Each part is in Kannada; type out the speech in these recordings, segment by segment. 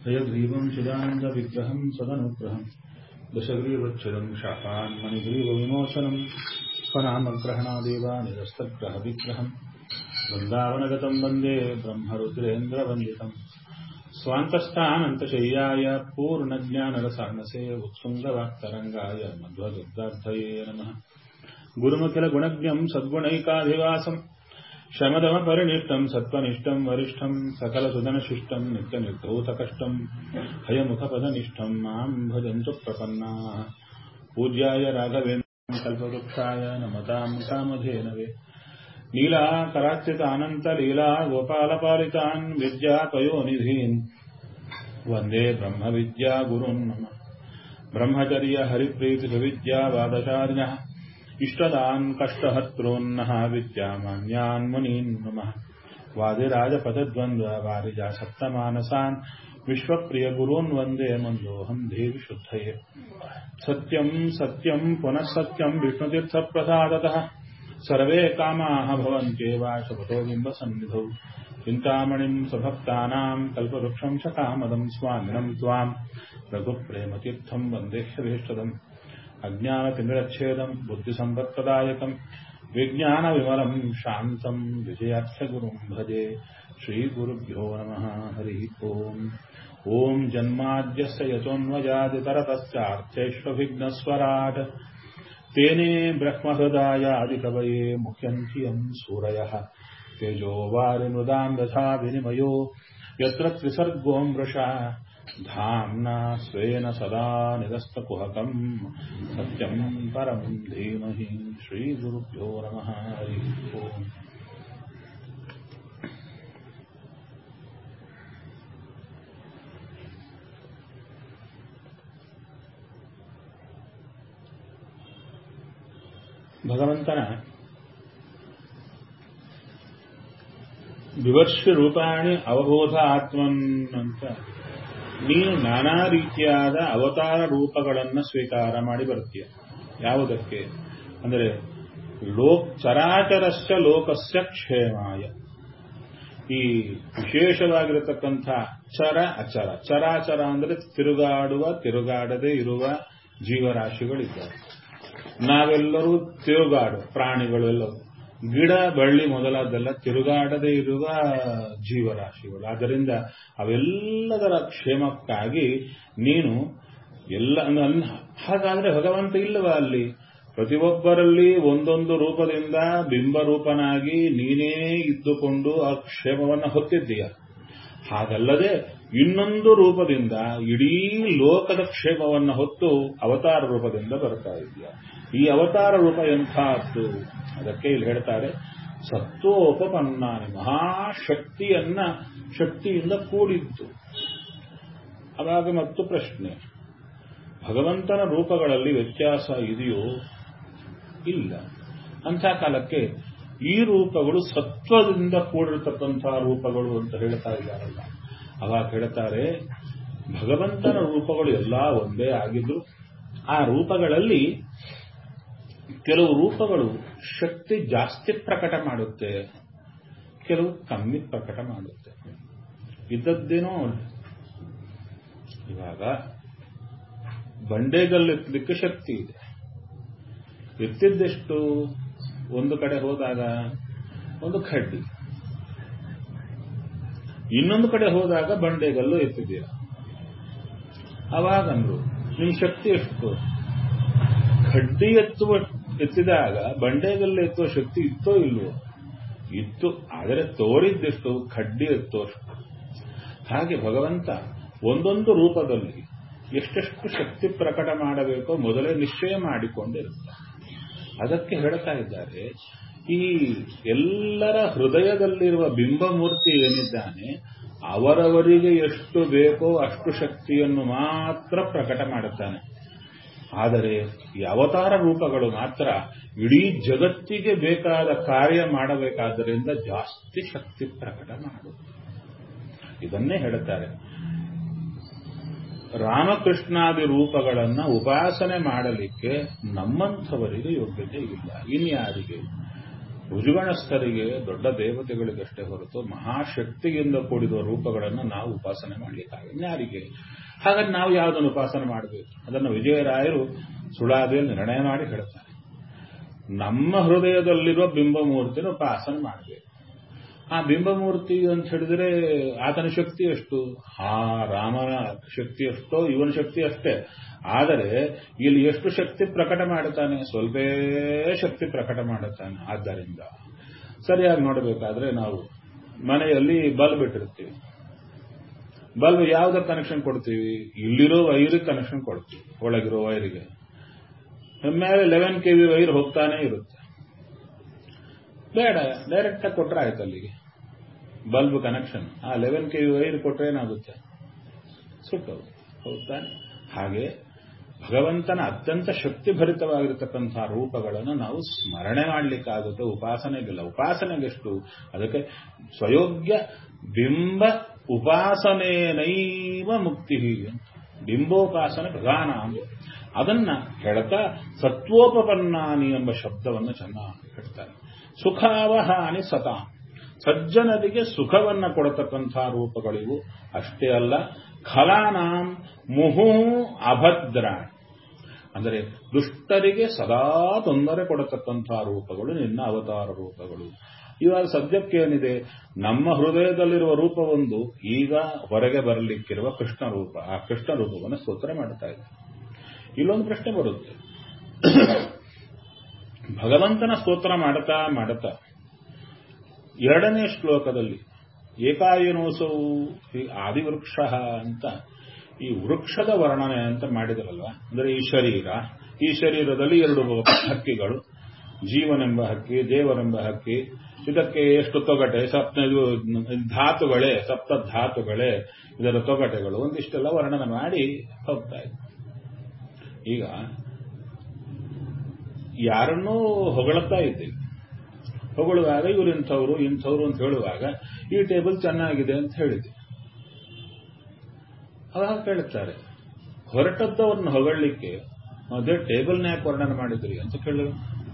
हयग्रीवं चिदानन्दविग्रहं सदनुग्रहं दशग्रीवच्छिदं शापान्मणिग्रीवविमोचनं स्वनामग्रहणादेव निरस्तग्रहविग्रहं वृन्दावनगतं वन्दे ब्रह्मरुद्रेन्द्रवन्दितम् स्वान्तस्थानन्तशय्याय पूर्णज्ञानरसार्णसे उत्सुङ्गवाक्तरङ्गाय मध्वदुर्गार्थये नमः गुरुमखिलगुणज्ञं सद्गुणैकाधिवासम् शमदमपरिनिष्टम् सत्त्वनिष्ठम् वरिष्ठम् सकलसुदनशिष्टम् नित्यनिर्धौतकष्टम् हयमुखपदनिष्ठम् माम् भजन्तु प्रपन्नाः पूज्याय राघवेन्द्रम् कल्पवृक्षाय नमताम् कामधेनवे नीलाकराच्युतानन्तलीला गोपालपालितान् विद्यापयोनिधीन् वन्दे ब्रह्मविद्या गुरुन् मम ब्रह्मचर्यहरिप्रीतिसुविद्यावादशार्यः इष्टदान् कष्टहत्रोन्नः विद्यामान्यान् मुनीन् नमः वादिराजपदद्वन्द्ववारिजासप्तमानसान् विश्वप्रियगुरून् वन्दे मन्दोऽहम् देवि शुद्धये सत्यम् सत्यम् पुनः सत्यम् विष्णुतीर्थप्रसादतः सर्वे कामाः भवन्त्येव शपथो बिम्बसन्निधौ चिन्तामणिम् स्वभक्तानाम् कल्पवृक्षम् च कामदम् स्वामिनम् त्वाम् रघुप्रेमतीर्थम् वन्देह्यभीष्टदम् अज्ञानतिमिरच्छेदम् बुद्धिसम्पत्प्रदायकम् विज्ञानविमलम् शान्तम् विजयार्थगुरुम् भजे श्रीगुरुभ्यो नमः हरिः ओम् ॐ जन्माद्यस्य यतोन्वजादितरतश्चार्थेष्वभिघ्नस्वराट् तेने ब्रह्महृदायादिकवये मुह्यन्ति यम् सूरयः तेजो वारिमृदाम् यथा विनिमयो यत्र त्रिसर्गो मृषा धाम्ना स्वेन सदा निरस्तकुहकम् सत्यम् परम् धीमहि श्रीगुरुभ्यो नमः हरिः ओम् ಭಗವಂತನ ವಿವರ್ಷ ರೂಪಾಣಿ ಅವಬೋಧ ಆತ್ಮನ್ ಅಂತ ನೀನು ನಾನಾ ರೀತಿಯಾದ ಅವತಾರ ರೂಪಗಳನ್ನು ಸ್ವೀಕಾರ ಮಾಡಿ ಬರ್ತೀಯ ಯಾವುದಕ್ಕೆ ಅಂದರೆ ಲೋಕ್ ಚರಾಚರಸ್ಯ ಲೋಕಸ್ಯ ಕ್ಷೇಮಾಯ ಈ ವಿಶೇಷವಾಗಿರತಕ್ಕಂಥ ಚರ ಅಚರ ಚರಾಚರ ಅಂದರೆ ತಿರುಗಾಡುವ ತಿರುಗಾಡದೆ ಇರುವ ಜೀವರಾಶಿಗಳಿದ್ದಾರೆ ನಾವೆಲ್ಲರೂ ತಿರುಗಾಡು ಪ್ರಾಣಿಗಳೆಲ್ಲವೂ ಗಿಡ ಬಳ್ಳಿ ಮೊದಲಾದೆಲ್ಲ ತಿರುಗಾಡದೇ ಇರುವ ಜೀವರಾಶಿಗಳು ಆದ್ದರಿಂದ ಅವೆಲ್ಲದರ ಕ್ಷೇಮಕ್ಕಾಗಿ ನೀನು ಎಲ್ಲ ಹಾಗಾದ್ರೆ ಭಗವಂತ ಇಲ್ಲವ ಅಲ್ಲಿ ಪ್ರತಿಯೊಬ್ಬರಲ್ಲಿ ಒಂದೊಂದು ರೂಪದಿಂದ ಬಿಂಬರೂಪನಾಗಿ ನೀನೇ ಇದ್ದುಕೊಂಡು ಆ ಕ್ಷೇಮವನ್ನು ಹೊತ್ತಿದ್ದೀಯ ಹಾಗಲ್ಲದೆ ಇನ್ನೊಂದು ರೂಪದಿಂದ ಇಡೀ ಲೋಕದ ಕ್ಷೇಮವನ್ನು ಹೊತ್ತು ಅವತಾರ ರೂಪದಿಂದ ಬರ್ತಾ ಇದೆಯಾ ಈ ಅವತಾರ ರೂಪ ಎಂಥದ್ದು ಅದಕ್ಕೆ ಇಲ್ಲಿ ಹೇಳ್ತಾರೆ ಸತ್ವೋಪಪನ್ನಾನಿ ಮಹಾಶಕ್ತಿಯನ್ನ ಶಕ್ತಿಯಿಂದ ಕೂಡಿದ್ದು ಅವಾಗ ಮತ್ತು ಪ್ರಶ್ನೆ ಭಗವಂತನ ರೂಪಗಳಲ್ಲಿ ವ್ಯತ್ಯಾಸ ಇದೆಯೋ ಇಲ್ಲ ಅಂಥ ಕಾಲಕ್ಕೆ ಈ ರೂಪಗಳು ಸತ್ವದಿಂದ ಕೂಡಿರತಕ್ಕಂತಹ ರೂಪಗಳು ಅಂತ ಹೇಳ್ತಾ ಇದ್ದಾರಲ್ಲ ಅವಾಗ ಹೇಳ್ತಾರೆ ಭಗವಂತನ ರೂಪಗಳು ಎಲ್ಲ ಒಂದೇ ಆಗಿದ್ರು ಆ ರೂಪಗಳಲ್ಲಿ ಕೆಲವು ರೂಪಗಳು ಶಕ್ತಿ ಜಾಸ್ತಿ ಪ್ರಕಟ ಮಾಡುತ್ತೆ ಕೆಲವು ಕಮ್ಮಿ ಪ್ರಕಟ ಮಾಡುತ್ತೆ ಇದ್ದದ್ದೇನೋ ಇವಾಗ ಬಂಡೆಗಲ್ಲೆತ್ತಲಿಕ್ಕೆ ಶಕ್ತಿ ಇದೆ ಎತ್ತಿದ್ದೆಷ್ಟು ಒಂದು ಕಡೆ ಹೋದಾಗ ಒಂದು ಕಡ್ಡಿ ಇನ್ನೊಂದು ಕಡೆ ಹೋದಾಗ ಬಂಡೆಗಲ್ಲು ಎತ್ತಿದ್ದೀರ ಅವಾಗಂದ್ರು ನಿಮ್ ಶಕ್ತಿ ಎಷ್ಟು ಕಡ್ಡಿ ಎತ್ತುವ ಎತ್ತಿದಾಗ ಬಂಡೆಗಲ್ಲು ಎತ್ತುವ ಶಕ್ತಿ ಇತ್ತೋ ಇಲ್ವೋ ಇತ್ತು ಆದರೆ ತೋರಿದ್ದೆಷ್ಟು ಕಡ್ಡಿ ಎತ್ತುವಷ್ಟು ಹಾಗೆ ಭಗವಂತ ಒಂದೊಂದು ರೂಪದಲ್ಲಿ ಎಷ್ಟೆಷ್ಟು ಶಕ್ತಿ ಪ್ರಕಟ ಮಾಡಬೇಕೋ ಮೊದಲೇ ನಿಶ್ಚಯ ಮಾಡಿಕೊಂಡಿರುತ್ತಾರೆ ಅದಕ್ಕೆ ಹೇಳ್ತಾ ಇದ್ದಾರೆ ಈ ಎಲ್ಲರ ಹೃದಯದಲ್ಲಿರುವ ಬಿಂಬಮೂರ್ತಿ ಏನಿದ್ದಾನೆ ಅವರವರಿಗೆ ಎಷ್ಟು ಬೇಕೋ ಅಷ್ಟು ಶಕ್ತಿಯನ್ನು ಮಾತ್ರ ಪ್ರಕಟ ಮಾಡುತ್ತಾನೆ ಆದರೆ ಈ ಅವತಾರ ರೂಪಗಳು ಮಾತ್ರ ಇಡೀ ಜಗತ್ತಿಗೆ ಬೇಕಾದ ಕಾರ್ಯ ಮಾಡಬೇಕಾದ್ದರಿಂದ ಜಾಸ್ತಿ ಶಕ್ತಿ ಪ್ರಕಟ ಮಾಡುತ್ತೆ ಇದನ್ನೇ ಹೇಳುತ್ತಾರೆ ರಾಮಕೃಷ್ಣಾದಿ ರೂಪಗಳನ್ನ ಉಪಾಸನೆ ಮಾಡಲಿಕ್ಕೆ ನಮ್ಮಂಥವರಿಗೆ ಯೋಗ್ಯತೆ ಇಲ್ಲ ಇನ್ಯಾರಿಗೆ ಭುಜಗಣಸ್ಥರಿಗೆ ದೊಡ್ಡ ದೇವತೆಗಳಿಗಷ್ಟೇ ಹೊರತು ಮಹಾಶಕ್ತಿಯಿಂದ ಕೂಡಿದ ರೂಪಗಳನ್ನು ನಾವು ಉಪಾಸನೆ ಮಾಡಲಿಕ್ಕಾಗ ಯಾರಿಗೆ ಹಾಗಾಗಿ ನಾವು ಯಾವುದನ್ನು ಉಪಾಸನೆ ಮಾಡಬೇಕು ಅದನ್ನು ವಿಜಯರಾಯರು ಸುಳಾದಿಯಲ್ಲಿ ನಿರ್ಣಯ ಮಾಡಿ ಹೇಳ್ತಾರೆ ನಮ್ಮ ಹೃದಯದಲ್ಲಿರುವ ಬಿಂಬಮೂರ್ತಿನ ಉಪಾಸನೆ ಮಾಡಬೇಕು ಆ ಬಿಂಬಮೂರ್ತಿ ಅಂತ ಹೇಳಿದ್ರೆ ಆತನ ಶಕ್ತಿ ಎಷ್ಟು ಆ ರಾಮನ ಶಕ್ತಿ ಎಷ್ಟೋ ಇವನ ಶಕ್ತಿ ಅಷ್ಟೇ ಆದರೆ ಇಲ್ಲಿ ಎಷ್ಟು ಶಕ್ತಿ ಪ್ರಕಟ ಮಾಡುತ್ತಾನೆ ಸ್ವಲ್ಪೇ ಶಕ್ತಿ ಪ್ರಕಟ ಮಾಡುತ್ತಾನೆ ಆದ್ದರಿಂದ ಸರಿಯಾಗಿ ನೋಡಬೇಕಾದ್ರೆ ನಾವು ಮನೆಯಲ್ಲಿ ಬಲ್ಬ್ ಇಟ್ಟಿರ್ತೀವಿ ಬಲ್ಬ್ ಯಾವ್ದ ಕನೆಕ್ಷನ್ ಕೊಡ್ತೀವಿ ಇಲ್ಲಿರೋ ವೈರಿಗೆ ಕನೆಕ್ಷನ್ ಕೊಡ್ತೀವಿ ಒಳಗಿರೋ ವೈರಿಗೆ ಮೇಲೆ ಲೆವೆನ್ ಕೆ ವಿ ವೈರ್ ಹೋಗ್ತಾನೆ ಇರುತ್ತೆ ಬೇಡ ಡೈರೆಕ್ಟ್ ಆಗಿ ಕೊಟ್ರೆ ಆಯ್ತು ಅಲ್ಲಿಗೆ ಬಲ್ಬ್ ಕನೆಕ್ಷನ್ ಆ ಲೆವೆನ್ ಕೆ ವಿ ವೈರ್ ಕೊಟ್ರೆ ಏನಾಗುತ್ತೆ ಸುಟ್ಟೋದು ಹೌದಾನೆ ಹಾಗೆ ಭಗವಂತನ ಅತ್ಯಂತ ಶಕ್ತಿಭರಿತವಾಗಿರತಕ್ಕಂತಹ ರೂಪಗಳನ್ನು ನಾವು ಸ್ಮರಣೆ ಮಾಡಲಿಕ್ಕಾಗುತ್ತೆ ಉಪಾಸನೆಗಿಲ್ಲ ಉಪಾಸನೆಗೆಷ್ಟು ಅದಕ್ಕೆ ಸ್ವಯೋಗ್ಯ ಬಿಂಬ ಉಪಾಸನೆನೈವ ಮುಕ್ತಿ ಅಂತ ಬಿಂಬೋಪಾಸನೆ ಪ್ರಧಾನ ಅಂತ ಅದನ್ನ ಹೇಳ್ತಾ ಸತ್ವೋಪಪನ್ನಾನಿ ಎಂಬ ಶಬ್ದವನ್ನು ಚೆನ್ನಾಗಿ ಹೇಳ್ತಾರೆ ಸುಖಾವಹಾನಿ ಸತಾ ಸಜ್ಜನರಿಗೆ ಸುಖವನ್ನ ಕೊಡತಕ್ಕಂಥ ರೂಪಗಳಿವು ಅಷ್ಟೇ ಅಲ್ಲ ಖಲಾನಾಂ ಮುಹು ಅಭದ್ರ ಅಂದರೆ ದುಷ್ಟರಿಗೆ ಸದಾ ತೊಂದರೆ ಕೊಡತಕ್ಕಂಥ ರೂಪಗಳು ನಿನ್ನ ಅವತಾರ ರೂಪಗಳು ಇವಾಗ ಸದ್ಯಕ್ಕೇನಿದೆ ನಮ್ಮ ಹೃದಯದಲ್ಲಿರುವ ರೂಪ ಒಂದು ಈಗ ಹೊರಗೆ ಬರಲಿಕ್ಕಿರುವ ಕೃಷ್ಣ ರೂಪ ಆ ಕೃಷ್ಣ ರೂಪವನ್ನು ಸ್ತೋತ್ರ ಮಾಡ್ತಾ ಇದೆ ಇಲ್ಲೊಂದು ಪ್ರಶ್ನೆ ಬರುತ್ತೆ ಭಗವಂತನ ಸ್ತೋತ್ರ ಮಾಡುತ್ತಾ ಮಾಡುತ್ತಾ ಎರಡನೇ ಶ್ಲೋಕದಲ್ಲಿ ಏಕಾಯನೋಸವು ಆದಿವೃಕ್ಷ ಅಂತ ಈ ವೃಕ್ಷದ ವರ್ಣನೆ ಅಂತ ಮಾಡಿದರಲ್ವ ಅಂದರೆ ಈ ಶರೀರ ಈ ಶರೀರದಲ್ಲಿ ಎರಡು ಹಕ್ಕಿಗಳು ಜೀವನೆಂಬ ಹಕ್ಕಿ ದೇವರೆಂಬ ಹಕ್ಕಿ ಇದಕ್ಕೆ ಎಷ್ಟು ತೊಗಟೆ ಸಪ್ತ ಧಾತುಗಳೇ ಸಪ್ತ ಧಾತುಗಳೇ ಇದರ ತೊಗಟೆಗಳು ಒಂದಿಷ್ಟೆಲ್ಲ ವರ್ಣನೆ ಮಾಡಿ ಹೋಗ್ತಾ ಇದೆ ಈಗ ಯಾರನ್ನೂ ಹೊಗಳುತ್ತಾ ಇದ್ದೀವಿ ಹೊಗಳುವಾಗ ಇವರು ಇಂಥವ್ರು ಇಂಥವ್ರು ಅಂತ ಹೇಳುವಾಗ ಈ ಟೇಬಲ್ ಚೆನ್ನಾಗಿದೆ ಅಂತ ಹೇಳಿದೆ ಅವಾಗ ಕೇಳುತ್ತಾರೆ ಹೊರಟದ್ದವ್ರನ್ನ ಹೊಗಳಲಿಕ್ಕೆ ಅದೇ ಟೇಬಲ್ನ ಯಾಕೆ ವರ್ಣನೆ ಮಾಡಿದ್ರಿ ಅಂತ ಕೇಳಿದ್ರು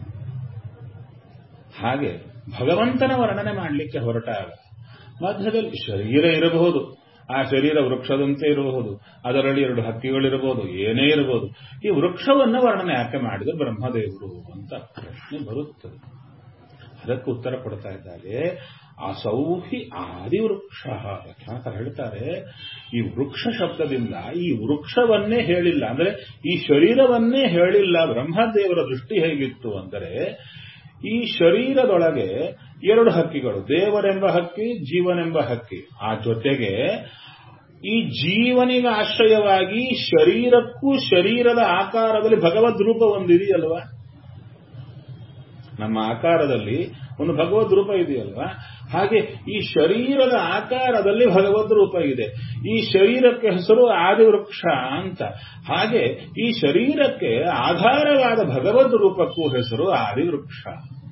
ಹಾಗೆ ಭಗವಂತನ ವರ್ಣನೆ ಮಾಡಲಿಕ್ಕೆ ಹೊರಟಾಗ ಮಧ್ಯದಲ್ಲಿ ಶರೀರ ಇರಬಹುದು ಆ ಶರೀರ ವೃಕ್ಷದಂತೆ ಇರಬಹುದು ಅದರಲ್ಲಿ ಎರಡು ಹಕ್ಕಿಗಳಿರಬಹುದು ಏನೇ ಇರಬಹುದು ಈ ವೃಕ್ಷವನ್ನು ವರ್ಣನೆ ಯಾಕೆ ಮಾಡಿದ್ರು ಬ್ರಹ್ಮದೇವರು ಅಂತ ಪ್ರಶ್ನೆ ಬರುತ್ತದೆ ಅದಕ್ಕೆ ಉತ್ತರ ಕೊಡ್ತಾ ಇದ್ದಾರೆ ಅಸೌಹಿ ಆದಿ ವೃಕ್ಷ ಯಾಕೆ ಹೇಳ್ತಾರೆ ಈ ವೃಕ್ಷ ಶಬ್ದದಿಂದ ಈ ವೃಕ್ಷವನ್ನೇ ಹೇಳಿಲ್ಲ ಅಂದ್ರೆ ಈ ಶರೀರವನ್ನೇ ಹೇಳಿಲ್ಲ ಬ್ರಹ್ಮದೇವರ ದೃಷ್ಟಿ ಹೇಗಿತ್ತು ಅಂದರೆ ಈ ಶರೀರದೊಳಗೆ ಎರಡು ಹಕ್ಕಿಗಳು ದೇವರೆಂಬ ಹಕ್ಕಿ ಜೀವನೆಂಬ ಹಕ್ಕಿ ಆ ಜೊತೆಗೆ ಈ ಜೀವನಿಗೆ ಆಶ್ರಯವಾಗಿ ಶರೀರಕ್ಕೂ ಶರೀರದ ಆಕಾರದಲ್ಲಿ ಭಗವದ್ ರೂಪ ಒಂದಿದೆಯಲ್ವಾ ನಮ್ಮ ಆಕಾರದಲ್ಲಿ ಒಂದು ಭಗವದ್ ರೂಪ ಇದೆಯಲ್ವಾ ಹಾಗೆ ಈ ಶರೀರದ ಆಕಾರದಲ್ಲಿ ಭಗವದ್ ರೂಪ ಇದೆ ಈ ಶರೀರಕ್ಕೆ ಹೆಸರು ಆದಿವೃಕ್ಷ ಅಂತ ಹಾಗೆ ಈ ಶರೀರಕ್ಕೆ ಆಧಾರವಾದ ಭಗವದ್ ರೂಪಕ್ಕೂ ಹೆಸರು ಆದಿವೃಕ್ಷ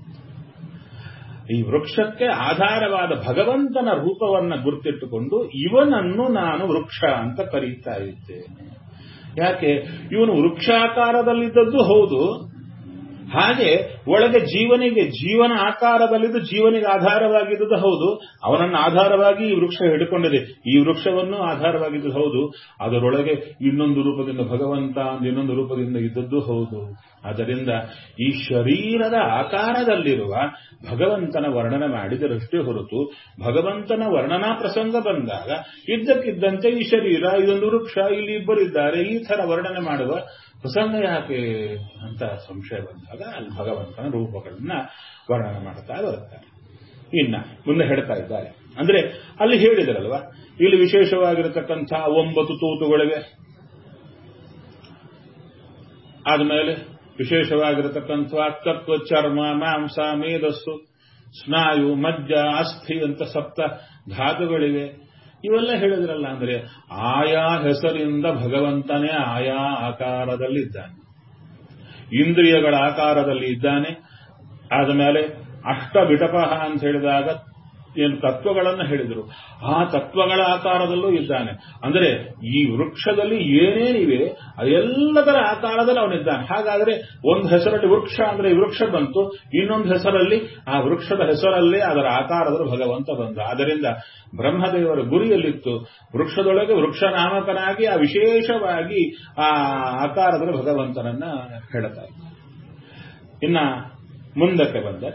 ಈ ವೃಕ್ಷಕ್ಕೆ ಆಧಾರವಾದ ಭಗವಂತನ ರೂಪವನ್ನು ಗುರ್ತಿಟ್ಟುಕೊಂಡು ಇವನನ್ನು ನಾನು ವೃಕ್ಷ ಅಂತ ಕರೀತಾ ಇದ್ದೇನೆ ಯಾಕೆ ಇವನು ವೃಕ್ಷಾಕಾರದಲ್ಲಿದ್ದದ್ದು ಹೌದು ಹಾಗೆ ಒಳಗೆ ಜೀವನಿಗೆ ಜೀವನ ಆಕಾರದಲ್ಲಿದ್ದು ಜೀವನಿಗೆ ಆಧಾರವಾಗಿದ್ದುದು ಹೌದು ಅವನನ್ನು ಆಧಾರವಾಗಿ ಈ ವೃಕ್ಷ ಹಿಡ್ಕೊಂಡಿದೆ ಈ ವೃಕ್ಷವನ್ನು ಆಧಾರವಾಗಿದ್ದು ಹೌದು ಅದರೊಳಗೆ ಇನ್ನೊಂದು ರೂಪದಿಂದ ಭಗವಂತ ಇನ್ನೊಂದು ರೂಪದಿಂದ ಇದ್ದದ್ದು ಹೌದು ಆದ್ದರಿಂದ ಈ ಶರೀರದ ಆಕಾರದಲ್ಲಿರುವ ಭಗವಂತನ ವರ್ಣನೆ ಮಾಡಿದರಷ್ಟೇ ಹೊರತು ಭಗವಂತನ ವರ್ಣನಾ ಪ್ರಸಂಗ ಬಂದಾಗ ಇದ್ದಕ್ಕಿದ್ದಂತೆ ಈ ಶರೀರ ಇದೊಂದು ವೃಕ್ಷ ಇಲ್ಲಿ ಇಬ್ಬರಿದ್ದಾರೆ ಈ ತರ ವರ್ಣನೆ ಮಾಡುವ ಪ್ರಸಂಗ ಯಾಕೆ ಅಂತ ಸಂಶಯ ಬಂದಾಗ ಅಲ್ಲಿ ಭಗವಂತನ ರೂಪಗಳನ್ನ ವರ್ಣನೆ ಮಾಡ್ತಾ ಬರುತ್ತಾರೆ ಇನ್ನ ಮುಂದೆ ಹೇಳ್ತಾ ಇದ್ದಾರೆ ಅಂದ್ರೆ ಅಲ್ಲಿ ಹೇಳಿದರಲ್ವಾ ಇಲ್ಲಿ ವಿಶೇಷವಾಗಿರತಕ್ಕಂಥ ಒಂಬತ್ತು ತೂತುಗಳಿವೆ ಆದಮೇಲೆ ವಿಶೇಷವಾಗಿರತಕ್ಕಂಥ ತತ್ವ ಚರ್ಮ ಮಾಂಸ ಮೇಧಸ್ಸು ಸ್ನಾಯು ಮಜ್ಜ ಅಸ್ಥಿ ಅಂತ ಸಪ್ತ ಧಾತುಗಳಿವೆ ಇವೆಲ್ಲ ಹೇಳಿದ್ರಲ್ಲ ಅಂದ್ರೆ ಆಯಾ ಹೆಸರಿಂದ ಭಗವಂತನೇ ಆಯಾ ಆಕಾರದಲ್ಲಿದ್ದಾನೆ ಇಂದ್ರಿಯಗಳ ಆಕಾರದಲ್ಲಿ ಇದ್ದಾನೆ ಆದ ಮೇಲೆ ಅಷ್ಟ ಬಿಟಪಹ ಅಂತ ಹೇಳಿದಾಗ ಏನು ತತ್ವಗಳನ್ನು ಹೇಳಿದರು ಆ ತತ್ವಗಳ ಆಕಾರದಲ್ಲೂ ಇದ್ದಾನೆ ಅಂದರೆ ಈ ವೃಕ್ಷದಲ್ಲಿ ಏನೇನಿವೆ ಎಲ್ಲದರ ಆಕಾರದಲ್ಲಿ ಅವನಿದ್ದಾನೆ ಹಾಗಾದರೆ ಒಂದು ಹೆಸರಲ್ಲಿ ವೃಕ್ಷ ಅಂದ್ರೆ ಈ ವೃಕ್ಷ ಬಂತು ಇನ್ನೊಂದು ಹೆಸರಲ್ಲಿ ಆ ವೃಕ್ಷದ ಹೆಸರಲ್ಲೇ ಅದರ ಆಕಾರದಲ್ಲಿ ಭಗವಂತ ಬಂದ ಆದ್ದರಿಂದ ಬ್ರಹ್ಮದೇವರ ಗುರಿಯಲ್ಲಿತ್ತು ವೃಕ್ಷದೊಳಗೆ ವೃಕ್ಷ ನಾಮಕನಾಗಿ ಆ ವಿಶೇಷವಾಗಿ ಆ ಆಕಾರದಲ್ಲಿ ಭಗವಂತನನ್ನ ಹೇಳ್ತಾ ಇದ್ದ ಇನ್ನ ಮುಂದಕ್ಕೆ ಬಂದ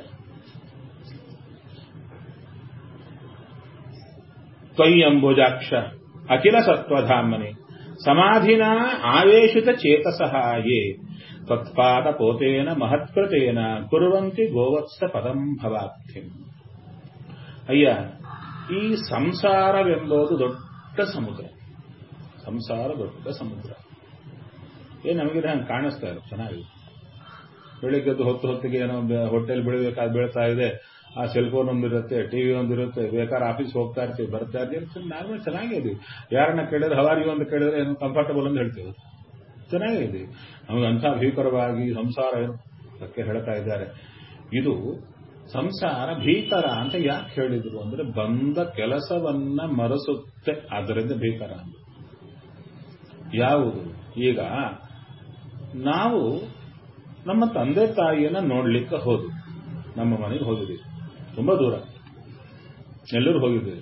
ತ್ವಯ್ಯಂಬುಜಾಕ್ಷ ಅಖಿಲ ಸತ್ವಧಾಮನಿ ಸಮಾಧಿನ ಆವೇಶಿತ ಚೇತಸಃ ಯೇ ತತ್ಪಾದ ಪೋತೇನ ಮಹತ್ಕೃತೇನ ಕುರುವಂತಿ ಗೋವತ್ಸ ಪದಂ ಭವಾರ್ಥಿ ಅಯ್ಯ ಈ ಸಂಸಾರವೆಂಬುದು ದೊಡ್ಡ ಸಮುದ್ರ ಸಂಸಾರ ದೊಡ್ಡ ಸಮುದ್ರ ಏ ನಮಗಿದೆ ಹಂಗೆ ಕಾಣಿಸ್ತಾ ಇದೆ ಚೆನ್ನಾಗಿದೆ ಬೆಳಿಗ್ಗೆದ್ದು ಹೊತ್ತು ಹೊತ್ತಿಗೆ ಏನೋ ಹೊಟ್ಟೆಲ್ ಬೆಳಿಬೇಕಾದ್ ಬೀಳ್ತಾ ಇದೆ ಆ ಸೆಲ್ ಫೋನ್ ಒಂದಿರುತ್ತೆ ಟಿವಿ ಒಂದಿರುತ್ತೆ ಬೇಕಾದ್ರೆ ಆಫೀಸ್ ಹೋಗ್ತಾ ಇರ್ತೀವಿ ಬರ್ತಾ ಇರ್ತೀವಿ ನಾರ್ಮಲ್ ಚೆನ್ನಾಗಿದೆ ಯಾರನ್ನ ಕೇಳಿದ್ರೆ ಹವಾರಿ ಅಂತ ಕೇಳಿದ್ರೆ ಏನು ಕಂಫರ್ಟಬಲ್ ಅಂತ ಹೇಳ್ತೀವಿ ಚೆನ್ನಾಗಿದೆ ನಮಗೆ ಅಂಥ ಭೀಕರವಾಗಿ ಸಂಸಾರ ಏನು ಅದಕ್ಕೆ ಹೇಳ್ತಾ ಇದ್ದಾರೆ ಇದು ಸಂಸಾರ ಭೀಕರ ಅಂತ ಯಾಕೆ ಹೇಳಿದ್ರು ಅಂದ್ರೆ ಬಂದ ಕೆಲಸವನ್ನ ಮರೆಸುತ್ತೆ ಅದರಿಂದ ಭೀಕರ ಅಂತ ಯಾವುದು ಈಗ ನಾವು ನಮ್ಮ ತಂದೆ ತಾಯಿಯನ್ನ ನೋಡ್ಲಿಕ್ಕೆ ಹೋದ್ವಿ ನಮ್ಮ ಮನೆಗೆ ಹೋಗಿದ್ದೀವಿ ತುಂಬಾ ದೂರ ನೆಲ್ಲೂರು ಹೋಗಿದ್ದೀವಿ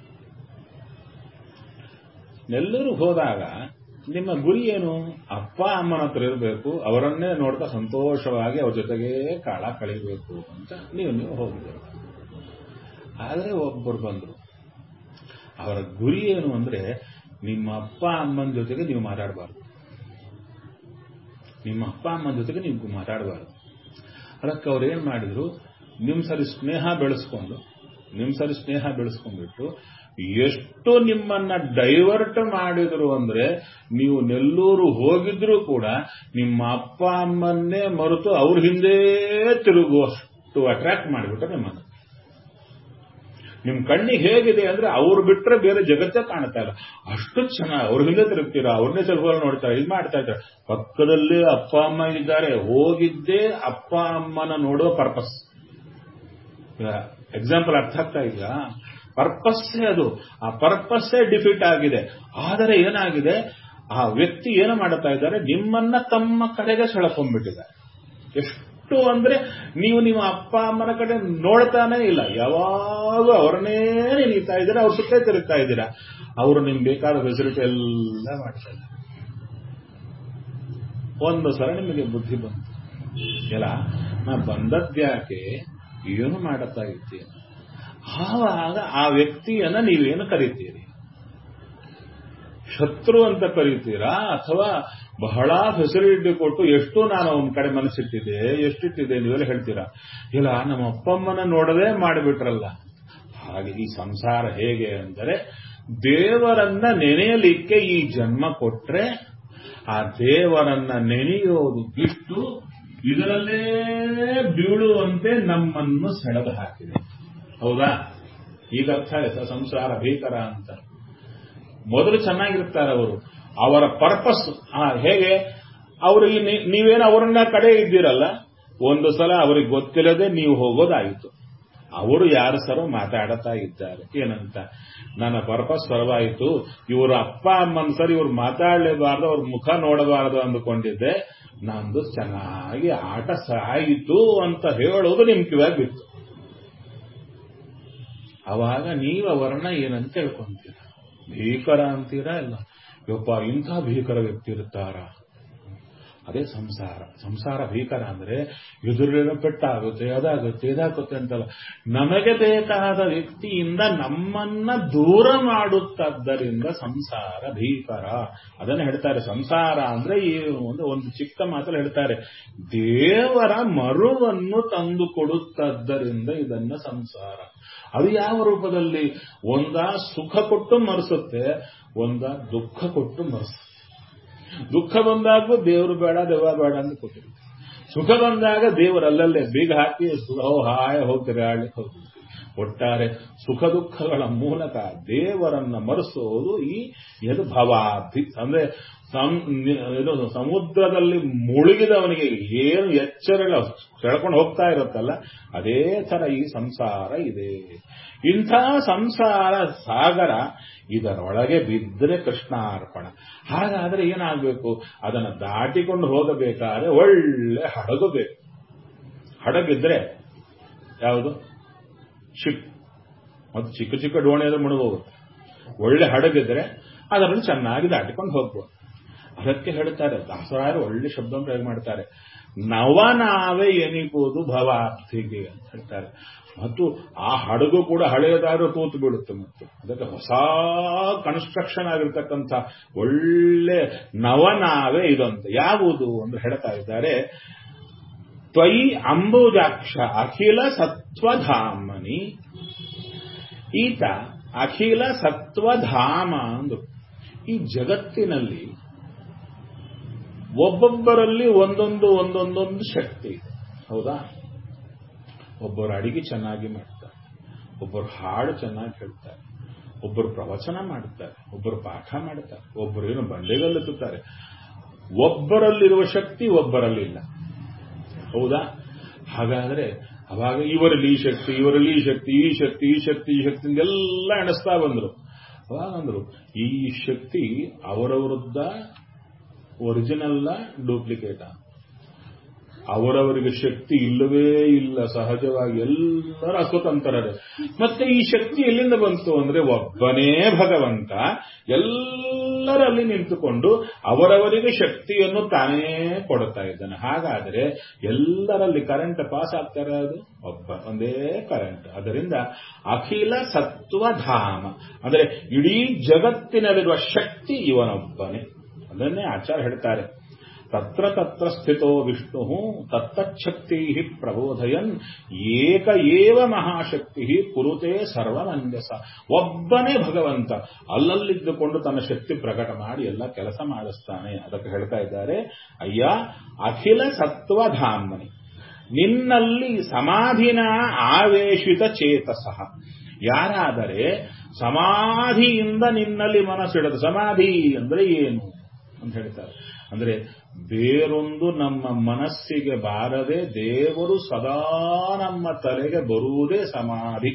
ನೆಲ್ಲೂರು ಹೋದಾಗ ನಿಮ್ಮ ಗುರಿ ಏನು ಅಪ್ಪ ಅಮ್ಮನ ಹತ್ರ ಇರಬೇಕು ಅವರನ್ನೇ ನೋಡ್ತಾ ಸಂತೋಷವಾಗಿ ಅವ್ರ ಜೊತೆಗೆ ಕಾಳ ಕಳಿಬೇಕು ಅಂತ ನೀವು ನೀವು ಹೋಗಿದ್ದೀರಿ ಆದರೆ ಒಬ್ಬರು ಬಂದರು ಅವರ ಗುರಿ ಏನು ಅಂದ್ರೆ ನಿಮ್ಮ ಅಪ್ಪ ಅಮ್ಮನ ಜೊತೆಗೆ ನೀವು ಮಾತಾಡಬಾರ್ದು ನಿಮ್ಮ ಅಪ್ಪ ಅಮ್ಮನ ಜೊತೆಗೆ ನೀವು ಮಾತಾಡಬಾರ್ದು ಅದಕ್ಕೆ ಅವ್ರು ಏನ್ ಮಾಡಿದ್ರು ನಿಮ್ ಸರಿ ಸ್ನೇಹ ಬೆಳೆಸ್ಕೊಂಡು ನಿಮ್ ಸರಿ ಸ್ನೇಹ ಬೆಳೆಸ್ಕೊಂಡ್ಬಿಟ್ಟು ಎಷ್ಟು ನಿಮ್ಮನ್ನ ಡೈವರ್ಟ್ ಮಾಡಿದ್ರು ಅಂದ್ರೆ ನೀವು ನೆಲ್ಲೂರು ಹೋಗಿದ್ರು ಕೂಡ ನಿಮ್ಮ ಅಪ್ಪ ಅಮ್ಮನ್ನೇ ಮರೆತು ಅವ್ರ ಹಿಂದೆ ತಿರುಗುವಷ್ಟು ಅಟ್ರಾಕ್ಟ್ ಮಾಡಿಬಿಟ್ರೆ ನಿಮ್ಮನ್ನ ನಿಮ್ ಕಣ್ಣಿಗೆ ಹೇಗಿದೆ ಅಂದ್ರೆ ಅವ್ರು ಬಿಟ್ರೆ ಬೇರೆ ಜಗತ್ತೇ ಕಾಣ್ತಾ ಇಲ್ಲ ಅಷ್ಟು ಚೆನ್ನಾಗಿ ಅವ್ರ ಹಿಂದೆ ತಿರುಗ್ತೀರಾ ಅವ್ರನ್ನೇ ಸ್ವಲ್ಪ ನೋಡ್ತಾರೆ ಇದು ಮಾಡ್ತಾ ಇದ್ದಾರೆ ಪಕ್ಕದಲ್ಲೇ ಅಪ್ಪ ಅಮ್ಮ ಇದ್ದಾರೆ ಹೋಗಿದ್ದೇ ಅಪ್ಪ ಅಮ್ಮನ ನೋಡೋ ಪರ್ಪಸ್ ಎಕ್ಸಾಂಪಲ್ ಅರ್ಥ ಆಗ್ತಾ ಇದೆಯಾ ಪರ್ಪಸ್ಸೇ ಅದು ಆ ಪರ್ಪಸ್ಸೇ ಡಿಫೀಟ್ ಆಗಿದೆ ಆದರೆ ಏನಾಗಿದೆ ಆ ವ್ಯಕ್ತಿ ಏನು ಮಾಡ್ತಾ ಇದ್ದಾರೆ ನಿಮ್ಮನ್ನ ತಮ್ಮ ಕಡೆಗೆ ಸೆಳಕೊಂಡ್ಬಿಟ್ಟಿದ್ದಾರೆ ಎಷ್ಟು ಅಂದ್ರೆ ನೀವು ನಿಮ್ಮ ಅಪ್ಪ ಅಮ್ಮನ ಕಡೆ ನೋಡ್ತಾನೆ ಇಲ್ಲ ಯಾವಾಗ ಅವ್ರನ್ನೇ ನೆನೀತಾ ಇದ್ದೀರಾ ಅವ್ರ ಸುತ್ತೇ ತಿರುಗ್ತಾ ಇದ್ದೀರಾ ಅವರು ನಿಮ್ಗೆ ಬೇಕಾದ ಫೆಸಿಲಿಟಿ ಎಲ್ಲ ಮಾಡ್ತಾ ಇದ್ದಾರೆ ಒಂದು ಸಲ ನಿಮಗೆ ಬುದ್ಧಿ ಬಂತು ಇಲ್ಲ ನಾ ಬಂದದ್ಯಾಕೆ ಏನು ಮಾಡುತ್ತಾ ಇದ್ದೇನೆ ಆವಾಗ ಆ ವ್ಯಕ್ತಿಯನ್ನ ನೀವೇನು ಕರಿತೀರಿ ಶತ್ರು ಅಂತ ಕರೀತೀರಾ ಅಥವಾ ಬಹಳ ಫೆಸಿಲಿಟಿ ಕೊಟ್ಟು ಎಷ್ಟು ನಾನು ಅವನ ಕಡೆ ಮನಸ್ಸಿಟ್ಟಿದೆ ಎಷ್ಟಿಟ್ಟಿದೆ ನೀವೆಲ್ಲ ಹೇಳ್ತೀರಾ ಇಲ್ಲ ನಮ್ಮ ಅಪ್ಪಮ್ಮನ ನೋಡದೆ ಮಾಡಿಬಿಟ್ರಲ್ಲ ಹಾಗೆ ಈ ಸಂಸಾರ ಹೇಗೆ ಅಂದರೆ ದೇವರನ್ನ ನೆನೆಯಲಿಕ್ಕೆ ಈ ಜನ್ಮ ಕೊಟ್ರೆ ಆ ದೇವರನ್ನ ನೆನೆಯೋದು ಬಿಟ್ಟು ಇದರಲ್ಲೇ ಬೀಳುವಂತೆ ನಮ್ಮನ್ನು ಸೆಳೆದು ಹಾಕಿದೆ ಹೌದಾ ಈಗ ಅರ್ಥ ಆಯ್ತಾ ಸಂಸಾರ ಭೀಕರ ಅಂತ ಮೊದಲು ಚೆನ್ನಾಗಿರ್ತಾರೆ ಅವರು ಅವರ ಪರ್ಪಸ್ ಹೇಗೆ ಅವರು ನೀವೇನು ಅವರನ್ನ ಕಡೆ ಇದ್ದೀರಲ್ಲ ಒಂದು ಸಲ ಅವ್ರಿಗೆ ಗೊತ್ತಿಲ್ಲದೆ ನೀವು ಹೋಗೋದಾಯಿತು ಅವರು ಯಾರು ಸರ ಮಾತಾಡುತ್ತಾ ಇದ್ದಾರೆ ಏನಂತ ನನ್ನ ಪರ್ಪಸ್ ಸರ್ವಾಯಿತು ಇವರು ಅಪ್ಪ ಅಮ್ಮನ ಸರ್ ಇವ್ರು ಮಾತಾಡಲೇಬಾರ್ದು ಅವ್ರ ಮುಖ ನೋಡಬಾರದು ಅಂದುಕೊಂಡಿದ್ದೆ ನಂದು ಚೆನ್ನಾಗಿ ಆಟ ಸಾಯಿತು ಅಂತ ಹೇಳೋದು ನಿಮ್ ಕಿವಾಗ ಬಿತ್ತು ಅವಾಗ ನೀವು ಅವರನ್ನ ಏನಂತ ತಿಳ್ಕೊಂತೀರ ಭೀಕರ ಅಂತೀರಾ ಇಲ್ಲ ಯಪ್ಪ ಇಂಥ ಭೀಕರ ವ್ಯಕ್ತಿ ಇರ್ತಾರ ಅದೇ ಸಂಸಾರ ಸಂಸಾರ ಭೀಕರ ಅಂದ್ರೆ ಎದುರಿನ ಪೆಟ್ಟಾಗುತ್ತೆ ಅದಾಗುತ್ತೆ ಇದಾಗುತ್ತೆ ಅಂತಲ್ಲ ನಮಗೆ ಬೇಕಾದ ವ್ಯಕ್ತಿಯಿಂದ ನಮ್ಮನ್ನ ದೂರ ಮಾಡುತ್ತದ್ದರಿಂದ ಸಂಸಾರ ಭೀಕರ ಅದನ್ನ ಹೇಳ್ತಾರೆ ಸಂಸಾರ ಅಂದ್ರೆ ಈ ಒಂದು ಒಂದು ಚಿಕ್ಕ ಮಾತಲ್ಲಿ ಹೇಳ್ತಾರೆ ದೇವರ ಮರುವನ್ನು ತಂದು ಕೊಡುತ್ತದ್ದರಿಂದ ಇದನ್ನ ಸಂಸಾರ ಅದು ಯಾವ ರೂಪದಲ್ಲಿ ಒಂದ ಸುಖ ಕೊಟ್ಟು ಮರೆಸುತ್ತೆ ಒಂದ ದುಃಖ ಕೊಟ್ಟು ಮರೆಸುತ್ತೆ ದುಃಖ ಬಂದಾಗ ದೇವರು ಬೇಡ ದೆವ್ವ ಬೇಡ ಅಂತ ಕೊಟ್ಟಿರುತ್ತೆ ಸುಖ ಬಂದಾಗ ದೇವರು ಅಲ್ಲಲ್ಲೇ ಬೀಗ ಹಾಕಿ ಸುಖ ಹಾಯ ಹೋಗ್ತಾರೆ ಆಡ್ಲಿಕ್ಕೆ ಹೋಗ್ತಾರೆ ಒಟ್ಟಾರೆ ಸುಖ ದುಃಖಗಳ ಮೂಲಕ ದೇವರನ್ನ ಮರೆಸೋದು ಈ ಎದು ಭವಾಧಿ ಅಂದ್ರೆ ಸಂ- ಇದು ಸಮುದ್ರದಲ್ಲಿ ಮುಳುಗಿದವನಿಗೆ ಏನು ಎಚ್ಚರ ಸೆಳ್ಕೊಂಡು ಹೋಗ್ತಾ ಇರುತ್ತಲ್ಲ ಅದೇ ತರ ಈ ಸಂಸಾರ ಇದೆ ಇಂಥ ಸಂಸಾರ ಸಾಗರ ಇದರೊಳಗೆ ಬಿದ್ದರೆ ಕೃಷ್ಣಾರ್ಪಣ ಹಾಗಾದ್ರೆ ಏನಾಗಬೇಕು ಅದನ್ನು ದಾಟಿಕೊಂಡು ಹೋಗಬೇಕಾದ್ರೆ ಒಳ್ಳೆ ಹಡಗು ಬೇಕು ಹಡಗಿದ್ರೆ ಯಾವುದು ಶಿಪ್ ಮತ್ತು ಚಿಕ್ಕ ಚಿಕ್ಕ ಡೋಣಿಯಾದ್ರೆ ಮುಳುಗೋಗುತ್ತೆ ಒಳ್ಳೆ ಹಡಗಿದ್ರೆ ಅದರಲ್ಲಿ ಚೆನ್ನಾಗಿ ದಾಟಿಕೊಂಡು ಹೋಗ್ಬೋದು ಅದಕ್ಕೆ ಹೇಳ್ತಾರೆ ದಾಸರಾಯರು ಒಳ್ಳೆ ಶಬ್ದ ಪ್ರಯೋಗ ಮಾಡ್ತಾರೆ ನವನಾವೇ ಎನಿಬೋದು ಭವಾರ್ಥಿಗೆ ಅಂತ ಹೇಳ್ತಾರೆ ಮತ್ತು ಆ ಹಡಗು ಕೂಡ ಹಳೆಯದಾದ್ರೂ ತೂತು ಬೀಳುತ್ತೆ ಮತ್ತು ಅದಕ್ಕೆ ಹೊಸ ಕನ್ಸ್ಟ್ರಕ್ಷನ್ ಆಗಿರ್ತಕ್ಕಂಥ ಒಳ್ಳೆ ನವನಾವೇ ಇದಂತೆ ಯಾವುದು ಅಂತ ಹೇಳ್ತಾ ಇದ್ದಾರೆ ತ್ವಯಿ ಅಂಬುಜಾಕ್ಷ ಅಖಿಲ ಸತ್ವಧಾಮನಿ ಈತ ಅಖಿಲ ಸತ್ವಧಾಮ ಅಂದ್ರು ಈ ಜಗತ್ತಿನಲ್ಲಿ ಒಬ್ಬೊಬ್ಬರಲ್ಲಿ ಒಂದೊಂದು ಒಂದೊಂದೊಂದು ಶಕ್ತಿ ಇದೆ ಹೌದಾ ಒಬ್ಬರು ಅಡಿಗೆ ಚೆನ್ನಾಗಿ ಮಾಡ್ತಾರೆ ಒಬ್ಬರು ಹಾಡು ಚೆನ್ನಾಗಿ ಹೇಳ್ತಾರೆ ಒಬ್ಬರು ಪ್ರವಚನ ಮಾಡುತ್ತಾರೆ ಒಬ್ಬರು ಪಾಠ ಮಾಡುತ್ತಾರೆ ಒಬ್ಬರು ಏನು ಬಂಡೆಗಲ್ಲುತ್ತಾರೆ ಒಬ್ಬರಲ್ಲಿರುವ ಶಕ್ತಿ ಒಬ್ಬರಲ್ಲಿ ಇಲ್ಲ ಹೌದಾ ಹಾಗಾದ್ರೆ ಅವಾಗ ಇವರಲ್ಲಿ ಈ ಶಕ್ತಿ ಇವರಲ್ಲಿ ಈ ಶಕ್ತಿ ಈ ಶಕ್ತಿ ಈ ಶಕ್ತಿ ಈ ಶಕ್ತಿ ಎಲ್ಲ ಎಣಿಸ್ತಾ ಬಂದ್ರು ಅವಾಗ ಅಂದ್ರು ಈ ಶಕ್ತಿ ಅವರವರದ್ದ ಒರಿಜಿನಲ್ಲ ಡೂಪ್ಲಿಕೇಟ ಅವರವರಿಗೆ ಶಕ್ತಿ ಇಲ್ಲವೇ ಇಲ್ಲ ಸಹಜವಾಗಿ ಎಲ್ಲರೂ ಅಸ್ವತಂತ್ರರೇ ಮತ್ತೆ ಈ ಶಕ್ತಿ ಎಲ್ಲಿಂದ ಬಂತು ಅಂದ್ರೆ ಒಬ್ಬನೇ ಭಗವಂತ ಎಲ್ಲರಲ್ಲಿ ನಿಂತುಕೊಂಡು ಅವರವರಿಗೆ ಶಕ್ತಿಯನ್ನು ತಾನೇ ಕೊಡ್ತಾ ಇದ್ದಾನೆ ಹಾಗಾದರೆ ಎಲ್ಲರಲ್ಲಿ ಕರೆಂಟ್ ಪಾಸ್ ಆಗ್ತಾರೆ ಅದು ಒಬ್ಬ ಒಂದೇ ಕರೆಂಟ್ ಅದರಿಂದ ಅಖಿಲ ಸತ್ವಧಾಮ ಅಂದರೆ ಇಡೀ ಜಗತ್ತಿನಲ್ಲಿರುವ ಶಕ್ತಿ ಇವನೊಬ್ಬನೇ ಅದನ್ನೇ ಆಚಾರ್ಯ ಹೇಳ್ತಾರೆ ತತ್ರ ತತ್ರ ಸ್ಥಿತೋ ವಿಷ್ಣು ತತ್ತಚ್ಛಕ್ತಿ ಪ್ರಬೋಧಯನ್ ಏಕ ಏವ ಮಹಾಶಕ್ತಿ ಕುರುತೆ ಸರ್ವಮಂಜಸ ಒಬ್ಬನೇ ಭಗವಂತ ಅಲ್ಲಲ್ಲಿದ್ದುಕೊಂಡು ತನ್ನ ಶಕ್ತಿ ಪ್ರಕಟ ಮಾಡಿ ಎಲ್ಲ ಕೆಲಸ ಮಾಡಿಸ್ತಾನೆ ಅದಕ್ಕೆ ಹೇಳ್ತಾ ಇದ್ದಾರೆ ಅಯ್ಯ ಅಖಿಲ ಸತ್ವಧಾಮನಿ ನಿನ್ನಲ್ಲಿ ಸಮಾಧಿನ ಆವೇಶಿತ ಚೇತಸಃ ಯಾರಾದರೆ ಸಮಾಧಿಯಿಂದ ನಿನ್ನಲ್ಲಿ ಮನಸ್ಸಿಡದು ಸಮಾಧಿ ಅಂದ್ರೆ ಏನು ಅಂತ ಹೇಳ್ತಾರೆ ಅಂದ್ರೆ ಬೇರೊಂದು ನಮ್ಮ ಮನಸ್ಸಿಗೆ ಬಾರದೆ ದೇವರು ಸದಾ ನಮ್ಮ ತಲೆಗೆ ಬರುವುದೇ ಸಮಾಧಿ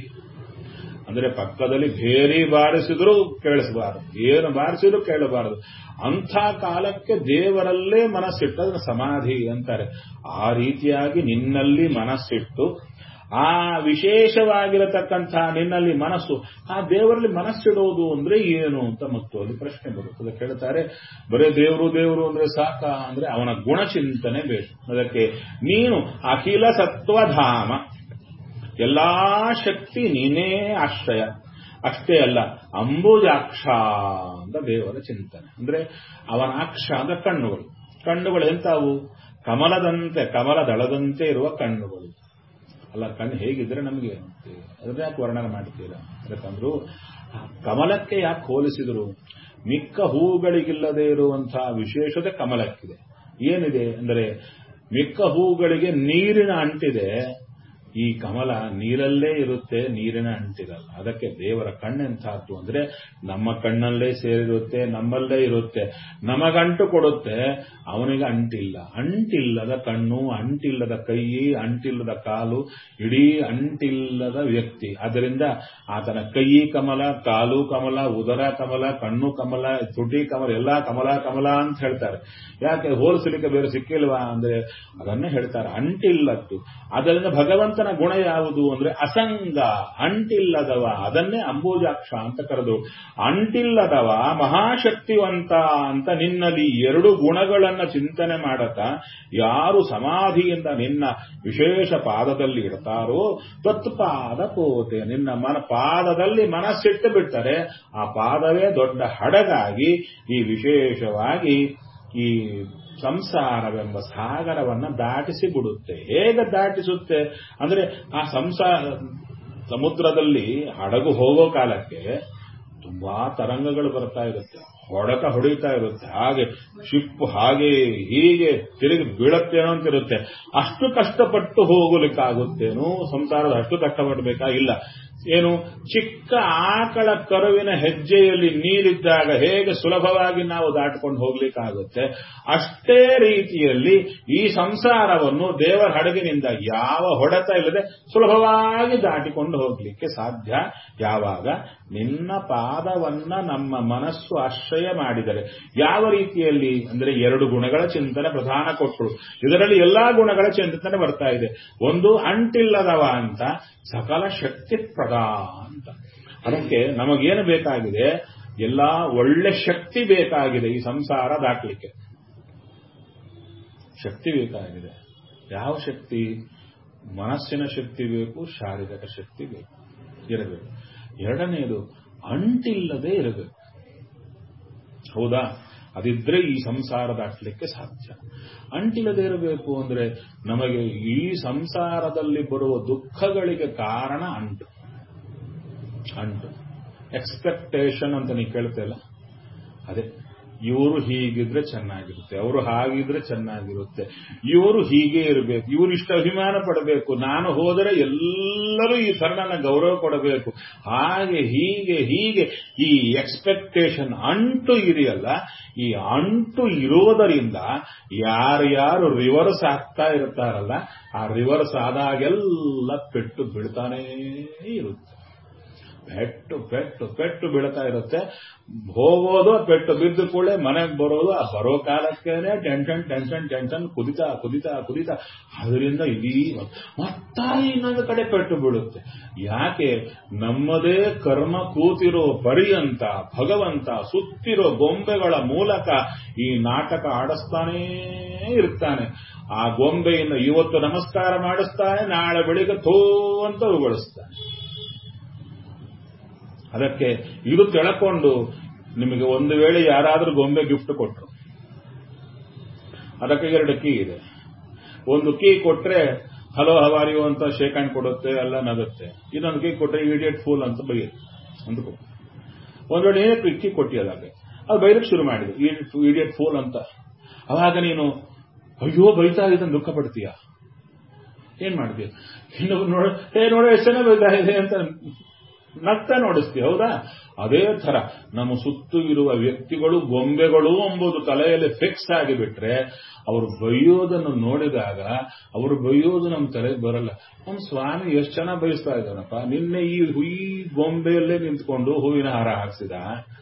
ಅಂದ್ರೆ ಪಕ್ಕದಲ್ಲಿ ಬೇರೆ ಬಾರಿಸಿದ್ರು ಕೇಳಿಸಬಾರದು ಏನು ಬಾರಿಸಿದ್ರು ಕೇಳಬಾರದು ಅಂಥ ಕಾಲಕ್ಕೆ ದೇವರಲ್ಲೇ ಮನಸ್ಸಿಟ್ಟದ್ರೆ ಸಮಾಧಿ ಅಂತಾರೆ ಆ ರೀತಿಯಾಗಿ ನಿನ್ನಲ್ಲಿ ಮನಸ್ಸಿಟ್ಟು ಆ ವಿಶೇಷವಾಗಿರತಕ್ಕಂಥ ನಿನ್ನಲ್ಲಿ ಮನಸ್ಸು ಆ ದೇವರಲ್ಲಿ ಮನಸ್ಸಿಡೋದು ಅಂದ್ರೆ ಏನು ಅಂತ ಮತ್ತು ಅಲ್ಲಿ ಪ್ರಶ್ನೆ ಬರುತ್ತದೆ ಕೇಳ್ತಾರೆ ಬರೇ ದೇವರು ದೇವರು ಅಂದ್ರೆ ಸಾಕ ಅಂದ್ರೆ ಅವನ ಗುಣಚಿಂತನೆ ಬೇಕು ಅದಕ್ಕೆ ನೀನು ಅಖಿಲ ಸತ್ವಧಾಮ ಎಲ್ಲಾ ಶಕ್ತಿ ನೀನೇ ಆಶ್ರಯ ಅಷ್ಟೇ ಅಲ್ಲ ಅಂಬುಜಾಕ್ಷ ಅಂತ ದೇವರ ಚಿಂತನೆ ಅಂದ್ರೆ ಅವನ ಅಕ್ಷ ಅಂದ್ರೆ ಕಣ್ಣುಗಳು ಕಣ್ಣುಗಳು ಎಂತಾವು ಕಮಲದಂತೆ ಕಮಲ ದಳದಂತೆ ಇರುವ ಕಣ್ಣುಗಳು ಅಲ್ಲ ಕಣ್ಣು ಹೇಗಿದ್ರೆ ನಮಗೆ ಅದನ್ನ ಯಾಕೆ ವರ್ಣನೆ ಮಾಡ್ತೀರಾ ಯಾಕಂದ್ರು ಕಮಲಕ್ಕೆ ಯಾಕೆ ಹೋಲಿಸಿದ್ರು ಮಿಕ್ಕ ಹೂಗಳಿಗಿಲ್ಲದೆ ಇರುವಂತಹ ವಿಶೇಷತೆ ಕಮಲಕ್ಕಿದೆ ಏನಿದೆ ಅಂದರೆ ಮಿಕ್ಕ ಹೂಗಳಿಗೆ ನೀರಿನ ಅಂಟಿದೆ ಈ ಕಮಲ ನೀರಲ್ಲೇ ಇರುತ್ತೆ ನೀರಿನ ಅಂಟಿರಲ್ಲ ಅದಕ್ಕೆ ದೇವರ ಕಣ್ಣೆಂಥದ್ದು ಅಂದ್ರೆ ನಮ್ಮ ಕಣ್ಣಲ್ಲೇ ಸೇರಿರುತ್ತೆ ನಮ್ಮಲ್ಲೇ ಇರುತ್ತೆ ನಮಗಂಟು ಕೊಡುತ್ತೆ ಅವನಿಗೆ ಅಂಟಿಲ್ಲ ಅಂಟಿಲ್ಲದ ಕಣ್ಣು ಅಂಟಿಲ್ಲದ ಕೈ ಅಂಟಿಲ್ಲದ ಕಾಲು ಇಡೀ ಅಂಟಿಲ್ಲದ ವ್ಯಕ್ತಿ ಅದರಿಂದ ಆತನ ಕೈ ಕಮಲ ಕಾಲು ಕಮಲ ಉದರ ಕಮಲ ಕಣ್ಣು ಕಮಲ ತುಟಿ ಕಮಲ ಎಲ್ಲಾ ಕಮಲ ಕಮಲ ಅಂತ ಹೇಳ್ತಾರೆ ಯಾಕೆ ಹೋಲಿಸಲಿಕ್ಕೆ ಬೇರೆ ಸಿಕ್ಕಿಲ್ವಾ ಅಂದ್ರೆ ಅದನ್ನೇ ಹೇಳ್ತಾರೆ ಅಂಟಿಲ್ಲದ್ದು ಅದರಿಂದ ಭಗವಂತನ ಗುಣ ಯಾವುದು ಅಂದ್ರೆ ಅಸಂಗ ಅಂಟಿಲ್ಲದವ ಅದನ್ನೇ ಅಂಬೂಜಾಕ್ಷ ಅಂತ ಕರೆದು ಅಂಟಿಲ್ಲದವ ಮಹಾಶಕ್ತಿವಂತ ಅಂತ ನಿನ್ನಲ್ಲಿ ಎರಡು ಗುಣಗಳನ್ನ ಚಿಂತನೆ ಮಾಡತಾ ಯಾರು ಸಮಾಧಿಯಿಂದ ನಿನ್ನ ವಿಶೇಷ ಪಾದದಲ್ಲಿ ಇಡ್ತಾರೋ ತತ್ಪಾದ ಪೋತೆ ನಿನ್ನ ಮನ ಪಾದದಲ್ಲಿ ಮನಸ್ಸಿಟ್ಟು ಬಿಟ್ಟರೆ ಆ ಪಾದವೇ ದೊಡ್ಡ ಹಡಗಾಗಿ ಈ ವಿಶೇಷವಾಗಿ ಈ ಸಂಸಾರವೆಂಬ ಸಾಗರವನ್ನ ದಾಟಿಸಿ ಬಿಡುತ್ತೆ ಹೇಗೆ ದಾಟಿಸುತ್ತೆ ಅಂದ್ರೆ ಆ ಸಂಸಾರ ಸಮುದ್ರದಲ್ಲಿ ಹಡಗು ಹೋಗೋ ಕಾಲಕ್ಕೆ ತುಂಬಾ ತರಂಗಗಳು ಬರ್ತಾ ಇರುತ್ತೆ ಹೊಡೆತ ಹೊಡಿತಾ ಇರುತ್ತೆ ಹಾಗೆ ಶಿಪ್ಪು ಹಾಗೆ ಹೀಗೆ ತಿರುಗಿ ಬೀಳತ್ತೇನೋ ಅಂತ ಇರುತ್ತೆ ಅಷ್ಟು ಕಷ್ಟಪಟ್ಟು ಹೋಗಲಿಕ್ಕಾಗುತ್ತೇನೋ ಸಂಸಾರದ ಅಷ್ಟು ಕಷ್ಟಪಡಬೇಕಾ ಇಲ್ಲ ಏನು ಚಿಕ್ಕ ಆಕಳ ಕರುವಿನ ಹೆಜ್ಜೆಯಲ್ಲಿ ನೀರಿದ್ದಾಗ ಹೇಗೆ ಸುಲಭವಾಗಿ ನಾವು ದಾಟಿಕೊಂಡು ಹೋಗ್ಲಿಕ್ಕಾಗುತ್ತೆ ಅಷ್ಟೇ ರೀತಿಯಲ್ಲಿ ಈ ಸಂಸಾರವನ್ನು ದೇವರ ಹಡಗಿನಿಂದ ಯಾವ ಹೊಡೆತ ಇಲ್ಲದೆ ಸುಲಭವಾಗಿ ದಾಟಿಕೊಂಡು ಹೋಗ್ಲಿಕ್ಕೆ ಸಾಧ್ಯ ಯಾವಾಗ ನಿನ್ನ ಪಾದವನ್ನ ನಮ್ಮ ಮನಸ್ಸು ಆಶ್ರಯ ಮಾಡಿದರೆ ಯಾವ ರೀತಿಯಲ್ಲಿ ಅಂದ್ರೆ ಎರಡು ಗುಣಗಳ ಚಿಂತನೆ ಪ್ರಧಾನ ಕೊಟ್ಟರು ಇದರಲ್ಲಿ ಎಲ್ಲಾ ಗುಣಗಳ ಚಿಂತನೆ ಬರ್ತಾ ಇದೆ ಒಂದು ಅಂಟಿಲ್ಲದವ ಅಂತ ಸಕಲ ಶಕ್ತಿ ಪ್ರದ ಅಂತ ಅದಕ್ಕೆ ನಮಗೇನು ಬೇಕಾಗಿದೆ ಎಲ್ಲಾ ಒಳ್ಳೆ ಶಕ್ತಿ ಬೇಕಾಗಿದೆ ಈ ಸಂಸಾರ ದಾಟಲಿಕ್ಕೆ ಶಕ್ತಿ ಬೇಕಾಗಿದೆ ಯಾವ ಶಕ್ತಿ ಮನಸ್ಸಿನ ಶಕ್ತಿ ಬೇಕು ಶಾರೀರಿಕ ಶಕ್ತಿ ಬೇಕು ಇರಬೇಕು ಎರಡನೆಯದು ಅಂಟಿಲ್ಲದೆ ಇರಬೇಕು ಹೌದಾ ಅದಿದ್ರೆ ಈ ಸಂಸಾರ ದಾಟಲಿಕ್ಕೆ ಸಾಧ್ಯ ಅಂಟಿಲ್ಲದೆ ಇರಬೇಕು ಅಂದ್ರೆ ನಮಗೆ ಈ ಸಂಸಾರದಲ್ಲಿ ಬರುವ ದುಃಖಗಳಿಗೆ ಕಾರಣ ಅಂಟು ಅಂಟು ಎಕ್ಸ್ಪೆಕ್ಟೇಷನ್ ಅಂತ ನೀವು ಕೇಳ್ತೇಲ್ಲ ಅದೇ ಇವರು ಹೀಗಿದ್ರೆ ಚೆನ್ನಾಗಿರುತ್ತೆ ಅವರು ಹಾಗಿದ್ರೆ ಚೆನ್ನಾಗಿರುತ್ತೆ ಇವರು ಹೀಗೆ ಇರಬೇಕು ಇವರು ಇಷ್ಟ ಅಭಿಮಾನ ಪಡಬೇಕು ನಾನು ಹೋದರೆ ಎಲ್ಲರೂ ಈ ಥರ ನನ್ನ ಗೌರವ ಕೊಡಬೇಕು ಹಾಗೆ ಹೀಗೆ ಹೀಗೆ ಈ ಎಕ್ಸ್ಪೆಕ್ಟೇಷನ್ ಅಂಟು ಇದೆಯಲ್ಲ ಈ ಅಂಟು ಇರೋದರಿಂದ ಯಾರ್ಯಾರು ರಿವರ್ಸ್ ಆಗ್ತಾ ಇರ್ತಾರಲ್ಲ ಆ ರಿವರ್ಸ್ ಆದಾಗೆಲ್ಲ ಪೆಟ್ಟು ಬೀಳ್ತಾನೇ ಇರುತ್ತೆ ಪೆಟ್ಟು ಪೆಟ್ಟು ಪೆಟ್ಟು ಬೀಳ್ತಾ ಇರುತ್ತೆ ಹೋಗೋದು ಪೆಟ್ಟು ಬಿದ್ದು ಕೂಡಲೇ ಮನೆಗೆ ಬರೋದು ಆ ಬರೋ ಕಾಲಕ್ಕೇನೆ ಟೆನ್ಷನ್ ಟೆನ್ಷನ್ ಟೆನ್ಷನ್ ಕುದಿತಾ ಕುದಿತಾ ಕುದಿತಾ ಅದರಿಂದ ಇದೀ ಮತ್ತ ಇನ್ನೊಂದು ಕಡೆ ಪೆಟ್ಟು ಬೀಳುತ್ತೆ ಯಾಕೆ ನಮ್ಮದೇ ಕರ್ಮ ಕೂತಿರೋ ಪರ್ಯಂತ ಭಗವಂತ ಸುತ್ತಿರೋ ಗೊಂಬೆಗಳ ಮೂಲಕ ಈ ನಾಟಕ ಆಡಿಸ್ತಾನೇ ಇರ್ತಾನೆ ಆ ಗೊಂಬೆಯಿಂದ ಇವತ್ತು ನಮಸ್ಕಾರ ಮಾಡಿಸ್ತಾನೆ ನಾಳೆ ಬೆಳಿಗ್ಗೆ ಥೋ ಅಂತ ಉಗಳಿಸ್ತಾನೆ ಅದಕ್ಕೆ ಇದು ತಿಳ್ಕೊಂಡು ನಿಮಗೆ ಒಂದು ವೇಳೆ ಯಾರಾದರೂ ಗೊಂಬೆ ಗಿಫ್ಟ್ ಕೊಟ್ಟರು ಅದಕ್ಕೆ ಎರಡು ಕೀ ಇದೆ ಒಂದು ಕೀ ಕೊಟ್ರೆ ಹಲೋ ಹವಾರಿಯೋ ಅಂತ ಶೇಕ್ ಹ್ಯಾಂಡ್ ಕೊಡುತ್ತೆ ಎಲ್ಲ ನಗುತ್ತೆ ಇನ್ನೊಂದು ಕೀ ಕೊಟ್ರೆ ಇಡಿಯಟ್ ಫೂಲ್ ಅಂತ ಬೈಯುತ್ತೆ ಅಂದ್ಕೊ ಒಂದ್ ವೇಳೆ ಏನಕ್ಕೆ ಕೀ ಕೊಟ್ಟಿಯದಾಗೆ ಅದು ಬೈರಕ್ಕೆ ಶುರು ಮಾಡಿದ್ರು ಇಡಿಯಟ್ ಫೂಲ್ ಅಂತ ಅವಾಗ ನೀನು ಅಯ್ಯೋ ಬೈತಾ ಇದೆ ದುಃಖ ಪಡ್ತೀಯ ಏನ್ ಮಾಡ್ತೀಯ ಇನ್ನೊಬ್ರು ನೋಡ ಏ ನೋಡ ಎಷ್ಟು ಜನ ಬೈತಾ ಇದೆ ಅಂತ ನಗ್ತಾ ನೋಡಿಸ್ತೀವಿ ಹೌದಾ ಅದೇ ತರ ನಮ್ಮ ಸುತ್ತು ಇರುವ ವ್ಯಕ್ತಿಗಳು ಗೊಂಬೆಗಳು ಎಂಬುದು ತಲೆಯಲ್ಲಿ ಫಿಕ್ಸ್ ಆಗಿಬಿಟ್ರೆ ಅವರು ಬೈಯೋದನ್ನು ನೋಡಿದಾಗ ಅವರು ಬೈಯೋದು ನಮ್ಮ ತಲೆಗೆ ಬರಲ್ಲ ನಮ್ಮ ಸ್ವಾಮಿ ಎಷ್ಟು ಚೆನ್ನಾಗಿ ಬಯಸ್ತಾ ಇದ್ದಾನಪ್ಪ ನಿನ್ನೆ ಈ ಈ ಗೊಂಬೆಯಲ್ಲೇ ನಿಂತ್ಕೊಂಡು ಹೂವಿನ ಹಾರ ಹಾಕ್ಸಿದ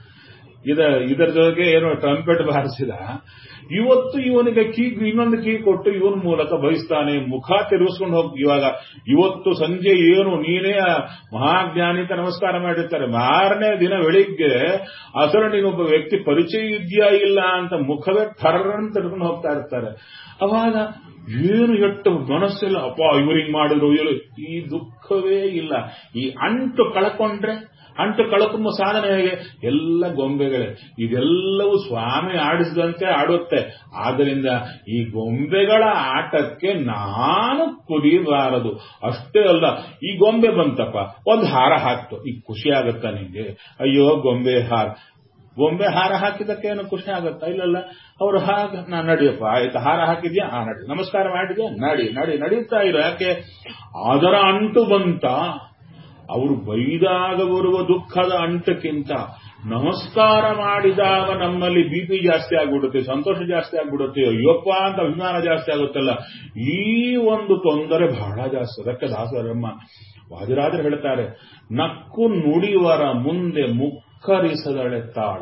ಇದ ಇದರ ಜೊತೆಗೆ ಏನೋ ಟ್ರಂಪೆಟ್ ಬಾರಿಸಿದ ಇವತ್ತು ಇವನಿಗೆ ಕೀ ಇನ್ನೊಂದು ಕೀ ಕೊಟ್ಟು ಇವನ ಮೂಲಕ ಬಯಸ್ತಾನೆ ಮುಖ ತಿರುಗಿಸ್ಕೊಂಡು ಹೋಗಿ ಇವಾಗ ಇವತ್ತು ಸಂಜೆ ಏನು ನೀನೇ ಮಹಾಜ್ಞಾನಿ ಅಂತ ನಮಸ್ಕಾರ ಮಾಡಿರ್ತಾರೆ ಮಾರನೇ ದಿನ ಬೆಳಿಗ್ಗೆ ಅಸಲು ನೀನೊಬ್ಬ ವ್ಯಕ್ತಿ ಪರಿಚಯ ಇದೆಯಾ ಇಲ್ಲ ಅಂತ ಮುಖವೇ ಕರ್ರಂತ ತಿರ್ಕೊಂಡು ಹೋಗ್ತಾ ಇರ್ತಾರೆ ಅವಾಗ ಏನು ಎಟ್ಟು ಮನಸ್ಸೆಲ್ಲ ಅಪ್ಪ ಇವ್ರು ಹಿಂಗ್ ಮಾಡಿದ್ರು ಇವರು ಈ ದುಃಖವೇ ಇಲ್ಲ ಈ ಅಂಟು ಕಳ್ಕೊಂಡ್ರೆ ಅಂಟು ಕಳಕುಂಬ ಸಾಧನೆ ಹೇಗೆ ಎಲ್ಲ ಗೊಂಬೆಗಳೇ ಇದೆಲ್ಲವೂ ಸ್ವಾಮಿ ಆಡಿಸಿದಂತೆ ಆಡುತ್ತೆ ಆದ್ದರಿಂದ ಈ ಗೊಂಬೆಗಳ ಆಟಕ್ಕೆ ನಾನು ಕುದಿಯಬಾರದು ಅಷ್ಟೇ ಅಲ್ಲ ಈ ಗೊಂಬೆ ಬಂತಪ್ಪ ಒಂದು ಹಾರ ಹಾಕ್ತು ಈಗ ಖುಷಿ ಆಗತ್ತಾ ನಿಂಗೆ ಅಯ್ಯೋ ಗೊಂಬೆ ಹಾರ ಗೊಂಬೆ ಹಾರ ಹಾಕಿದಕ್ಕೆ ಏನು ಖುಷಿ ಆಗತ್ತಾ ಇಲ್ಲಲ್ಲ ಅವ್ರು ಹಾಗ ನಾ ನಡಿಯಪ್ಪ ಆಯ್ತು ಹಾರ ಹಾಕಿದ್ಯಾ ಆ ನಡಿ ನಮಸ್ಕಾರ ಮಾಡಿದ್ಯಾ ನಡಿ ನಡಿ ನಡೀತಾ ಇರೋ ಯಾಕೆ ಅದರ ಅಂಟು ಬಂತ ಅವರು ಬೈದಾಗ ಬರುವ ದುಃಖದ ಅಂಟಕ್ಕಿಂತ ನಮಸ್ಕಾರ ಮಾಡಿದಾಗ ನಮ್ಮಲ್ಲಿ ಬಿ ಪಿ ಜಾಸ್ತಿ ಆಗ್ಬಿಡುತ್ತೆ ಸಂತೋಷ ಜಾಸ್ತಿ ಆಗ್ಬಿಡುತ್ತೆ ಅಯ್ಯಪ್ಪ ಅಂತ ಅಭಿಮಾನ ಜಾಸ್ತಿ ಆಗುತ್ತಲ್ಲ ಈ ಒಂದು ತೊಂದರೆ ಬಹಳ ಜಾಸ್ತಿ ಅದಕ್ಕೆ ದಾಸರಮ್ಮ ವಾದಿರಾಜರು ಹೇಳ್ತಾರೆ ನಕ್ಕು ನುಡಿವರ ಮುಂದೆ ಮುಕ್ಕರಿಸದಳೆ ತಾಳು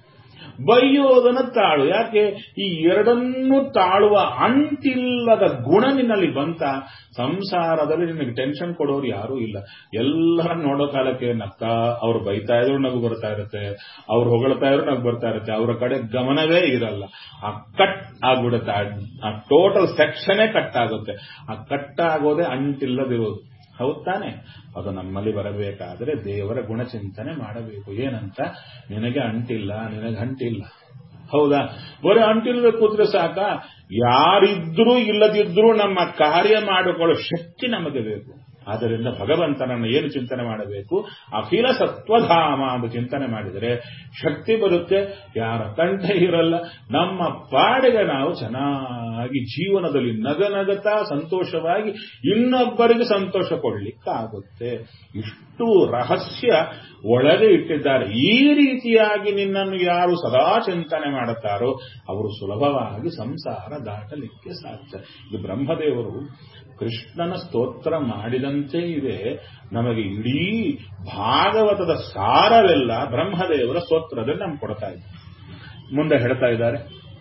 ಬೈಯೋದನ್ನ ತಾಳು ಯಾಕೆ ಈ ಎರಡನ್ನೂ ತಾಳುವ ಅಂಟಿಲ್ಲದ ಗುಣ ನಿನ್ನಲ್ಲಿ ಬಂತ ಸಂಸಾರದಲ್ಲಿ ನಿನಗೆ ಟೆನ್ಷನ್ ಕೊಡೋರು ಯಾರೂ ಇಲ್ಲ ಎಲ್ಲರ ನೋಡೋ ಕಾಲಕ್ಕೆ ನಗ್ತಾ ಅವ್ರು ಬೈತಾ ಇದ್ರು ನಗು ಬರ್ತಾ ಇರುತ್ತೆ ಅವ್ರು ಹೊಗಳ್ತಾ ಇದ್ರು ನಗು ಬರ್ತಾ ಇರುತ್ತೆ ಅವರ ಕಡೆ ಗಮನವೇ ಇರಲ್ಲ ಆ ಕಟ್ ಆಗ್ಬಿಡುತ್ತೆ ಆ ಟೋಟಲ್ ಸೆಕ್ಷನೇ ಕಟ್ ಆಗುತ್ತೆ ಆ ಕಟ್ ಆಗೋದೇ ಅಂಟಿಲ್ಲದಿರೋದು ಹೌದ್ ತಾನೆ ಅದು ನಮ್ಮಲ್ಲಿ ಬರಬೇಕಾದರೆ ದೇವರ ಗುಣಚಿಂತನೆ ಮಾಡಬೇಕು ಏನಂತ ನಿನಗೆ ಅಂಟಿಲ್ಲ ನಿನಗೆ ಅಂಟಿಲ್ಲ ಹೌದಾ ಬರೀ ಅಂಟಿಲ್ಲದೆ ಕೂತ್ರೆ ಸಾಕ ಯಾರಿದ್ರೂ ಇಲ್ಲದಿದ್ರೂ ನಮ್ಮ ಕಾರ್ಯ ಮಾಡಿಕೊಳ್ಳೋ ಶಕ್ತಿ ನಮಗೆ ಬೇಕು ಆದ್ದರಿಂದ ಭಗವಂತನನ್ನು ಏನು ಚಿಂತನೆ ಮಾಡಬೇಕು ಅಖಿಲ ಸತ್ವಧಾಮ ಅಂತ ಚಿಂತನೆ ಮಾಡಿದರೆ ಶಕ್ತಿ ಬರುತ್ತೆ ಯಾರ ಕಂಠ ಇರಲ್ಲ ನಮ್ಮ ಪಾಡಿಗೆ ನಾವು ಚೆನ್ನಾಗಿ ಜೀವನದಲ್ಲಿ ನಗನಗತಾ ಸಂತೋಷವಾಗಿ ಇನ್ನೊಬ್ಬರಿಗೆ ಸಂತೋಷ ಕೊಡ್ಲಿಕ್ಕಾಗುತ್ತೆ ಇಷ್ಟು ರಹಸ್ಯ ಒಳಗೆ ಇಟ್ಟಿದ್ದಾರೆ ಈ ರೀತಿಯಾಗಿ ನಿನ್ನನ್ನು ಯಾರು ಸದಾ ಚಿಂತನೆ ಮಾಡುತ್ತಾರೋ ಅವರು ಸುಲಭವಾಗಿ ಸಂಸಾರ ದಾಟಲಿಕ್ಕೆ ಸಾಧ್ಯ ಇದು ಬ್ರಹ್ಮದೇವರು ಕೃಷ್ಣನ ಸ್ತೋತ್ರ ಮಾಡಿದಂತೆ ಇದೆ ನಮಗೆ ಇಡೀ ಭಾಗವತದ ಸಾರವೆಲ್ಲ ಬ್ರಹ್ಮದೇವರ ಸ್ತೋತ್ರದಲ್ಲಿ ನಮ್ಗೆ ಕೊಡ್ತಾ ಇದ್ದಾರೆ ಮುಂದೆ ಹೇಳ್ತಾ ಇದ್ದಾರೆ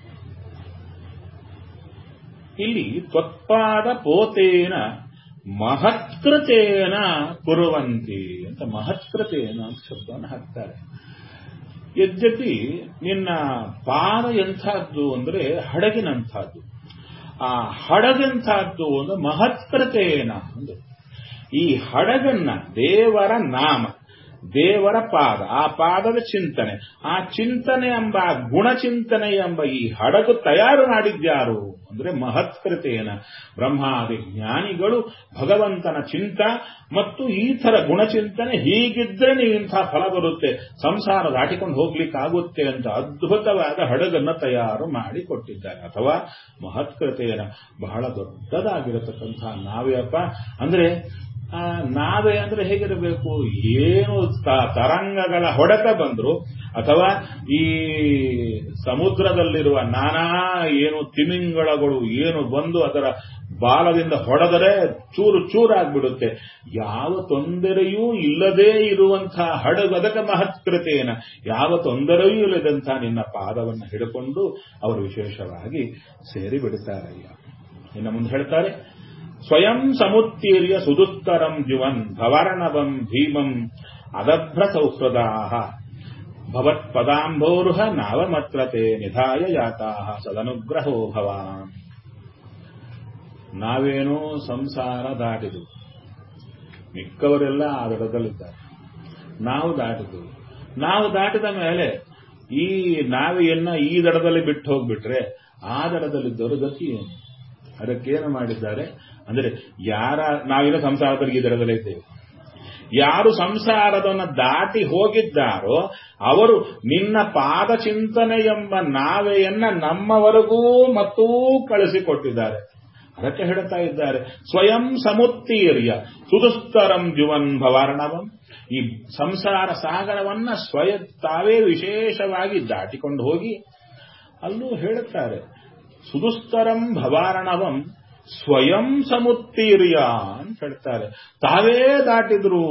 ಇಲ್ಲಿ ತ್ವತ್ಪಾದ ಪೋತೇನ ಮಹತ್ಕೃತೇನ ಕುರುವಂತಿ ಅಂತ ಮಹತ್ಕೃತೇನ ಅಂತ ಶಬ್ದವನ್ನು ಹಾಕ್ತಾರೆ ಯದ್ಯಪಿ ನಿನ್ನ ಪಾದ ಎಂಥದ್ದು ಅಂದ್ರೆ ಹಡಗಿನಂಥದ್ದು ಆ ಹಡಗಂಥದ್ದು ಒಂದು ಮಹತ್ಕೃತೇನ ಒಂದು ಈ ಹಡಗನ್ನ ದೇವರ ನಾಮ ದೇವರ ಪಾದ ಆ ಪಾದದ ಚಿಂತನೆ ಆ ಚಿಂತನೆ ಎಂಬ ಗುಣಚಿಂತನೆ ಎಂಬ ಈ ಹಡಗು ತಯಾರು ಮಾಡಿದ್ಯಾರು ಅಂದ್ರೆ ಮಹತ್ಕೃತೇನ ಬ್ರಹ್ಮಾದಿ ಜ್ಞಾನಿಗಳು ಭಗವಂತನ ಚಿಂತ ಮತ್ತು ಈ ತರ ಗುಣಚಿಂತನೆ ಹೀಗಿದ್ರೆ ನೀವು ಇಂಥ ಫಲ ಬರುತ್ತೆ ಸಂಸಾರ ದಾಟಿಕೊಂಡು ಹೋಗ್ಲಿಕ್ಕಾಗುತ್ತೆ ಅಂತ ಅದ್ಭುತವಾದ ಹಡಗನ್ನ ತಯಾರು ಮಾಡಿ ಕೊಟ್ಟಿದ್ದಾರೆ ಅಥವಾ ಮಹತ್ಕೃತೆಯನ ಬಹಳ ದೊಡ್ಡದಾಗಿರತಕ್ಕಂಥ ನಾವೇಪ್ಪ ಅಂದ್ರೆ ಆ ನಾವೇ ಅಂದ್ರೆ ಹೇಗಿರಬೇಕು ಏನು ತರಂಗಗಳ ಹೊಡೆತ ಬಂದ್ರು ಅಥವಾ ಈ ಸಮುದ್ರದಲ್ಲಿರುವ ನಾನಾ ಏನು ತಿಮಿಂಗಳಗಳು ಏನು ಬಂದು ಅದರ ಬಾಲದಿಂದ ಹೊಡೆದರೆ ಚೂರು ಚೂರಾಗ್ಬಿಡುತ್ತೆ ಯಾವ ತೊಂದರೆಯೂ ಇಲ್ಲದೇ ಇರುವಂತಹ ಹಡಗು ಅದಕ್ಕೆ ಮಹತ್ಕೃತೇನ ಯಾವ ತೊಂದರೆಯೂ ಇಲ್ಲದಂತಹ ನಿನ್ನ ಪಾದವನ್ನು ಹಿಡ್ಕೊಂಡು ಅವರು ವಿಶೇಷವಾಗಿ ಸೇರಿ ಬಿಡುತ್ತಾರಯ್ಯ ಇನ್ನು ಮುಂದೆ ಹೇಳ್ತಾರೆ ಸ್ವಯಂ ಸಮುತ್ತೀರ್ಯ ಸುದುಸ್ತರಂ ಜುವನ್ ಭವರ್ಣವಂ ಭೀಮಂ ಅದಭ್ರ ಸೌಹೃದಾಹ ಭವತ್ಪದಾಂಬೋರುಹ ನಾವಮತ್ರತೆ ನಿಧಾಯ ಯಾತಾಹ ಸದನುಗ್ರಹೋ ಭವಾನ್ ನಾವೇನೋ ಸಂಸಾರ ದಾಟಿದು ಮಿಕ್ಕವರೆಲ್ಲ ಆ ದಡದಲ್ಲಿದ್ದಾರೆ ನಾವು ದಾಟಿದು ನಾವು ದಾಟಿದ ಮೇಲೆ ಈ ನಾವೆಯನ್ನ ಈ ದಡದಲ್ಲಿ ಬಿಟ್ಟು ಹೋಗ್ಬಿಟ್ರೆ ಆ ದಡದಲ್ಲಿದ್ದವರು ಗತಿ ಏನು ಅದಕ್ಕೇನು ಮಾಡಿದ್ದಾರೆ ಅಂದರೆ ಯಾರ ನಾವಿನ ಸಂಸಾರದಲ್ಲಿ ಈ ದಡದಲ್ಲೇ ಇದ್ದೇವೆ ಯಾರು ಸಂಸಾರದನ್ನ ದಾಟಿ ಹೋಗಿದ್ದಾರೋ ಅವರು ನಿನ್ನ ಪಾದ ಚಿಂತನೆ ಎಂಬ ನಾವೆಯನ್ನ ನಮ್ಮವರೆಗೂ ಮತ್ತೂ ಕಳಿಸಿಕೊಟ್ಟಿದ್ದಾರೆ ಅದಕ್ಕೆ ಹೇಳ್ತಾ ಇದ್ದಾರೆ ಸ್ವಯಂ ಸಮುತ್ತೀರ್ಯ ಸುದುಸ್ತರಂ ಜುವನ್ ಭವಾರ್ಣವಂ ಈ ಸಂಸಾರ ಸಾಗರವನ್ನ ಸ್ವಯ ತಾವೇ ವಿಶೇಷವಾಗಿ ದಾಟಿಕೊಂಡು ಹೋಗಿ ಅಲ್ಲೂ ಹೇಳುತ್ತಾರೆ ಸುದುಸ್ತರಂ ಭವಾರಣವಂ ಸ್ವಯಂ ಸಮುತ್ತೀರ್ಯ ಅಂತ ಹೇಳ್ತಾರೆ ತಾವೇ ದಾಟಿದ್ರು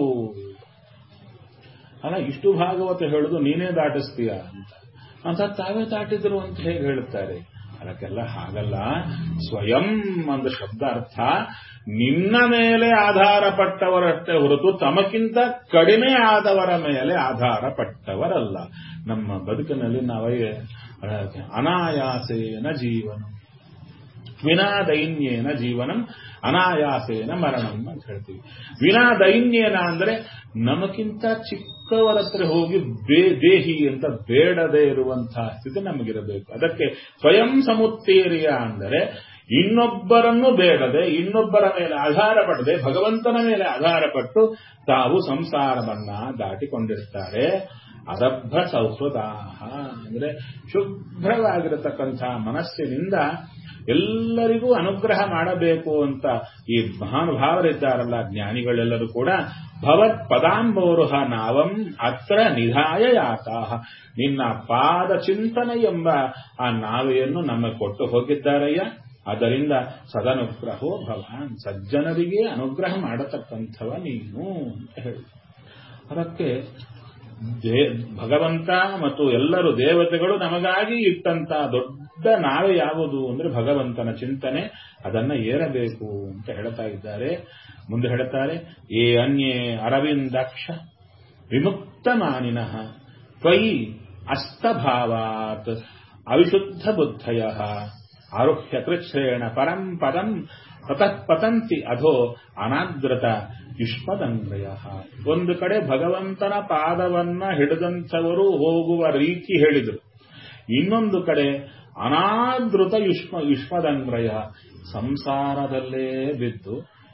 ಅಲ್ಲ ಇಷ್ಟು ಭಾಗವತ ಹೇಳುದು ನೀನೇ ದಾಟಿಸ್ತೀಯ ಅಂತ ಅಂತ ತಾವೇ ದಾಟಿದ್ರು ಅಂತ ಹೇಗೆ ಹೇಳುತ್ತಾರೆ ಅದಕ್ಕೆಲ್ಲ ಹಾಗಲ್ಲ ಸ್ವಯಂ ಅಂದ ಶಬ್ದಾರ್ಥ ನಿನ್ನ ಮೇಲೆ ಆಧಾರ ಪಟ್ಟವರಷ್ಟೇ ಹೊರತು ತಮಕ್ಕಿಂತ ಕಡಿಮೆ ಆದವರ ಮೇಲೆ ಆಧಾರ ಪಟ್ಟವರಲ್ಲ ನಮ್ಮ ಬದುಕಿನಲ್ಲಿ ನಾವೇ ಅನಾಯಾಸೇನ ಜೀವನ ವಿನಾ ದೈನ್ಯೇನ ಜೀವನಂ ಅನಾಯಾಸೇನ ಮರಣಂ ಅಂತ ಹೇಳ್ತೀವಿ ವಿನಾ ದೈನ್ಯೇನ ಅಂದ್ರೆ ನಮಗಿಂತ ಚಿಕ್ಕವರ ಹತ್ರ ಹೋಗಿ ಬೇ ದೇಹಿ ಅಂತ ಬೇಡದೇ ಇರುವಂತಹ ಸ್ಥಿತಿ ನಮಗಿರಬೇಕು ಅದಕ್ಕೆ ಸ್ವಯಂ ಸಮುತ್ತೇರಿಯ ಅಂದರೆ ಇನ್ನೊಬ್ಬರನ್ನು ಬೇಡದೆ ಇನ್ನೊಬ್ಬರ ಮೇಲೆ ಆಧಾರ ಪಡದೆ ಭಗವಂತನ ಮೇಲೆ ಆಧಾರ ಪಟ್ಟು ತಾವು ಸಂಸಾರವನ್ನ ದಾಟಿಕೊಂಡಿರ್ತಾರೆ ಅದಭ್ರ ಸೌಹೃದಾಹ ಅಂದ್ರೆ ಶುಭ್ರವಾಗಿರತಕ್ಕಂತಹ ಮನಸ್ಸಿನಿಂದ ಎಲ್ಲರಿಗೂ ಅನುಗ್ರಹ ಮಾಡಬೇಕು ಅಂತ ಈ ಮಹಾನುಭಾವರಿದ್ದಾರಲ್ಲ ಜ್ಞಾನಿಗಳೆಲ್ಲರೂ ಕೂಡ ಭವತ್ ಪದಾಂಬೋರುಹ ನಾವಂ ಅತ್ರ ನಿಧಾಯ ಯಾತಾಹ ನಿನ್ನ ಪಾದ ಚಿಂತನೆ ಎಂಬ ಆ ನಾವೆಯನ್ನು ನಮ್ಮ ಕೊಟ್ಟು ಹೋಗಿದ್ದಾರಯ್ಯ ಅದರಿಂದ ಸದನುಗ್ರಹೋ ಭವಾನ್ ಸಜ್ಜನರಿಗೆ ಅನುಗ್ರಹ ಮಾಡತಕ್ಕಂಥವ ನೀನು ಅಂತ ಹೇಳಿ ಅದಕ್ಕೆ ದೇ ಭಗವಂತ ಮತ್ತು ಎಲ್ಲರೂ ದೇವತೆಗಳು ನಮಗಾಗಿ ಇಟ್ಟಂತ ದೊಡ್ಡ ನಾವೆ ಯಾವುದು ಅಂದ್ರೆ ಭಗವಂತನ ಚಿಂತನೆ ಅದನ್ನ ಏರಬೇಕು ಅಂತ ಹೇಳ್ತಾ ಇದ್ದಾರೆ ಮುಂದೆ ಹೇಳ್ತಾರೆ ಏ ಅನ್ಯೇ ಅರವಿಂದಾಕ್ಷ ವಿಮುಕ್ತ ಮಾನಿನಃ ತ್ವಯಿ ಅಸ್ತಭಾವಾತ್ ಅವಿಶುದ್ಧ ಬುದ್ಧಯ ಆರುಹ್ಯ ಕೃಚ್ಛ್ರೇಣ ಪರಂ ಪದಂ ತತಃ ಪತಂತಿ ಅಧೋ ಅನಾದ್ರತ ಯುಷ್ಮದಂಗ್ರಯ ಒಂದು ಕಡೆ ಭಗವಂತನ ಪಾದವನ್ನ ಹಿಡಿದಂಥವರು ಹೋಗುವ ರೀತಿ ಹೇಳಿದರು ಇನ್ನೊಂದು ಕಡೆ ಅನಾದೃತ ಯುಷ್ಮ ಯುಷ್ಮದಂಗ್ರಯ ಸಂಸಾರದಲ್ಲೇ ಬಿದ್ದು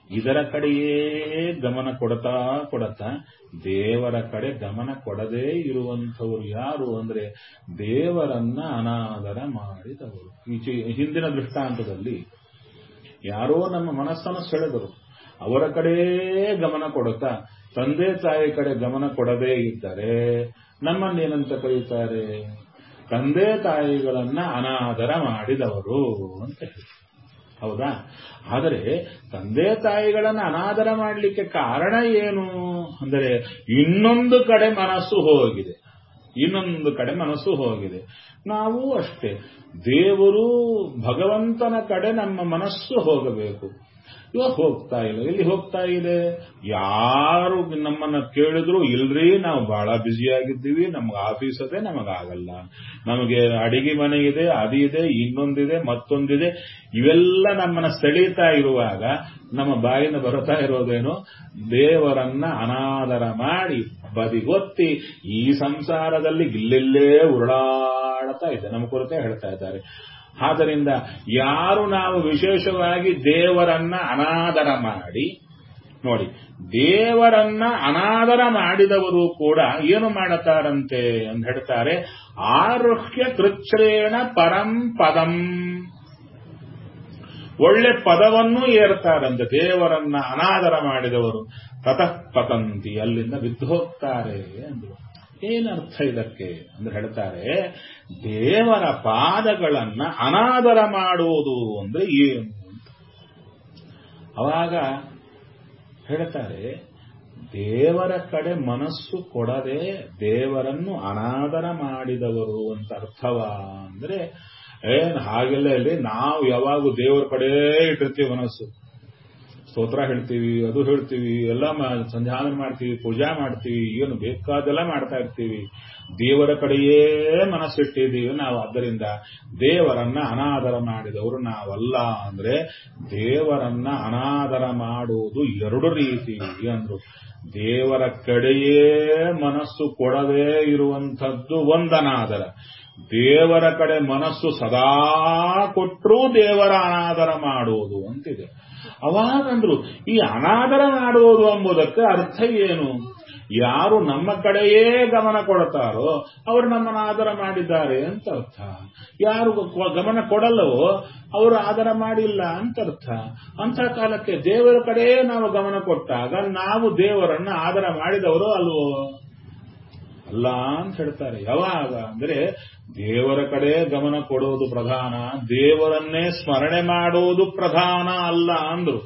ಇದರ ಕಡೆಯೇ ಗಮನ ಕೊಡ್ತಾ ಕೊಡತಾ ದೇವರ ಕಡೆ ಗಮನ ಕೊಡದೇ ಇರುವಂಥವ್ರು ಯಾರು ಅಂದ್ರೆ ದೇವರನ್ನ ಅನಾದರ ಮಾಡಿದವರು ಈ ಚಿ- ಹಿಂದಿನ ದೃಷ್ಟಾಂತದಲ್ಲಿ ಯಾರೋ ನಮ್ಮ ಮನಸ್ಸನ್ನು ಸೆಳೆದರು ಅವರ ಕಡೆ ಗಮನ ಕೊಡುತ್ತಾ ತಂದೆ ತಾಯಿ ಕಡೆ ಗಮನ ಕೊಡದೇ ಇದ್ದರೆ ನಮ್ಮನ್ನೇನಂತ ಕರೀತಾರೆ ತಂದೆ ತಾಯಿಗಳನ್ನ ಅನಾದರ ಮಾಡಿದವರು ಅಂತ ಹೇಳಿ ಹೌದಾ ಆದರೆ ತಂದೆ ತಾಯಿಗಳನ್ನ ಅನಾದರ ಮಾಡಲಿಕ್ಕೆ ಕಾರಣ ಏನು ಅಂದರೆ ಇನ್ನೊಂದು ಕಡೆ ಮನಸ್ಸು ಹೋಗಿದೆ ಇನ್ನೊಂದು ಕಡೆ ಮನಸ್ಸು ಹೋಗಿದೆ ನಾವು ಅಷ್ಟೇ ದೇವರು ಭಗವಂತನ ಕಡೆ ನಮ್ಮ ಮನಸ್ಸು ಹೋಗಬೇಕು ಇವಾಗ ಹೋಗ್ತಾ ಇಲ್ಲ ಎಲ್ಲಿ ಹೋಗ್ತಾ ಇದೆ ಯಾರು ನಮ್ಮನ್ನ ಕೇಳಿದ್ರು ಇಲ್ರಿ ನಾವು ಬಹಳ ಆಗಿದ್ದೀವಿ ನಮ್ಗೆ ಆಫೀಸ್ ಅದೇ ನಮಗಾಗಲ್ಲ ನಮಗೆ ಅಡಿಗೆ ಮನೆ ಇದೆ ಅದು ಇದೆ ಇನ್ನೊಂದಿದೆ ಮತ್ತೊಂದಿದೆ ಇವೆಲ್ಲ ನಮ್ಮನ್ನ ಸೆಳೀತಾ ಇರುವಾಗ ನಮ್ಮ ಬಾಯಿಂದ ಬರ್ತಾ ಇರೋದೇನು ದೇವರನ್ನ ಅನಾದರ ಮಾಡಿ ಬದಿಗೊತ್ತಿ ಈ ಸಂಸಾರದಲ್ಲಿ ಗಿಲ್ಲೆಲ್ಲೇ ಉರುಳಾಡ್ತಾ ಇದೆ ನಮ್ಮ ಕುರಿತೇ ಹೇಳ್ತಾ ಇದ್ದಾರೆ ಆದ್ದರಿಂದ ಯಾರು ನಾವು ವಿಶೇಷವಾಗಿ ದೇವರನ್ನ ಅನಾದರ ಮಾಡಿ ನೋಡಿ ದೇವರನ್ನ ಅನಾದರ ಮಾಡಿದವರು ಕೂಡ ಏನು ಮಾಡುತ್ತಾರಂತೆ ಅಂತ ಹೇಳ್ತಾರೆ ಆರುಹ್ಯ ಕೃಚ್ಛ್ರೇಣ ಪರಂ ಪದಂ ಒಳ್ಳೆ ಪದವನ್ನು ಏರ್ತಾರಂತೆ ದೇವರನ್ನ ಅನಾದರ ಮಾಡಿದವರು ತತಃ ಪತಂತಿ ಅಲ್ಲಿಂದ ಬಿದ್ದು ಹೋಗ್ತಾರೆ ಅಂದ್ರು ಏನರ್ಥ ಇದಕ್ಕೆ ಅಂದ್ರೆ ಹೇಳ್ತಾರೆ ದೇವರ ಪಾದಗಳನ್ನ ಅನಾದರ ಮಾಡುವುದು ಅಂದ್ರೆ ಏನು ಅಂತ ಅವಾಗ ಹೇಳ್ತಾರೆ ದೇವರ ಕಡೆ ಮನಸ್ಸು ಕೊಡದೆ ದೇವರನ್ನು ಅನಾದರ ಮಾಡಿದವರು ಅಂತ ಅರ್ಥವ ಅಂದ್ರೆ ಏನ್ ಹಾಗೆಲ್ಲ ಇಲ್ಲಿ ನಾವು ಯಾವಾಗ ದೇವರ ಕಡೆ ಇಟ್ಟಿರ್ತೀವಿ ಮನಸ್ಸು ಸ್ತೋತ್ರ ಹೇಳ್ತೀವಿ ಅದು ಹೇಳ್ತೀವಿ ಎಲ್ಲ ಸಂಧ್ಯಾನ ಮಾಡ್ತೀವಿ ಪೂಜಾ ಮಾಡ್ತೀವಿ ಏನು ಬೇಕಾದೆಲ್ಲ ಮಾಡ್ತಾ ಇರ್ತೀವಿ ದೇವರ ಕಡೆಯೇ ಮನಸ್ಸಿಟ್ಟಿದ್ದೀವಿ ನಾವು ಆದ್ದರಿಂದ ದೇವರನ್ನ ಅನಾದರ ಮಾಡಿದವರು ನಾವಲ್ಲ ಅಂದ್ರೆ ದೇವರನ್ನ ಅನಾದರ ಮಾಡುವುದು ಎರಡು ರೀತಿ ಅಂದ್ರು ದೇವರ ಕಡೆಯೇ ಮನಸ್ಸು ಕೊಡದೇ ಇರುವಂಥದ್ದು ಒಂದನಾದರ ದೇವರ ಕಡೆ ಮನಸ್ಸು ಸದಾ ಕೊಟ್ಟರೂ ದೇವರ ಅನಾದರ ಮಾಡುವುದು ಅಂತಿದೆ ಅವಾಗಂದ್ರು ಈ ಅನಾದರ ಮಾಡುವುದು ಎಂಬುದಕ್ಕೆ ಅರ್ಥ ಏನು ಯಾರು ನಮ್ಮ ಕಡೆಯೇ ಗಮನ ಕೊಡ್ತಾರೋ ಅವರು ನಮ್ಮನ್ನು ಆದರ ಮಾಡಿದ್ದಾರೆ ಅಂತ ಅರ್ಥ ಯಾರು ಗಮನ ಕೊಡಲ್ಲವೋ ಅವರು ಆದರ ಮಾಡಿಲ್ಲ ಅಂತ ಅರ್ಥ ಅಂತ ಕಾಲಕ್ಕೆ ದೇವರ ಕಡೆ ನಾವು ಗಮನ ಕೊಟ್ಟಾಗ ನಾವು ದೇವರನ್ನ ಆದರ ಮಾಡಿದವರು ಅಲ್ವೋ ಅಲ್ಲ ಅಂತ ಹೇಳ್ತಾರೆ ಯಾವಾಗ ಅಂದ್ರೆ ದೇವರ ಕಡೆ ಗಮನ ಕೊಡೋದು ಪ್ರಧಾನ ದೇವರನ್ನೇ ಸ್ಮರಣೆ ಮಾಡೋದು ಪ್ರಧಾನ ಅಲ್ಲ ಅಂದ್ರು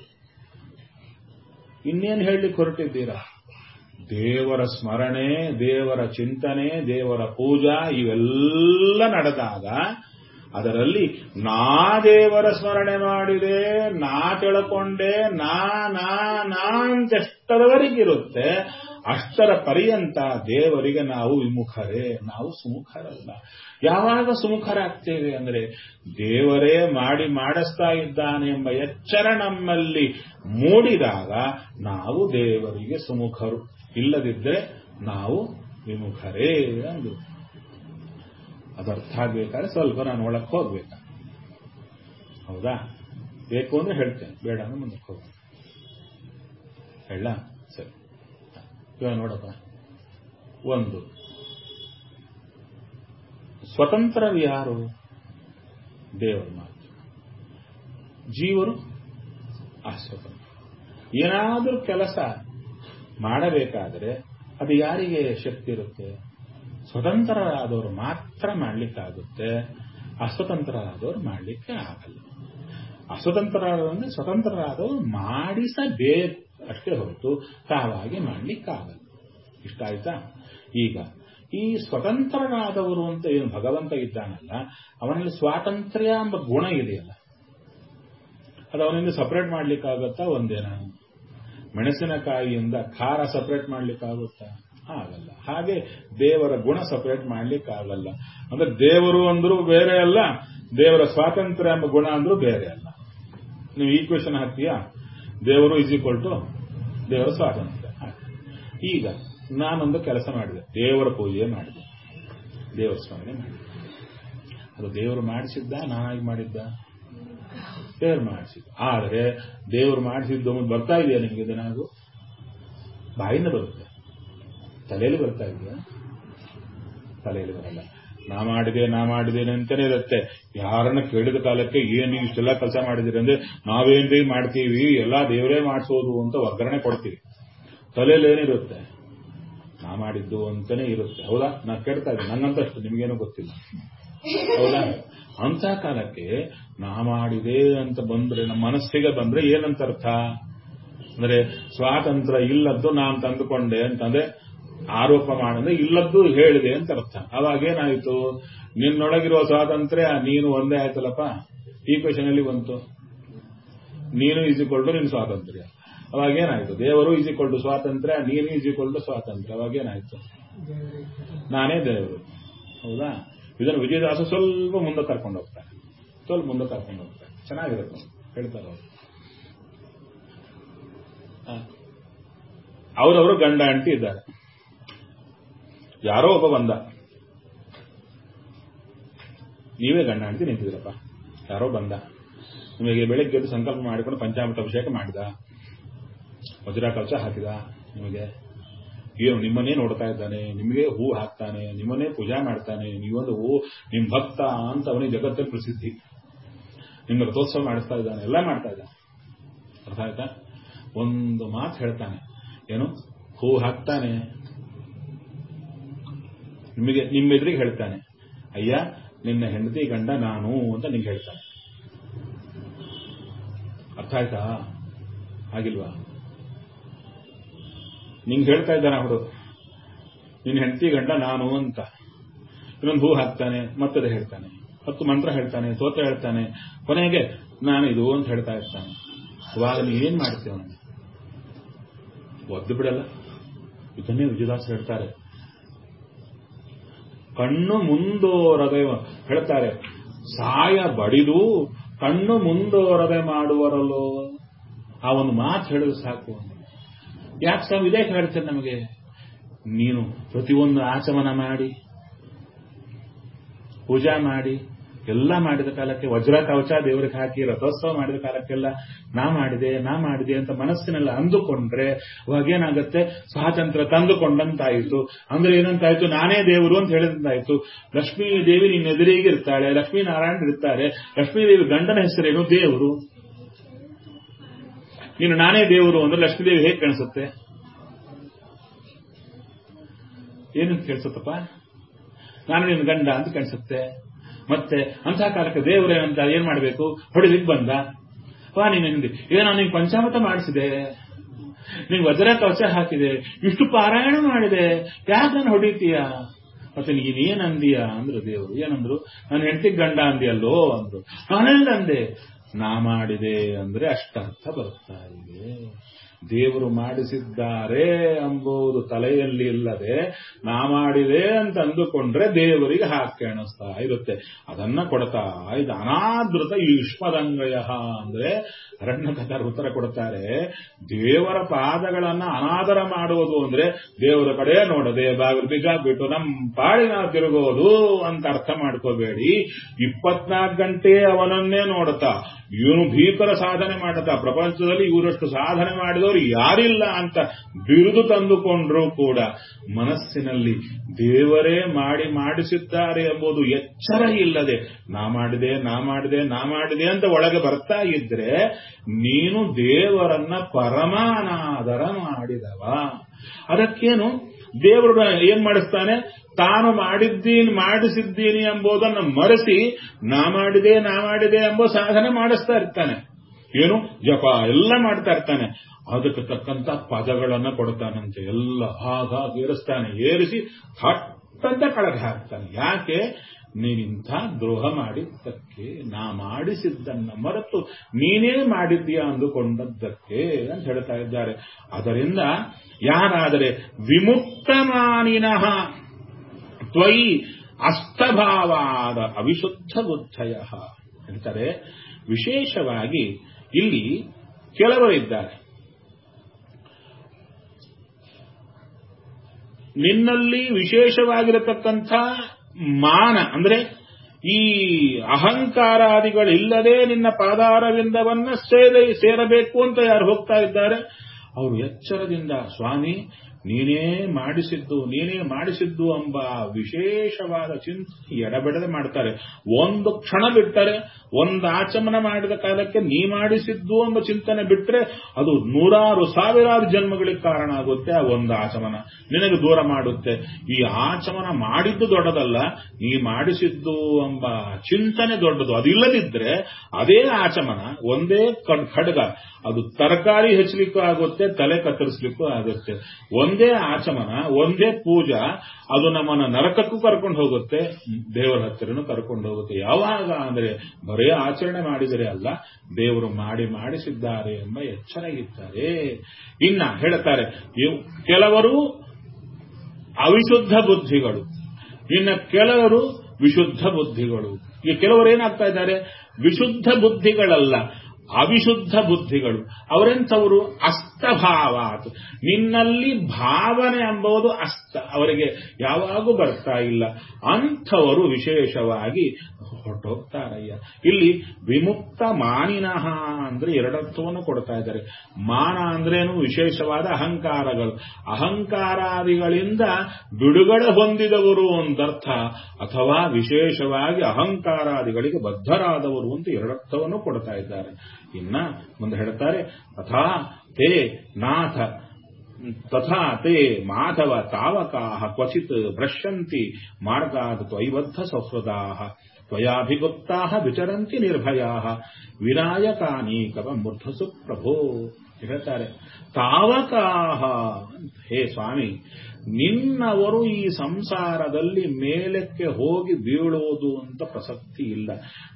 ಇನ್ನೇನು ಹೇಳಲಿಕ್ಕೆ ಹೊರಟಿದ್ದೀರಾ ದೇವರ ಸ್ಮರಣೆ ದೇವರ ಚಿಂತನೆ ದೇವರ ಪೂಜಾ ಇವೆಲ್ಲ ನಡೆದಾಗ ಅದರಲ್ಲಿ ನಾ ದೇವರ ಸ್ಮರಣೆ ಮಾಡಿದೆ ನಾ ತಿಳ್ಕೊಂಡೆ ನಾ ನಾ ನಾ ಅಂತೆಷ್ಟರವರೆಗಿರುತ್ತೆ ಅಷ್ಟರ ಪರ್ಯಂತ ದೇವರಿಗೆ ನಾವು ವಿಮುಖರೇ ನಾವು ಸುಮುಖರಲ್ಲ ಯಾವಾಗ ಸುಮುಖರಾಗ್ತೇವೆ ಅಂದ್ರೆ ದೇವರೇ ಮಾಡಿ ಮಾಡಿಸ್ತಾ ಇದ್ದಾನೆ ಎಂಬ ಎಚ್ಚರ ನಮ್ಮಲ್ಲಿ ಮೂಡಿದಾಗ ನಾವು ದೇವರಿಗೆ ಸುಮುಖರು ಇಲ್ಲದಿದ್ದರೆ ನಾವು ವಿಮುಖರೇ ಅಂದು ಅದರ್ಥ ಆಗ್ಬೇಕಾದ್ರೆ ಸ್ವಲ್ಪ ನಾನು ಒಳಕ್ಕೆ ಹೋಗ್ಬೇಕ ಹೌದಾ ಬೇಕು ಅಂದ್ರೆ ಹೇಳ್ತೇನೆ ಬೇಡ ಅಂದ್ರೆ ಮುಂದಕ್ಕೆ ಹೋಗ ಹೇಳ ಸರಿ ಇವಾಗ ನೋಡಪ್ಪ ಒಂದು ಸ್ವತಂತ್ರರು ಯಾರು ದೇವರು ಮಾತ್ರ ಜೀವರು ಅಸ್ವತಂತ್ರ ಏನಾದರೂ ಕೆಲಸ ಮಾಡಬೇಕಾದರೆ ಅದು ಯಾರಿಗೆ ಶಕ್ತಿ ಇರುತ್ತೆ ಸ್ವತಂತ್ರರಾದವರು ಮಾತ್ರ ಮಾಡಲಿಕ್ಕಾಗುತ್ತೆ ಅಸ್ವತಂತ್ರರಾದವರು ಮಾಡಲಿಕ್ಕೆ ಆಗಲ್ಲ ಅಸ್ವತಂತ್ರರಾದವರು ಅಂದ್ರೆ ಸ್ವತಂತ್ರರಾದವರು ಮಾಡಿಸಬೇಕು ಅಷ್ಟೇ ಹೊರತು ತಾವಾಗಿ ಮಾಡಲಿಕ್ಕಾಗಲ್ಲ ಇಷ್ಟ ಆಯ್ತಾ ಈಗ ಈ ಸ್ವತಂತ್ರರಾದವರು ಅಂತ ಏನು ಭಗವಂತ ಇದ್ದಾನಲ್ಲ ಅವನಲ್ಲಿ ಸ್ವಾತಂತ್ರ್ಯ ಎಂಬ ಗುಣ ಇದೆಯಲ್ಲ ಅದು ಅವನಿಂದ ಸಪರೇಟ್ ಮಾಡ್ಲಿಕ್ಕಾಗತ್ತಾ ಒಂದೇನ ಮೆಣಸಿನಕಾಯಿಯಿಂದ ಖಾರ ಸಪರೇಟ್ ಮಾಡ್ಲಿಕ್ಕಾಗುತ್ತಾ ಆಗಲ್ಲ ಹಾಗೆ ದೇವರ ಗುಣ ಸಪರೇಟ್ ಮಾಡ್ಲಿಕ್ಕಾಗಲ್ಲ ಅಂದ್ರೆ ದೇವರು ಅಂದ್ರೂ ಬೇರೆ ಅಲ್ಲ ದೇವರ ಸ್ವಾತಂತ್ರ್ಯ ಎಂಬ ಗುಣ ಅಂದ್ರೂ ಬೇರೆ ಅಲ್ಲ ನೀವು ಈಕ್ವೇಶನ್ ಹಾಕ್ತೀಯಾ ದೇವರು ಇಸ್ ಈಕ್ವಲ್ ಟು ದೇವರ ಸ್ವಾತಂತ್ರ್ಯ ಈಗ ನಾನೊಂದು ಕೆಲಸ ಮಾಡಿದೆ ದೇವರ ಪೂಜೆ ಮಾಡಿದೆ ದೇವರ ಸ್ಮರಣೆ ಮಾಡಿದೆ ಅದು ದೇವರು ಮಾಡಿಸಿದ್ದ ನಾನಾಗಿ ಮಾಡಿದ್ದ ದೇವ್ರು ಮಾಡಿಸಿದ್ದು ಆದರೆ ದೇವ್ರು ಮಾಡಿಸಿದ್ದು ಒಂದು ಬರ್ತಾ ಇದೆಯಾ ನಿಮಗೆ ಇದನ್ನಾಗೂ ಬಾಯಿಂದ ಬರುತ್ತೆ ತಲೆಯಲ್ಲಿ ಬರ್ತಾ ಇದೆಯಾ ತಲೆಯಲ್ಲಿ ಬರಲ್ಲ ನಾ ಮಾಡಿದೆ ನಾ ಮಾಡಿದ್ದೇನೆ ಅಂತಾನೆ ಇರುತ್ತೆ ಯಾರನ್ನ ಕೇಳಿದ ಕಾಲಕ್ಕೆ ಏನು ನೀವು ಇಷ್ಟೆಲ್ಲ ಕೆಲಸ ಮಾಡಿದಿರಿ ಅಂದ್ರೆ ನಾವೇನ್ರಿ ಮಾಡ್ತೀವಿ ಎಲ್ಲ ದೇವರೇ ಮಾಡಿಸೋದು ಅಂತ ಒಗ್ಗರಣೆ ಕೊಡ್ತೀವಿ ತಲೆಯಲ್ಲಿ ಏನಿರುತ್ತೆ ನಾ ಮಾಡಿದ್ದು ಅಂತಾನೆ ಇರುತ್ತೆ ಹೌದಾ ನಾ ಕೇಳ್ತಾ ಇದ್ದೀನಿ ನಂಗಂತಷ್ಟು ನಿಮ್ಗೇನು ಗೊತ್ತಿಲ್ಲ ಹೌದಾ ಅಂತ ಕಾಲಕ್ಕೆ ನಾ ಮಾಡಿದೆ ಅಂತ ಬಂದ್ರೆ ನಮ್ಮ ಮನಸ್ಸಿಗೆ ಬಂದ್ರೆ ಏನಂತ ಅರ್ಥ ಅಂದ್ರೆ ಸ್ವಾತಂತ್ರ್ಯ ಇಲ್ಲದ್ದು ನಾನು ತಂದುಕೊಂಡೆ ಅಂತಂದ್ರೆ ಆರೋಪ ಮಾಡಿದ್ರೆ ಇಲ್ಲದ್ದು ಹೇಳಿದೆ ಅಂತ ಅರ್ಥ ಅವಾಗ ಏನಾಯ್ತು ನಿನ್ನೊಳಗಿರುವ ಸ್ವಾತಂತ್ರ್ಯ ನೀನು ಒಂದೇ ಆಯ್ತಲ್ಲಪ್ಪ ಈ ಕ್ವೆಶನ್ ಅಲ್ಲಿ ಬಂತು ನೀನು ಈಸಿಕೊಂಡು ನಿನ್ನ ಸ್ವಾತಂತ್ರ್ಯ ಅವಾಗ ಏನಾಯ್ತು ದೇವರು ಈಸಿಕೊಂಡು ಸ್ವಾತಂತ್ರ್ಯ ನೀನು ಈಸಿಕೊಂಡು ಸ್ವಾತಂತ್ರ್ಯ ಅವಾಗ ಏನಾಯ್ತು ನಾನೇ ದೇವರು ಹೌದಾ ಇದನ್ನು ವಿಜಯದಾಸ ಸ್ವಲ್ಪ ಮುಂದೆ ಕರ್ಕೊಂಡು ಹೋಗ್ತಾರೆ ಸ್ವಲ್ಪ ಮುಂದೆ ಕರ್ಕೊಂಡು ಹೋಗ್ತಾರೆ ಚೆನ್ನಾಗಿರುತ್ತೆ ಹೇಳ್ತಾರೆ ಅವರು ಅವರವರು ಗಂಡ ಅಂಟಿ ಇದ್ದಾರೆ ಯಾರೋ ಒಬ್ಬ ಬಂದ ನೀವೇ ಗಂಡ ಅಂಟಿ ನಿಂತಿದ್ದೀರಪ್ಪ ಯಾರೋ ಬಂದ ನಿಮಗೆ ಬೆಳಗ್ಗೆ ಎದ್ದು ಸಂಕಲ್ಪ ಮಾಡಿಕೊಂಡು ಪಂಚಾಮೃತ ಅಭಿಷೇಕ ಮಾಡಿದ ವಜ್ರ ಕವಚ ಹಾಕಿದ ನಿಮಗೆ ಏನು ನಿಮ್ಮನ್ನೇ ನೋಡ್ತಾ ಇದ್ದಾನೆ ನಿಮಗೆ ಹೂ ಹಾಕ್ತಾನೆ ನಿಮ್ಮನ್ನೇ ಪೂಜಾ ಮಾಡ್ತಾನೆ ನೀವೊಂದು ಹೂ ನಿಮ್ ಭಕ್ತ ಅಂತ ಅವನಿಗೆ ಜಗತ್ತಲ್ಲಿ ಪ್ರಸಿದ್ಧಿ ನಿಮ್ಗೆ ರಥೋತ್ಸವ ಮಾಡಿಸ್ತಾ ಇದ್ದಾನೆ ಎಲ್ಲ ಮಾಡ್ತಾ ಇದ್ದಾನೆ ಅರ್ಥ ಆಯ್ತಾ ಒಂದು ಮಾತು ಹೇಳ್ತಾನೆ ಏನು ಹೂ ಹಾಕ್ತಾನೆ ನಿಮಗೆ ನಿಮ್ಮ ಎದುರಿಗೆ ಹೇಳ್ತಾನೆ ಅಯ್ಯ ನಿನ್ನ ಹೆಂಡತಿ ಗಂಡ ನಾನು ಅಂತ ನಿಂಗೆ ಹೇಳ್ತಾನೆ ಅರ್ಥ ಆಯ್ತಾ ಆಗಿಲ್ವಾ ನಿಂಗೆ ಹೇಳ್ತಾ ಇದ್ದಾನೆ ಅವರು ನಿನ್ನ ಹೆಂಡತಿ ಗಂಡ ನಾನು ಅಂತ ಇನ್ನೊಂದು ಹೂ ಹಾಕ್ತಾನೆ ಮತ್ತದೇ ಹೇಳ್ತಾನೆ ಹತ್ತು ಮಂತ್ರ ಹೇಳ್ತಾನೆ ಸ್ತೋತ್ರ ಹೇಳ್ತಾನೆ ಕೊನೆಗೆ ನಾನು ಇದು ಅಂತ ಹೇಳ್ತಾ ಇರ್ತಾನೆ ಅವಾಗ ನೀವು ಏನ್ ಮಾಡ್ತೀವ ಒದ್ದು ಬಿಡಲ್ಲ ಇದನ್ನೇ ವಿಜಯದಾಸ್ ಹೇಳ್ತಾರೆ ಕಣ್ಣು ಮುಂದೋರದೆ ಹೇಳ್ತಾರೆ ಸಾಯ ಬಡಿದು ಕಣ್ಣು ಮುಂದೋರದೆ ಮಾಡುವರಲ್ಲೋ ಆ ಒಂದು ಮಾತು ಹೇಳಿದ್ರೆ ಸಾಕು ಯಾಕೆ ಸ್ವಾಮಿ ಇದೇ ಹೇಳ್ತೇನೆ ನಮಗೆ ನೀನು ಪ್ರತಿಯೊಂದು ಆಚಮನ ಮಾಡಿ ಪೂಜಾ ಮಾಡಿ ಎಲ್ಲ ಮಾಡಿದ ಕಾಲಕ್ಕೆ ವಜ್ರ ಕವಚ ದೇವರಿಗೆ ಹಾಕಿ ರಥೋತ್ಸವ ಮಾಡಿದ ಕಾಲಕ್ಕೆಲ್ಲ ನಾ ಮಾಡಿದೆ ನಾ ಮಾಡಿದೆ ಅಂತ ಮನಸ್ಸಿನೆಲ್ಲ ಅಂದುಕೊಂಡ್ರೆ ಅವಾಗ ಏನಾಗುತ್ತೆ ಸ್ವಾತಂತ್ರ್ಯ ತಂದುಕೊಂಡಂತಾಯಿತು ಅಂದ್ರೆ ಏನಂತಾಯ್ತು ನಾನೇ ದೇವರು ಅಂತ ಹೇಳಿದಂತಾಯ್ತು ಲಕ್ಷ್ಮೀ ದೇವಿ ನಿನ್ನ ಎದುರಿಗೆ ಇರ್ತಾಳೆ ಲಕ್ಷ್ಮೀ ನಾರಾಯಣ ಇರ್ತಾರೆ ಲಕ್ಷ್ಮೀ ದೇವಿ ಗಂಡನ ಹೆಸರೇನು ದೇವರು ನೀನು ನಾನೇ ದೇವರು ಅಂದ್ರೆ ಲಕ್ಷ್ಮೀದೇವಿ ಹೇಗೆ ಕಾಣಿಸುತ್ತೆ ಏನು ಕೇಳಿಸುತ್ತಪ್ಪ ನಾನು ನಿನ್ನ ಗಂಡ ಅಂತ ಕಾಣಿಸುತ್ತೆ ಮತ್ತೆ ಅಂತಹ ಕಾಲಕ್ಕೆ ದೇವರೇನಂತ ಏನ್ ಮಾಡಬೇಕು ಹೊಡಿಲಿಕ್ಕೆ ಬಂದ ವಾ ನೀನು ನಿಂಗೆ ಏನೋ ನಿಂಗೆ ಪಂಚಾಮತ ಮಾಡಿಸಿದೆ ನಿಂಗೆ ವಜ್ರ ಕವಚ ಹಾಕಿದೆ ಇಷ್ಟು ಪಾರಾಯಣ ಮಾಡಿದೆ ಯಾಕೆ ನಾನು ಹೊಡಿತೀಯ ಮತ್ತೆ ನೀನೇನ್ ಅಂದೀಯ ಅಂದ್ರು ದೇವರು ಏನಂದ್ರು ನನ್ನ ಹೆಂಡತಿ ಗಂಡ ಅಂದಿಯಲ್ಲೋ ಅಂದ್ರು ನಾನೆಲ್ಲ ಅಂದೆ ನಾ ಮಾಡಿದೆ ಅಂದ್ರೆ ಅಷ್ಟರ್ಥ ಬರ್ತಾ ಇದೆ ದೇವರು ಮಾಡಿಸಿದ್ದಾರೆ ಎಂಬುದು ತಲೆಯಲ್ಲಿ ಇಲ್ಲದೆ ನಾ ಮಾಡಿದೆ ಅಂತ ಅಂದುಕೊಂಡ್ರೆ ದೇವರಿಗೆ ಹಾಕಿ ಕಾಣಿಸ್ತಾ ಇರುತ್ತೆ ಅದನ್ನ ಕೊಡ್ತಾ ಇದು ಅನಾದೃತ ಯುಷ್ಮದಂಗಯ ಅಂದ್ರೆ ಅರಣ್ಯಕಥರ ಉತ್ತರ ಕೊಡ್ತಾರೆ ದೇವರ ಪಾದಗಳನ್ನ ಅನಾದರ ಮಾಡುವುದು ಅಂದ್ರೆ ದೇವರ ಕಡೆ ನೋಡದೆ ಬಾಗಿಲು ಬೀಗ ಬಿಟ್ಟು ನಮ್ಮ ಪಾಡಿನ ತಿರುಗೋದು ಅಂತ ಅರ್ಥ ಮಾಡ್ಕೋಬೇಡಿ ಇಪ್ಪತ್ನಾಲ್ಕು ಗಂಟೆ ಅವನನ್ನೇ ನೋಡುತ್ತಾ ಇವನು ಭೀಕರ ಸಾಧನೆ ಮಾಡುತ್ತಾ ಪ್ರಪಂಚದಲ್ಲಿ ಇವರಷ್ಟು ಸಾಧನೆ ಮಾಡಿದವರು ಯಾರಿಲ್ಲ ಅಂತ ಬಿರುದು ತಂದುಕೊಂಡ್ರೂ ಕೂಡ ಮನಸ್ಸಿನಲ್ಲಿ ದೇವರೇ ಮಾಡಿ ಮಾಡಿಸಿದ್ದಾರೆ ಎಂಬುದು ಎಚ್ಚರ ಇಲ್ಲದೆ ನಾ ಮಾಡಿದೆ ನಾ ಮಾಡಿದೆ ನಾ ಮಾಡಿದೆ ಅಂತ ಒಳಗೆ ಬರ್ತಾ ಇದ್ರೆ ನೀನು ದೇವರನ್ನ ಪರಮಾನಾದರ ಮಾಡಿದವ ಅದಕ್ಕೇನು ದೇವರು ಏನ್ ಮಾಡಿಸ್ತಾನೆ ತಾನು ಮಾಡಿದ್ದೀನಿ ಮಾಡಿಸಿದ್ದೀನಿ ಎಂಬುದನ್ನು ಮರೆಸಿ ನಾ ಮಾಡಿದೆ ನಾ ಮಾಡಿದೆ ಎಂಬ ಸಾಧನೆ ಮಾಡಿಸ್ತಾ ಇರ್ತಾನೆ ಏನು ಜಪ ಎಲ್ಲ ಮಾಡ್ತಾ ಇರ್ತಾನೆ ಅದಕ್ಕೆ ತಕ್ಕಂತ ಪದಗಳನ್ನ ಕೊಡ್ತಾನಂತೆ ಎಲ್ಲ ಹಾಗಾಗಿ ಏರಿಸ್ತಾನೆ ಏರಿಸಿ ಹಟ್ಟಂತ ಕೆಳಗೆ ಹಾಕ್ತಾನೆ ಯಾಕೆ ನೀನಿಂಥ ದ್ರೋಹ ಮಾಡಿದ್ದಕ್ಕೆ ನಾ ಮಾಡಿಸಿದ್ದನ್ನ ಮರೆತು ನೀನೇ ಮಾಡಿದ್ದೀಯಾ ಅಂದುಕೊಂಡದ್ದಕ್ಕೆ ಅಂತ ಹೇಳ್ತಾ ಇದ್ದಾರೆ ಅದರಿಂದ ಯಾರಾದರೆ ವಿಮುಕ್ತಮಾನಿನಃ ತ್ವಯಿ ಅಸ್ತಭಾವಾದ ಅವಿಶುದ್ಧ ಬುದ್ಧಯ ಹೇಳ್ತಾರೆ ವಿಶೇಷವಾಗಿ ಇಲ್ಲಿ ಕೆಲವರಿದ್ದಾರೆ ನಿನ್ನಲ್ಲಿ ವಿಶೇಷವಾಗಿರತಕ್ಕಂಥ ಮಾನ ಅಂದ್ರೆ ಈ ಅಹಂಕಾರಾದಿಗಳಿಲ್ಲದೆ ನಿನ್ನ ಪಾದಾರವಿಂದವನ್ನ ಸೇರ ಸೇರಬೇಕು ಅಂತ ಯಾರು ಹೋಗ್ತಾ ಇದ್ದಾರೆ ಅವರು ಎಚ್ಚರದಿಂದ ಸ್ವಾಮಿ ನೀನೇ ಮಾಡಿಸಿದ್ದು ನೀನೇ ಮಾಡಿಸಿದ್ದು ಎಂಬ ವಿಶೇಷವಾದ ಚಿಂತನೆ ಎಡಬಿಡದೆ ಮಾಡ್ತಾರೆ ಒಂದು ಕ್ಷಣ ಬಿಟ್ಟರೆ ಒಂದು ಆಚಮನ ಮಾಡಿದ ಕಾಲಕ್ಕೆ ನೀ ಮಾಡಿಸಿದ್ದು ಎಂಬ ಚಿಂತನೆ ಬಿಟ್ಟರೆ ಅದು ನೂರಾರು ಸಾವಿರಾರು ಜನ್ಮಗಳಿಗೆ ಕಾರಣ ಆಗುತ್ತೆ ಆ ಒಂದು ಆಚಮನ ನಿನಗೆ ದೂರ ಮಾಡುತ್ತೆ ಈ ಆಚಮನ ಮಾಡಿದ್ದು ದೊಡ್ಡದಲ್ಲ ನೀ ಮಾಡಿಸಿದ್ದು ಎಂಬ ಚಿಂತನೆ ದೊಡ್ಡದು ಅದಿಲ್ಲದಿದ್ರೆ ಅದೇ ಆಚಮನ ಒಂದೇ ಖಡ್ಗ ಅದು ತರಕಾರಿ ಹೆಚ್ಚಲಿಕ್ಕೂ ಆಗುತ್ತೆ ತಲೆ ಕತ್ತರಿಸ್ಲಿಕ್ಕೂ ಆಗುತ್ತೆ ಒಂದೇ ಆಚಮನ ಒಂದೇ ಪೂಜಾ ಅದು ನಮ್ಮನ್ನ ನರಕಕ್ಕೂ ಕರ್ಕೊಂಡು ಹೋಗುತ್ತೆ ದೇವರ ಹತ್ತಿರನು ಕರ್ಕೊಂಡು ಹೋಗುತ್ತೆ ಯಾವಾಗ ಅಂದ್ರೆ ಬರೇ ಆಚರಣೆ ಮಾಡಿದರೆ ಅಲ್ಲ ದೇವರು ಮಾಡಿ ಮಾಡಿಸಿದ್ದಾರೆ ಎಂಬ ಎಚ್ಚರ ಇದ್ದಾರೆ ಇನ್ನ ಹೇಳುತ್ತಾರೆ ಕೆಲವರು ಅವಿಶುದ್ಧ ಬುದ್ಧಿಗಳು ಇನ್ನ ಕೆಲವರು ವಿಶುದ್ಧ ಬುದ್ಧಿಗಳು ಈ ಕೆಲವರು ಏನಾಗ್ತಾ ಇದ್ದಾರೆ ವಿಶುದ್ಧ ಬುದ್ಧಿಗಳಲ್ಲ ಅವಿಶುದ್ಧ ಬುದ್ಧಿಗಳು ಅವರೆಂಥವರು ಅಸ್ತಭಾವಾತ್ ನಿನ್ನಲ್ಲಿ ಭಾವನೆ ಎಂಬುದು ಅಸ್ತ ಅವರಿಗೆ ಯಾವಾಗೂ ಬರ್ತಾ ಇಲ್ಲ ಅಂಥವರು ವಿಶೇಷವಾಗಿ ಹೊರಟೋಗ್ತಾರಯ್ಯ ಇಲ್ಲಿ ವಿಮುಕ್ತ ಮಾನಿನಃ ಅಂದ್ರೆ ಎರಡರ್ಥವನ್ನು ಕೊಡ್ತಾ ಇದ್ದಾರೆ ಮಾನ ಅಂದ್ರೇನು ವಿಶೇಷವಾದ ಅಹಂಕಾರಗಳು ಅಹಂಕಾರಾದಿಗಳಿಂದ ಬಿಡುಗಡೆ ಹೊಂದಿದವರು ಒಂದರ್ಥ ಅಥವಾ ವಿಶೇಷವಾಗಿ ಅಹಂಕಾರಾದಿಗಳಿಗೆ ಬದ್ಧರಾದವರು ಅಂತ ಎರಡರ್ಥವನ್ನು ಕೊಡ್ತಾ ಇದ್ದಾರೆ ಇನ್ನ ಮುಂದೆ ಹೇಳ್ತಾರೆ ತಥಾ ತೇ ನಾಥ ತಥಾ ತೇ ಮಾಧವ ತಾವಕಾ ಕ್ವಚಿತ್ ಭ್ರಶ್ಯಂತಿ ಮಾರ್ಗಾತ್ ತ್ವೈಬದ್ಧ ಸೌಹೃದಾ ತ್ವಯಾಭಿಗುಪ್ತಾ ವಿಚರಂತಿ ನಿರ್ಭಯಾ ವಿನಾಯಕಾನೀಕವ ಮೂರ್ಧಸು ಪ್ರಭೋ ಹೇಳ್ತಾರೆ ತಾವಕಾಹ ಹೇ ಸ್ವಾಮಿ ನಿನ್ನವರು ಈ ಸಂಸಾರದಲ್ಲಿ ಮೇಲಕ್ಕೆ ಹೋಗಿ ಬೀಳೋದು ಅಂತ ಪ್ರಸಕ್ತಿ ಇಲ್ಲ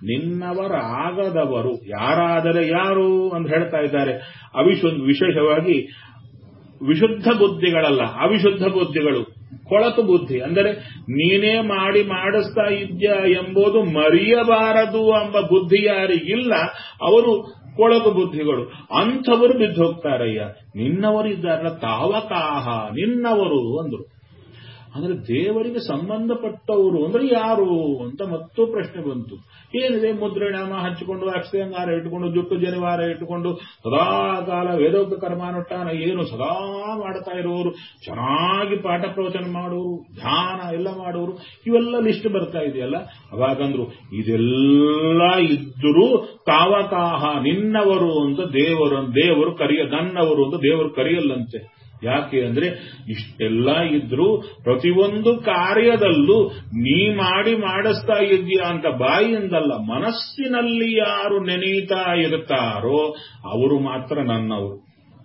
ನಿನ್ನವರಾಗದವರು ಯಾರಾದರೆ ಯಾರು ಅಂತ ಹೇಳ್ತಾ ಇದ್ದಾರೆ ಅವಿಶು ವಿಶೇಷವಾಗಿ ವಿಶುದ್ಧ ಬುದ್ಧಿಗಳಲ್ಲ ಅವಿಶುದ್ಧ ಬುದ್ಧಿಗಳು ಕೊಳತು ಬುದ್ಧಿ ಅಂದರೆ ನೀನೇ ಮಾಡಿ ಮಾಡಿಸ್ತಾ ಇದ್ಯಾ ಎಂಬುದು ಮರೆಯಬಾರದು ಎಂಬ ಬುದ್ಧಿ ಯಾರಿಗಿಲ್ಲ ಅವರು ಕೊಳಕು ಬುದ್ಧಿಗಳು ಅಂಥವರು ಬಿದ್ದು ಹೋಗ್ತಾರಯ್ಯ ನಿನ್ನವರು ಇದ್ದಾರಲ್ಲ ತಾವಕಾಹ ನಿನ್ನವರು ಅಂದರು ಅಂದ್ರೆ ದೇವರಿಗೆ ಸಂಬಂಧಪಟ್ಟವರು ಅಂದ್ರೆ ಯಾರು ಅಂತ ಮತ್ತೂ ಪ್ರಶ್ನೆ ಬಂತು ಏನಿದೆ ಮುದ್ರಣಾಮ ಹಚ್ಚಿಕೊಂಡು ಅಕ್ಷಯಂಗಾರ ಇಟ್ಟುಕೊಂಡು ಜುಟ್ಟು ಜನಿವಾರ ಇಟ್ಟುಕೊಂಡು ಸದಾ ಕಾಲ ವೇದೋಕ್ತ ಕರ್ಮಾನುಷ್ಠಾನ ಏನು ಸದಾ ಮಾಡ್ತಾ ಇರೋರು ಚೆನ್ನಾಗಿ ಪಾಠ ಪ್ರವಚನ ಮಾಡೋರು ಧ್ಯಾನ ಎಲ್ಲ ಮಾಡೋರು ಇವೆಲ್ಲ ಲಿಸ್ಟ್ ಬರ್ತಾ ಇದೆಯಲ್ಲ ಅವಾಗಂದ್ರು ಇದೆಲ್ಲ ಇದ್ದರೂ ತಾವಕಾಹ ನಿನ್ನವರು ಅಂತ ದೇವರು ದೇವರು ಕರೆಯ ನನ್ನವರು ಅಂತ ದೇವರು ಕರೆಯಲ್ಲಂತೆ ಯಾಕೆ ಅಂದ್ರೆ ಇಷ್ಟೆಲ್ಲ ಇದ್ರೂ ಪ್ರತಿಯೊಂದು ಕಾರ್ಯದಲ್ಲೂ ನೀ ಮಾಡಿ ಮಾಡಿಸ್ತಾ ಇದೆಯಾ ಅಂತ ಬಾಯಿಯಿಂದಲ್ಲ ಮನಸ್ಸಿನಲ್ಲಿ ಯಾರು ನೆನೀತಾ ಇರುತ್ತಾರೋ ಅವರು ಮಾತ್ರ ನನ್ನವರು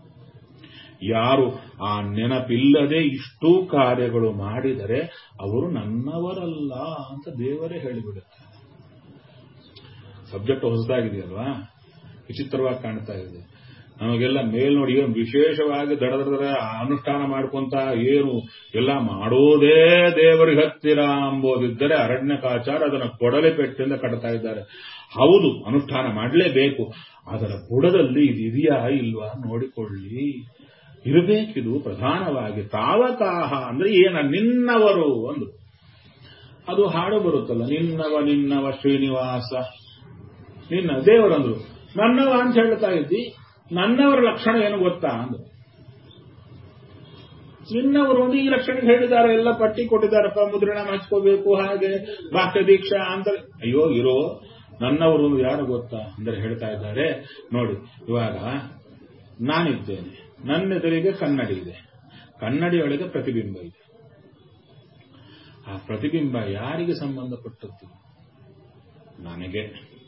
ಯಾರು ಆ ನೆನಪಿಲ್ಲದೆ ಇಷ್ಟೂ ಕಾರ್ಯಗಳು ಮಾಡಿದರೆ ಅವರು ನನ್ನವರಲ್ಲ ಅಂತ ದೇವರೇ ಹೇಳಿಬಿಡುತ್ತಾರೆ ಸಬ್ಜೆಕ್ಟ್ ಹೊಸದಾಗಿದೆಯಲ್ವಾ ವಿಚಿತ್ರವಾಗಿ ಕಾಣ್ತಾ ಇದೆ ನಮಗೆಲ್ಲ ಮೇಲ್ ನೋಡಿ ಏನು ವಿಶೇಷವಾಗಿ ದಡ ದಡ ಅನುಷ್ಠಾನ ಮಾಡ್ಕೊಂತ ಏನು ಎಲ್ಲ ಮಾಡೋದೇ ದೇವರಿಗೆ ಹತ್ತಿರ ಎಂಬುದಿದ್ದರೆ ಅರಣ್ಯಕಾಚಾರ ಅದನ್ನು ಕೊಡಲೆ ಪೆಟ್ಟಿಂದ ಕಟ್ತಾ ಇದ್ದಾರೆ ಹೌದು ಅನುಷ್ಠಾನ ಮಾಡಲೇಬೇಕು ಅದರ ಬುಡದಲ್ಲಿ ಇದು ಇದೆಯಾ ಇಲ್ವಾ ನೋಡಿಕೊಳ್ಳಿ ಇರಬೇಕಿದು ಪ್ರಧಾನವಾಗಿ ತಾವಕಾಹ ಅಂದ್ರೆ ಏನ ನಿನ್ನವರು ಒಂದು ಅದು ಹಾಡು ಬರುತ್ತಲ್ಲ ನಿನ್ನವ ನಿನ್ನವ ಶ್ರೀನಿವಾಸ ನಿನ್ನ ದೇವರಂದ್ರು ನನ್ನವ ಅಂತ ಹೇಳ್ತಾ ಇದ್ದಿ ನನ್ನವರ ಲಕ್ಷಣ ಏನು ಗೊತ್ತಾ ಅಂದ್ರು ನಿನ್ನವರು ಒಂದು ಈ ಲಕ್ಷಣ ಹೇಳಿದ್ದಾರೆ ಎಲ್ಲ ಪಟ್ಟಿ ಕೊಟ್ಟಿದ್ದಾರಪ್ಪ ಮುದ್ರಣ ಹಚ್ಕೋಬೇಕು ಹಾಗೆ ವಾಕ್ಯ ದೀಕ್ಷಾ ಅಂತ ಅಯ್ಯೋ ಇರೋ ನನ್ನವರು ಯಾರು ಗೊತ್ತಾ ಅಂದ್ರೆ ಹೇಳ್ತಾ ಇದ್ದಾರೆ ನೋಡಿ ಇವಾಗ ನಾನಿದ್ದೇನೆ ನನ್ನ ಎದುರಿಗೆ ಕನ್ನಡಿ ಇದೆ ಕನ್ನಡಿಯೊಳಗೆ ಪ್ರತಿಬಿಂಬ ಇದೆ ಆ ಪ್ರತಿಬಿಂಬ ಯಾರಿಗೆ ಸಂಬಂಧಪಟ್ಟದ್ದು ನನಗೆ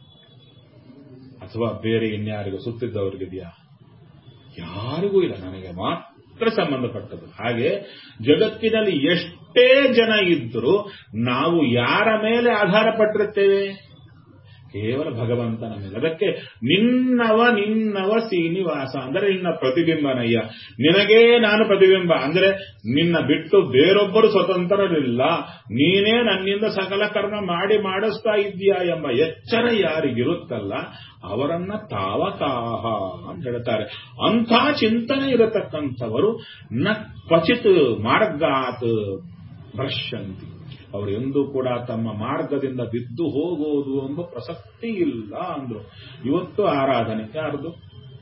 ಅಥವಾ ಬೇರೆ ಇನ್ಯಾರಿಗೂ ಸುತ್ತಿದ್ದವರಿಗಿದೆಯಾ ಯಾರಿಗೂ ಇಲ್ಲ ನನಗೆ ಮಾತ್ರ ಸಂಬಂಧಪಟ್ಟದ್ದು ಹಾಗೆ ಜಗತ್ತಿನಲ್ಲಿ ಎಷ್ಟೇ ಜನ ಇದ್ದರೂ ನಾವು ಯಾರ ಮೇಲೆ ಆಧಾರ ಪಟ್ಟಿರುತ್ತೇವೆ ಕೇವಲ ಭಗವಂತನ ಮೇಲೆ ಅದಕ್ಕೆ ನಿನ್ನವ ನಿನ್ನವ ಶ್ರೀನಿವಾಸ ಅಂದರೆ ನಿನ್ನ ಪ್ರತಿಬಿಂಬನಯ್ಯ ನಿನಗೇ ನಾನು ಪ್ರತಿಬಿಂಬ ಅಂದರೆ ನಿನ್ನ ಬಿಟ್ಟು ಬೇರೊಬ್ಬರು ಸ್ವತಂತ್ರರಿಲ್ಲ ನೀನೇ ನನ್ನಿಂದ ಸಕಲ ಕರ್ಮ ಮಾಡಿ ಮಾಡಿಸ್ತಾ ಇದ್ದೀಯಾ ಎಂಬ ಎಚ್ಚರ ಯಾರಿಗಿರುತ್ತಲ್ಲ ಅವರನ್ನ ತಾವಕಾಹ ಅಂತ ಹೇಳ್ತಾರೆ ಅಂಥ ಚಿಂತನೆ ಇರತಕ್ಕಂಥವರು ನ ಕ್ವಚಿತ್ ಮಾರ್ಗಾತ್ ಭ್ರಶ್ಯಂತಿ ಅವರು ಎಂದೂ ಕೂಡ ತಮ್ಮ ಮಾರ್ಗದಿಂದ ಬಿದ್ದು ಹೋಗೋದು ಎಂಬ ಪ್ರಸಕ್ತಿ ಇಲ್ಲ ಅಂದ್ರು ಇವತ್ತು ಆರಾಧನೆ ಯಾರ್ದು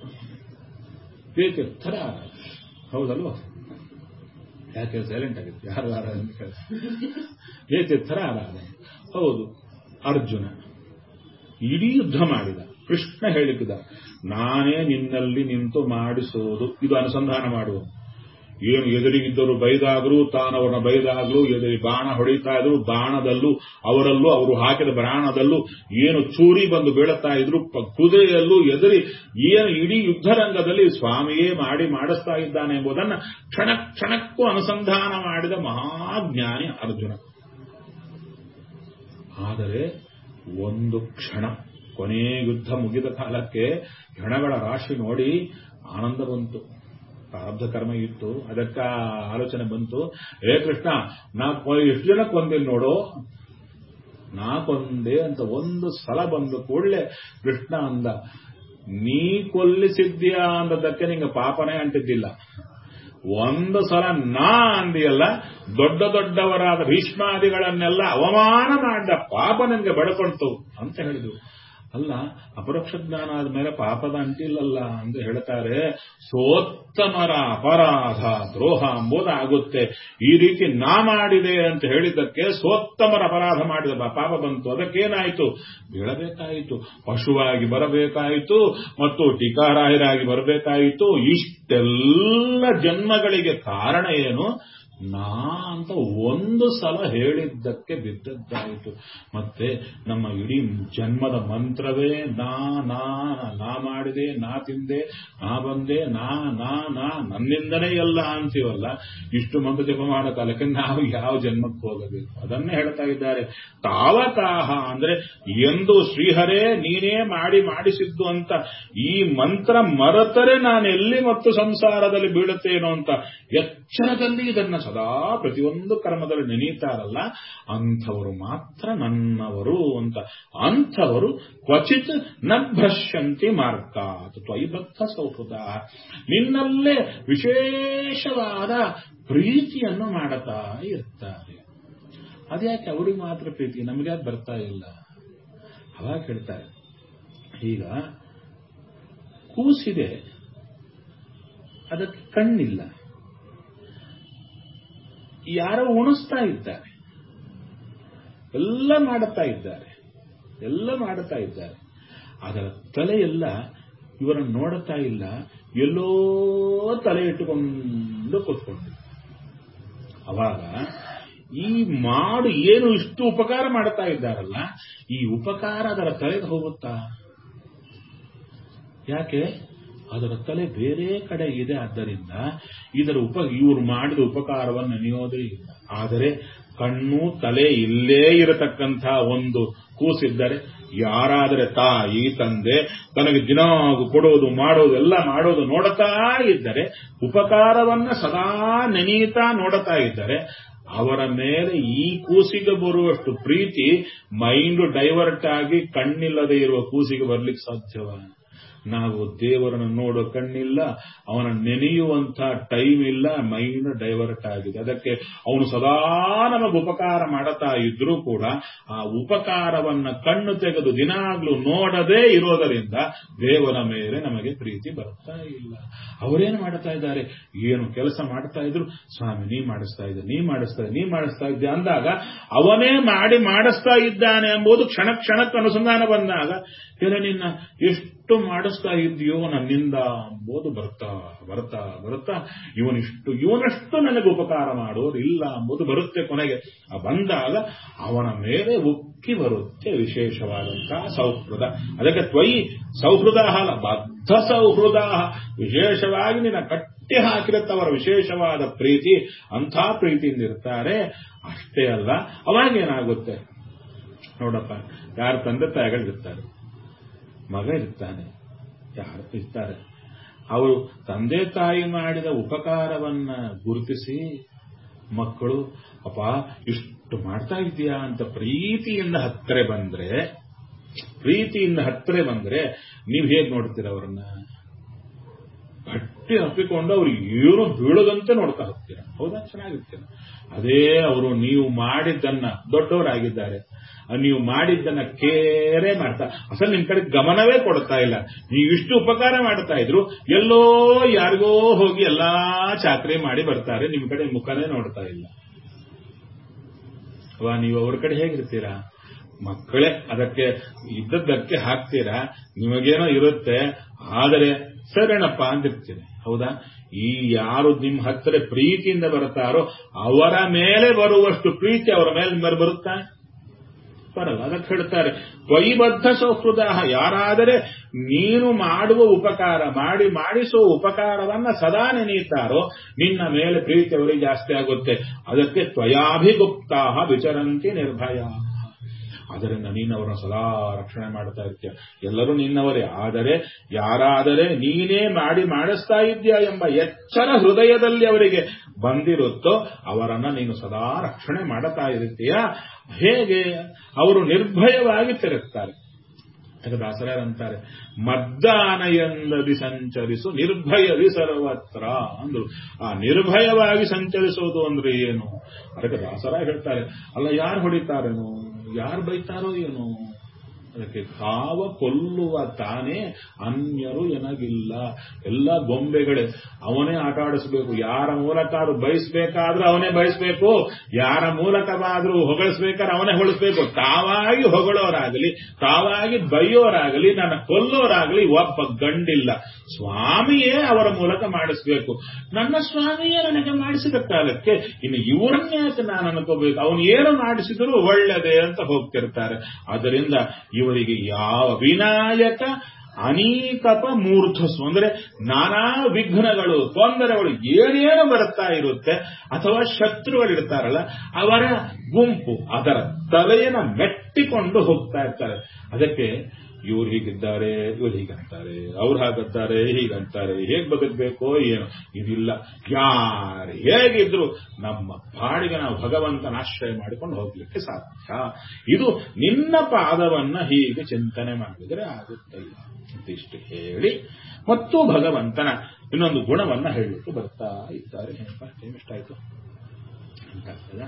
ತೀರ್ಥರ ಆರಾಧನೆ ಹೌದಲ್ವಾ ಯಾಕೆ ಸೈಲೆಂಟ್ ಆಗಿತ್ತು ಯಾರು ಆರಾಧನೆ ತೀರ್ಥರ ಆರಾಧನೆ ಹೌದು ಅರ್ಜುನ ಇಡೀ ಯುದ್ಧ ಮಾಡಿದ ಕೃಷ್ಣ ಹೇಳಿದ ನಾನೇ ನಿನ್ನಲ್ಲಿ ನಿಂತು ಮಾಡಿಸೋದು ಇದು ಅನುಸಂಧಾನ ಮಾಡುವ ಏನು ಎದುರಿಗಿದ್ದರು ಬೈದಾಗಲೂ ತಾನವರನ್ನ ಬೈದಾಗಲೂ ಎದುರಿ ಬಾಣ ಹೊಡಿತಾ ಇದ್ರು ಬಾಣದಲ್ಲೂ ಅವರಲ್ಲೂ ಅವರು ಹಾಕಿದ ಬಾಣದಲ್ಲೂ ಏನು ಚೂರಿ ಬಂದು ಬೀಳುತ್ತಾ ಇದ್ರು ಕುದುರೆಯಲ್ಲೂ ಎದುರಿ ಏನು ಇಡೀ ಯುದ್ಧರಂಗದಲ್ಲಿ ಸ್ವಾಮಿಯೇ ಮಾಡಿ ಮಾಡಿಸ್ತಾ ಇದ್ದಾನೆ ಎಂಬುದನ್ನು ಕ್ಷಣ ಕ್ಷಣಕ್ಕೂ ಅನುಸಂಧಾನ ಮಾಡಿದ ಮಹಾಜ್ಞಾನಿ ಅರ್ಜುನ ಆದರೆ ಒಂದು ಕ್ಷಣ ಕೊನೆ ಯುದ್ಧ ಮುಗಿದ ಕಾಲಕ್ಕೆ ಹೆಣಗಳ ರಾಶಿ ನೋಡಿ ಆನಂದ ಬಂತು ಪ್ರಾರಬ್ಧ ಕರ್ಮ ಇತ್ತು ಅದಕ್ಕ ಆಲೋಚನೆ ಬಂತು ಏ ಕೃಷ್ಣ ನಾ ಎಷ್ಟು ಜನ ಕೊಂದಿಲ್ ನೋಡು ನಾ ಕೊಂದೆ ಅಂತ ಒಂದು ಸಲ ಬಂದು ಕೂಡಲೇ ಕೃಷ್ಣ ಅಂದ ನೀ ಕೊಲ್ಲಿಸಿದ್ಯಾ ಅಂದದಕ್ಕೆ ನಿಂಗೆ ಪಾಪನೇ ಅಂಟಿದ್ದಿಲ್ಲ ಒಂದು ಸಲ ನಾ ಅಂದಿಯಲ್ಲ ದೊಡ್ಡ ದೊಡ್ಡವರಾದ ಭೀಷ್ಮಾದಿಗಳನ್ನೆಲ್ಲ ಅವಮಾನ ಮಾಡಿದ ಪಾಪ ನಿನ್ಗೆ ಬಡ್ಕೊಳ್ತು ಅಂತ ಹೇಳಿದ್ರು ಅಲ್ಲ ಅಪರೋಕ್ಷ ಜ್ಞಾನ ಆದ್ಮೇಲೆ ಪಾಪದ ಅಂಟಿಲ್ಲಲ್ಲ ಅಂತ ಹೇಳ್ತಾರೆ ಸೋತ್ತಮರ ಅಪರಾಧ ದ್ರೋಹ ಎಂಬುದಾಗುತ್ತೆ ಈ ರೀತಿ ನಾ ಮಾಡಿದೆ ಅಂತ ಹೇಳಿದ್ದಕ್ಕೆ ಸೋತ್ತಮರ ಅಪರಾಧ ಮಾಡಿದ ಪಾಪ ಬಂತು ಅದಕ್ಕೇನಾಯಿತು ಬೀಳಬೇಕಾಯಿತು ಪಶುವಾಗಿ ಬರಬೇಕಾಯಿತು ಮತ್ತು ಟೀಕಾರಾಯರಾಗಿ ಬರಬೇಕಾಯಿತು ಇಷ್ಟೆಲ್ಲ ಜನ್ಮಗಳಿಗೆ ಕಾರಣ ಏನು ನಾ ಅಂತ ಒಂದು ಸಲ ಹೇಳಿದ್ದಕ್ಕೆ ಬಿದ್ದದ್ದಾಯಿತು ಮತ್ತೆ ನಮ್ಮ ಇಡೀ ಜನ್ಮದ ಮಂತ್ರವೇ ನಾ ನಾ ನಾ ಮಾಡಿದೆ ನಾ ತಿಂದೆ ನಾ ಬಂದೆ ನಾ ನಾ ನಾ ನನ್ನಿಂದನೇ ಎಲ್ಲ ಅಂತೀವಲ್ಲ ಇಷ್ಟು ಮಂತ್ರ ಜಪ ಮಾಡೋ ಕಾಲಕ್ಕೆ ನಾವು ಯಾವ ಜನ್ಮಕ್ಕೆ ಹೋಗಬೇಕು ಅದನ್ನೇ ಹೇಳ್ತಾ ಇದ್ದಾರೆ ತಾವಕಾಹ ಅಂದ್ರೆ ಎಂದು ಶ್ರೀಹರೇ ನೀನೇ ಮಾಡಿ ಮಾಡಿಸಿದ್ದು ಅಂತ ಈ ಮಂತ್ರ ಮರೆತರೆ ನಾನು ಎಲ್ಲಿ ಮತ್ತು ಸಂಸಾರದಲ್ಲಿ ಬೀಳುತ್ತೇನೋ ಅಂತ ಎಚ್ಚರದಲ್ಲಿ ಇದನ್ನ ಸದಾ ಪ್ರತಿಯೊಂದು ಕರ್ಮದಲ್ಲಿ ನೆನೀತಾರಲ್ಲ ಅಂಥವರು ಮಾತ್ರ ನನ್ನವರು ಅಂತ ಅಂಥವರು ಕ್ವಚಿತ್ ನ ಭ್ರಶ್ಯಂತಿ ಮಾರ್ಗಾತ್ ತ್ವಯಿಬದ್ಧ ಸೌಹೃದ ನಿನ್ನಲ್ಲೇ ವಿಶೇಷವಾದ ಪ್ರೀತಿಯನ್ನು ಮಾಡುತ್ತಾ ಇರ್ತಾರೆ ಅದ್ಯಾಕೆ ಅವ್ರಿಗೆ ಮಾತ್ರ ಪ್ರೀತಿ ನಮಗೆ ಅದು ಬರ್ತಾ ಇಲ್ಲ ಅವಾಗ ಹೇಳ್ತಾರೆ ಈಗ ಕೂಸಿದೆ ಅದಕ್ಕೆ ಕಣ್ಣಿಲ್ಲ ಯಾರೋ ಉಣಿಸ್ತಾ ಇದ್ದಾರೆ ಎಲ್ಲ ಮಾಡುತ್ತಾ ಇದ್ದಾರೆ ಎಲ್ಲ ಮಾಡುತ್ತಾ ಇದ್ದಾರೆ ಅದರ ತಲೆಯೆಲ್ಲ ಇವರನ್ನು ನೋಡುತ್ತಾ ಇಲ್ಲ ಎಲ್ಲೋ ತಲೆ ಇಟ್ಟುಕೊಂಡು ಕೂತ್ಕೊಂಡು ಅವಾಗ ಈ ಮಾಡು ಏನು ಇಷ್ಟು ಉಪಕಾರ ಮಾಡುತ್ತಾ ಇದ್ದಾರಲ್ಲ ಈ ಉಪಕಾರ ಅದರ ತಲೆಗೆ ಹೋಗುತ್ತಾ ಯಾಕೆ ಅದರ ತಲೆ ಬೇರೆ ಕಡೆ ಇದೆ ಆದ್ದರಿಂದ ಇದರ ಉಪ ಇವರು ಮಾಡಿದ ಉಪಕಾರವನ್ನು ನೆನೆಯೋದೇ ಇಲ್ಲ ಆದರೆ ಕಣ್ಣು ತಲೆ ಇಲ್ಲೇ ಇರತಕ್ಕಂಥ ಒಂದು ಕೂಸಿದ್ದರೆ ಯಾರಾದರೆ ತಾಯಿ ತಂದೆ ತನಗೆ ದಿನಾಗು ಕೊಡೋದು ಮಾಡೋದು ಎಲ್ಲ ಮಾಡೋದು ನೋಡುತ್ತಾ ಇದ್ದರೆ ಉಪಕಾರವನ್ನ ಸದಾ ನೆನೀತಾ ನೋಡುತ್ತಾ ಇದ್ದರೆ ಅವರ ಮೇಲೆ ಈ ಕೂಸಿಗೆ ಬರುವಷ್ಟು ಪ್ರೀತಿ ಮೈಂಡ್ ಡೈವರ್ಟ್ ಆಗಿ ಕಣ್ಣಿಲ್ಲದೆ ಇರುವ ಕೂಸಿಗೆ ಬರ್ಲಿಕ್ಕೆ ಸಾಧ್ಯವ ನಾವು ದೇವರನ್ನು ನೋಡೋ ಕಣ್ಣಿಲ್ಲ ಅವನ ನೆನೆಯುವಂತ ಟೈಮ್ ಇಲ್ಲ ಮೈಂಡ್ ಡೈವರ್ಟ್ ಆಗಿದೆ ಅದಕ್ಕೆ ಅವನು ಸದಾ ನಮಗೆ ಉಪಕಾರ ಮಾಡುತ್ತಾ ಇದ್ರೂ ಕೂಡ ಆ ಉಪಕಾರವನ್ನ ಕಣ್ಣು ತೆಗೆದು ದಿನಾಗ್ಲೂ ನೋಡದೇ ಇರೋದರಿಂದ ದೇವರ ಮೇಲೆ ನಮಗೆ ಪ್ರೀತಿ ಬರ್ತಾ ಇಲ್ಲ ಅವರೇನು ಮಾಡ್ತಾ ಇದ್ದಾರೆ ಏನು ಕೆಲಸ ಮಾಡ್ತಾ ಇದ್ರು ಸ್ವಾಮಿ ನೀ ಮಾಡಿಸ್ತಾ ಇದ್ದೆ ನೀ ಮಾಡಿಸ್ತಾ ನೀ ಮಾಡಿಸ್ತಾ ಇದ್ದೆ ಅಂದಾಗ ಅವನೇ ಮಾಡಿ ಮಾಡಿಸ್ತಾ ಇದ್ದಾನೆ ಎಂಬುದು ಕ್ಷಣ ಕ್ಷಣಕ್ಕೆ ಅನುಸಂಧಾನ ಬಂದಾಗ ಕೆಲ ನಿನ್ನ ಎಷ್ಟು ಮಾಡಿಸ್ತಾ ಇದೆಯೋ ನನ್ನಿಂದ ಎಂಬುದು ಬರ್ತಾ ಬರ್ತಾ ಬರ್ತಾ ಇವನಿಷ್ಟು ಇವನಷ್ಟು ನನಗೆ ಉಪಕಾರ ಮಾಡೋದು ಇಲ್ಲ ಎಂಬುದು ಬರುತ್ತೆ ಕೊನೆಗೆ ಆ ಬಂದಾಗ ಅವನ ಮೇಲೆ ಉಕ್ಕಿ ಬರುತ್ತೆ ವಿಶೇಷವಾದಂತಹ ಸೌಹೃದ ಅದಕ್ಕೆ ತ್ವಯಿ ಸೌಹೃದ ಅಲ್ಲ ಬದ್ಧ ಸೌಹೃದ ವಿಶೇಷವಾಗಿ ನಿನ್ನ ಕಟ್ಟಿ ಹಾಕಿರುತ್ತವರ ವಿಶೇಷವಾದ ಪ್ರೀತಿ ಅಂಥ ಪ್ರೀತಿಯಿಂದ ಇರ್ತಾರೆ ಅಷ್ಟೇ ಅಲ್ಲ ಅವಾಗೇನಾಗುತ್ತೆ ನೋಡಪ್ಪ ಯಾರು ತಂದೆ ತಾಯಿಗಳಿರ್ತಾರೆ ಮಗ ಇರ್ತಾನೆ ಯಾರು ಇರ್ತಾರೆ ಅವರು ತಂದೆ ತಾಯಿ ಮಾಡಿದ ಉಪಕಾರವನ್ನ ಗುರುತಿಸಿ ಮಕ್ಕಳು ಅಪ್ಪ ಇಷ್ಟು ಮಾಡ್ತಾ ಇದೆಯಾ ಅಂತ ಪ್ರೀತಿಯಿಂದ ಹತ್ತಿರ ಬಂದ್ರೆ ಪ್ರೀತಿಯಿಂದ ಹತ್ತಿರ ಬಂದ್ರೆ ನೀವು ಹೇಗೆ ನೋಡ್ತೀರ ಅವರನ್ನ ಗಟ್ಟಿ ಅಪ್ಪಿಕೊಂಡು ಅವ್ರು ಏನು ಬೀಳದಂತೆ ನೋಡ್ತಾ ಹೋಗ್ತೀರ ಹೌದಾ ಚೆನ್ನಾಗಿರ್ತೀರ ಅದೇ ಅವರು ನೀವು ಮಾಡಿದ್ದನ್ನ ದೊಡ್ಡವರಾಗಿದ್ದಾರೆ ಅಹ್ ನೀವು ಮಾಡಿದ್ದನ್ನ ಕೇರೆ ಮಾಡ್ತಾ ಅಸಲು ನಿಮ್ ಕಡೆ ಗಮನವೇ ಕೊಡ್ತಾ ಇಲ್ಲ ನೀವು ಇಷ್ಟು ಉಪಕಾರ ಮಾಡ್ತಾ ಇದ್ರು ಎಲ್ಲೋ ಯಾರಿಗೋ ಹೋಗಿ ಎಲ್ಲಾ ಚಾಕ್ರಿ ಮಾಡಿ ಬರ್ತಾರೆ ನಿಮ್ ಕಡೆ ಮುಖನೇ ನೋಡ್ತಾ ಇಲ್ಲ ವಾ ನೀವು ಅವ್ರ ಕಡೆ ಹೇಗಿರ್ತೀರಾ ಮಕ್ಕಳೇ ಅದಕ್ಕೆ ಇದ್ದದ್ದಕ್ಕೆ ಹಾಕ್ತೀರಾ ನಿಮಗೇನೋ ಇರುತ್ತೆ ಆದರೆ ಸರಿಣಪ್ಪ ಅಂತಿರ್ತೀರಿ ಹೌದಾ ಈ ಯಾರು ನಿಮ್ಮ ಹತ್ತಿರ ಪ್ರೀತಿಯಿಂದ ಬರ್ತಾರೋ ಅವರ ಮೇಲೆ ಬರುವಷ್ಟು ಪ್ರೀತಿ ಅವರ ಮೇಲೆ ಮೇಲೆ ಬರುತ್ತಾ ಬರಲ್ಲ ಅದಕ್ಕೆ ಹೇಳ್ತಾರೆ ವೈಬದ್ಧ ಸೌಹೃದ ಯಾರಾದರೆ ನೀನು ಮಾಡುವ ಉಪಕಾರ ಮಾಡಿ ಮಾಡಿಸುವ ಉಪಕಾರವನ್ನ ಸದಾ ನೆನೆಯುತ್ತಾರೋ ನಿನ್ನ ಮೇಲೆ ಪ್ರೀತಿ ಅವರಿಗೆ ಜಾಸ್ತಿ ಆಗುತ್ತೆ ಅದಕ್ಕೆ ತ್ವಯಾಭಿಗುಪ್ತಾ ವಿಚರಂತಿ ನಿರ್ಭಯ ಅದರಿಂದ ನೀನು ಅವರನ್ನು ಸದಾ ರಕ್ಷಣೆ ಮಾಡ್ತಾ ಇರ್ತೀಯ ಎಲ್ಲರೂ ನಿನ್ನವರೇ ಆದರೆ ಯಾರಾದರೆ ನೀನೇ ಮಾಡಿ ಮಾಡಿಸ್ತಾ ಇದೆಯಾ ಎಂಬ ಎಚ್ಚರ ಹೃದಯದಲ್ಲಿ ಅವರಿಗೆ ಬಂದಿರುತ್ತೋ ಅವರನ್ನ ನೀನು ಸದಾ ರಕ್ಷಣೆ ಮಾಡುತ್ತಾ ಇರ್ತೀಯ ಹೇಗೆ ಅವರು ನಿರ್ಭಯವಾಗಿ ತಿರುಗ್ತಾರೆ ದಾಸರಂತಾರೆ ಮದ್ದಾನಯಂದದಿ ಸಂಚರಿಸು ನಿರ್ಭಯವಿ ಸರ್ವತ್ರ ಅಂದ್ರು ಆ ನಿರ್ಭಯವಾಗಿ ಸಂಚರಿಸೋದು ಅಂದ್ರೆ ಏನು ಅದಕ್ಕೆ ದಾಸರ ಹೇಳ್ತಾರೆ ಅಲ್ಲ ಯಾರು ಹೊಡಿತಾರೇನೋ ಯಾರು ಬೈತಾರೋ ಏನೋ ಅದಕ್ಕೆ ಕಾವ ಕೊಲ್ಲುವ ತಾನೇ ಅನ್ಯರು ಎನಗಿಲ್ಲ ಎಲ್ಲ ಗೊಂಬೆಗಳೇ ಅವನೇ ಆಟ ಆಡಿಸ್ಬೇಕು ಯಾರ ಮೂಲಕ ಅದು ಬಯಸ್ಬೇಕಾದ್ರೂ ಅವನೇ ಬಯಸ್ಬೇಕು ಯಾರ ಮೂಲಕವಾದ್ರೂ ಹೊಗಳಿಸ್ಬೇಕಾದ್ರೆ ಅವನೇ ಹೊಳಿಸ್ಬೇಕು ತಾವಾಗಿ ಹೊಗಳೋರಾಗಲಿ ತಾವಾಗಿ ಬೈಯೋರಾಗಲಿ ನನ್ನ ಕೊಲ್ಲೋರಾಗಲಿ ಒಬ್ಬ ಗಂಡಿಲ್ಲ ಸ್ವಾಮಿಯೇ ಅವರ ಮೂಲಕ ಮಾಡಿಸ್ಬೇಕು ನನ್ನ ಸ್ವಾಮಿಯೇ ನನಗೆ ಮಾಡಿಸಿದ ಕಾಲಕ್ಕೆ ಇನ್ನು ಇವರನ್ನೇ ನಾನು ಅನ್ಕೋಬೇಕು ಅವನು ಏನು ಮಾಡಿಸಿದರೂ ಒಳ್ಳೆಯದೇ ಅಂತ ಹೋಗ್ತಿರ್ತಾರೆ ಅದರಿಂದ ಇವರಿಗೆ ಯಾವ ವಿನಾಯಕ ಅನೀಕಪ ಮೂರ್ಧಸ್ಸು ಅಂದ್ರೆ ನಾನಾ ವಿಘ್ನಗಳು ತೊಂದರೆಗಳು ಏನೇನು ಬರುತ್ತಾ ಇರುತ್ತೆ ಅಥವಾ ಶತ್ರುಗಳಿರ್ತಾರಲ್ಲ ಅವರ ಗುಂಪು ಅದರ ತಲೆಯನ್ನು ಮೆಟ್ಟಿಕೊಂಡು ಹೋಗ್ತಾ ಇರ್ತಾರೆ ಅದಕ್ಕೆ ಇವ್ರು ಹೀಗಿದ್ದಾರೆ ಇವ್ರು ಹೀಗಂತಾರೆ ಅವ್ರು ಹಾಗಂತಾರೆ ಹೀಗಂತಾರೆ ಹೇಗ್ ಬದುಕಬೇಕೋ ಏನು ಇದಿಲ್ಲ ಯಾರು ಹೇಗಿದ್ರು ನಮ್ಮ ಪಾಡಿಗೆ ನಾವು ಭಗವಂತನ ಆಶ್ರಯ ಮಾಡಿಕೊಂಡು ಹೋಗ್ಲಿಕ್ಕೆ ಸಾಧ್ಯ ಇದು ನಿನ್ನ ಪಾದವನ್ನ ಹೀಗೆ ಚಿಂತನೆ ಮಾಡಿದರೆ ಆಗುತ್ತಲ್ಲ ಇಷ್ಟು ಹೇಳಿ ಮತ್ತು ಭಗವಂತನ ಇನ್ನೊಂದು ಗುಣವನ್ನ ಹೇಳಲಿಕ್ಕೆ ಬರ್ತಾ ಇದ್ದಾರೆ ಎಷ್ಟಾಯ್ತು ಅಂತ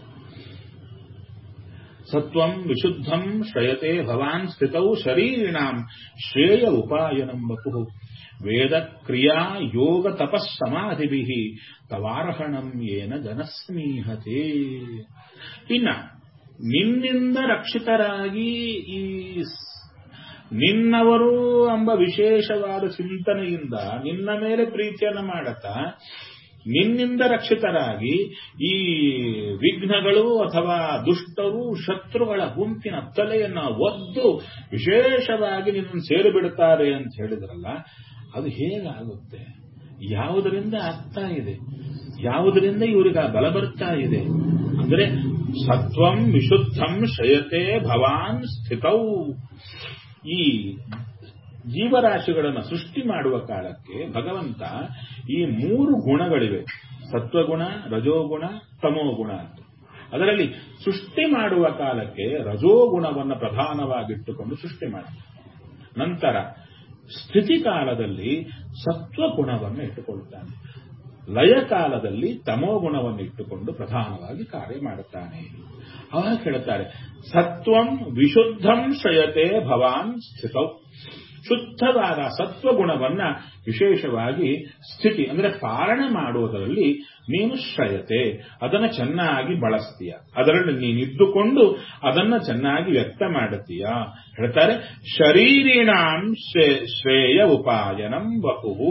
ಸತ್ವಂ ವಿಶುದ್ಧಂ ಶ್ರಯತೆ ಭವಾನ್ ಸ್ಥಿತೌ ಶರೀರಿಣಾಂ ಶ್ರೇಯ ಉಪಾಯನಂ ವಪು ವೇದ ಕ್ರಿಯಾ ಯೋಗ ತಪಸ್ಸಮಾಧಿಭಿ ತವಾರ್ಹಣಂ ಏನ ಜನಸ್ಮೀಹತೆ ಇನ್ನ ನಿನ್ನಿಂದ ರಕ್ಷಿತರಾಗಿ ಈ ನಿನ್ನವರು ಎಂಬ ವಿಶೇಷವಾದ ಚಿಂತನೆಯಿಂದ ನಿನ್ನ ಮೇಲೆ ಪ್ರೀತಿಯನ್ನು ಮಾಡತಾ ನಿನ್ನಿಂದ ರಕ್ಷಿತರಾಗಿ ಈ ವಿಘ್ನಗಳು ಅಥವಾ ದುಷ್ಟರು ಶತ್ರುಗಳ ಗುಂಪಿನ ತಲೆಯನ್ನ ಒದ್ದು ವಿಶೇಷವಾಗಿ ನಿನ್ನನ್ನು ಸೇರಿ ಬಿಡುತ್ತಾರೆ ಅಂತ ಹೇಳಿದ್ರಲ್ಲ ಅದು ಹೇಗಾಗುತ್ತೆ ಯಾವುದರಿಂದ ಆಗ್ತಾ ಇದೆ ಯಾವುದರಿಂದ ಇವರಿಗೆ ಆ ಬಲ ಬರ್ತಾ ಇದೆ ಅಂದ್ರೆ ಸತ್ವಂ ವಿಶುದ್ಧಂ ಶ್ರಯತೆ ಭವಾನ್ ಸ್ಥಿತೌ ಈ ಜೀವರಾಶಿಗಳನ್ನು ಸೃಷ್ಟಿ ಮಾಡುವ ಕಾಲಕ್ಕೆ ಭಗವಂತ ಈ ಮೂರು ಗುಣಗಳಿವೆ ಸತ್ವಗುಣ ರಜೋಗುಣ ತಮೋಗುಣ ಅಂತ ಅದರಲ್ಲಿ ಸೃಷ್ಟಿ ಮಾಡುವ ಕಾಲಕ್ಕೆ ರಜೋಗುಣವನ್ನು ಪ್ರಧಾನವಾಗಿಟ್ಟುಕೊಂಡು ಸೃಷ್ಟಿ ಮಾಡ್ತಾರೆ ನಂತರ ಸ್ಥಿತಿ ಕಾಲದಲ್ಲಿ ಸತ್ವಗುಣವನ್ನು ಇಟ್ಟುಕೊಳ್ಳುತ್ತಾನೆ ಲಯ ಕಾಲದಲ್ಲಿ ತಮೋಗುಣವನ್ನು ಇಟ್ಟುಕೊಂಡು ಪ್ರಧಾನವಾಗಿ ಕಾರ್ಯ ಮಾಡುತ್ತಾನೆ ಅವಾಗ ಹೇಳ್ತಾರೆ ಸತ್ವಂ ವಿಶುದ್ಧಂ ಶ್ರಯತೆ ಭವಾನ್ ಸ್ಥಿತೌ ಶುದ್ಧವಾದ ಸತ್ವಗುಣವನ್ನ ವಿಶೇಷವಾಗಿ ಸ್ಥಿತಿ ಅಂದ್ರೆ ಪಾಲನೆ ಮಾಡುವುದರಲ್ಲಿ ನೀನು ಶ್ರಯತೆ ಅದನ್ನು ಚೆನ್ನಾಗಿ ಬಳಸ್ತೀಯ ಅದರಲ್ಲಿ ನೀನಿದ್ದುಕೊಂಡು ಅದನ್ನ ಚೆನ್ನಾಗಿ ವ್ಯಕ್ತ ಮಾಡುತ್ತೀಯ ಹೇಳ್ತಾರೆ ಶರೀರಿಣಾಂ ಶ್ರೇಯ ಉಪಾಯನಂ ಬಹು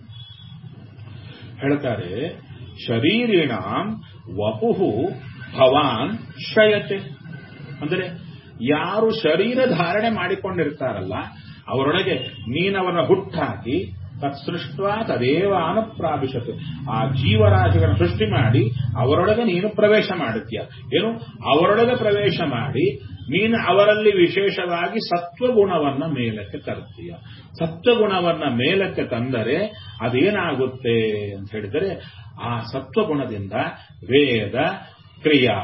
ಹೇಳ್ತಾರೆ ಶರೀರಿಣಾಂ ವಪುಹು ಭವಾನ್ ಶ್ರಯತೆ ಅಂದರೆ ಯಾರು ಶರೀರ ಧಾರಣೆ ಮಾಡಿಕೊಂಡಿರ್ತಾರಲ್ಲ ಅವರೊಳಗೆ ನೀನವರನ್ನ ಹುಟ್ಟಾಕಿ ತತ್ಸೃಷ್ಟ ತದೇವ ಅನುಪ್ರಾಪಿಸತು ಆ ಜೀವರಾಶಿಗಳನ್ನು ಸೃಷ್ಟಿ ಮಾಡಿ ಅವರೊಳಗೆ ನೀನು ಪ್ರವೇಶ ಮಾಡುತ್ತೀಯ ಏನು ಅವರೊಳಗೆ ಪ್ರವೇಶ ಮಾಡಿ ನೀನು ಅವರಲ್ಲಿ ವಿಶೇಷವಾಗಿ ಸತ್ವಗುಣವನ್ನ ಮೇಲಕ್ಕೆ ತರುತ್ತೀಯ ಸತ್ವಗುಣವನ್ನ ಮೇಲಕ್ಕೆ ತಂದರೆ ಅದೇನಾಗುತ್ತೆ ಅಂತ ಹೇಳಿದರೆ ಆ ಸತ್ವಗುಣದಿಂದ ವೇದ ಕ್ರಿಯಾ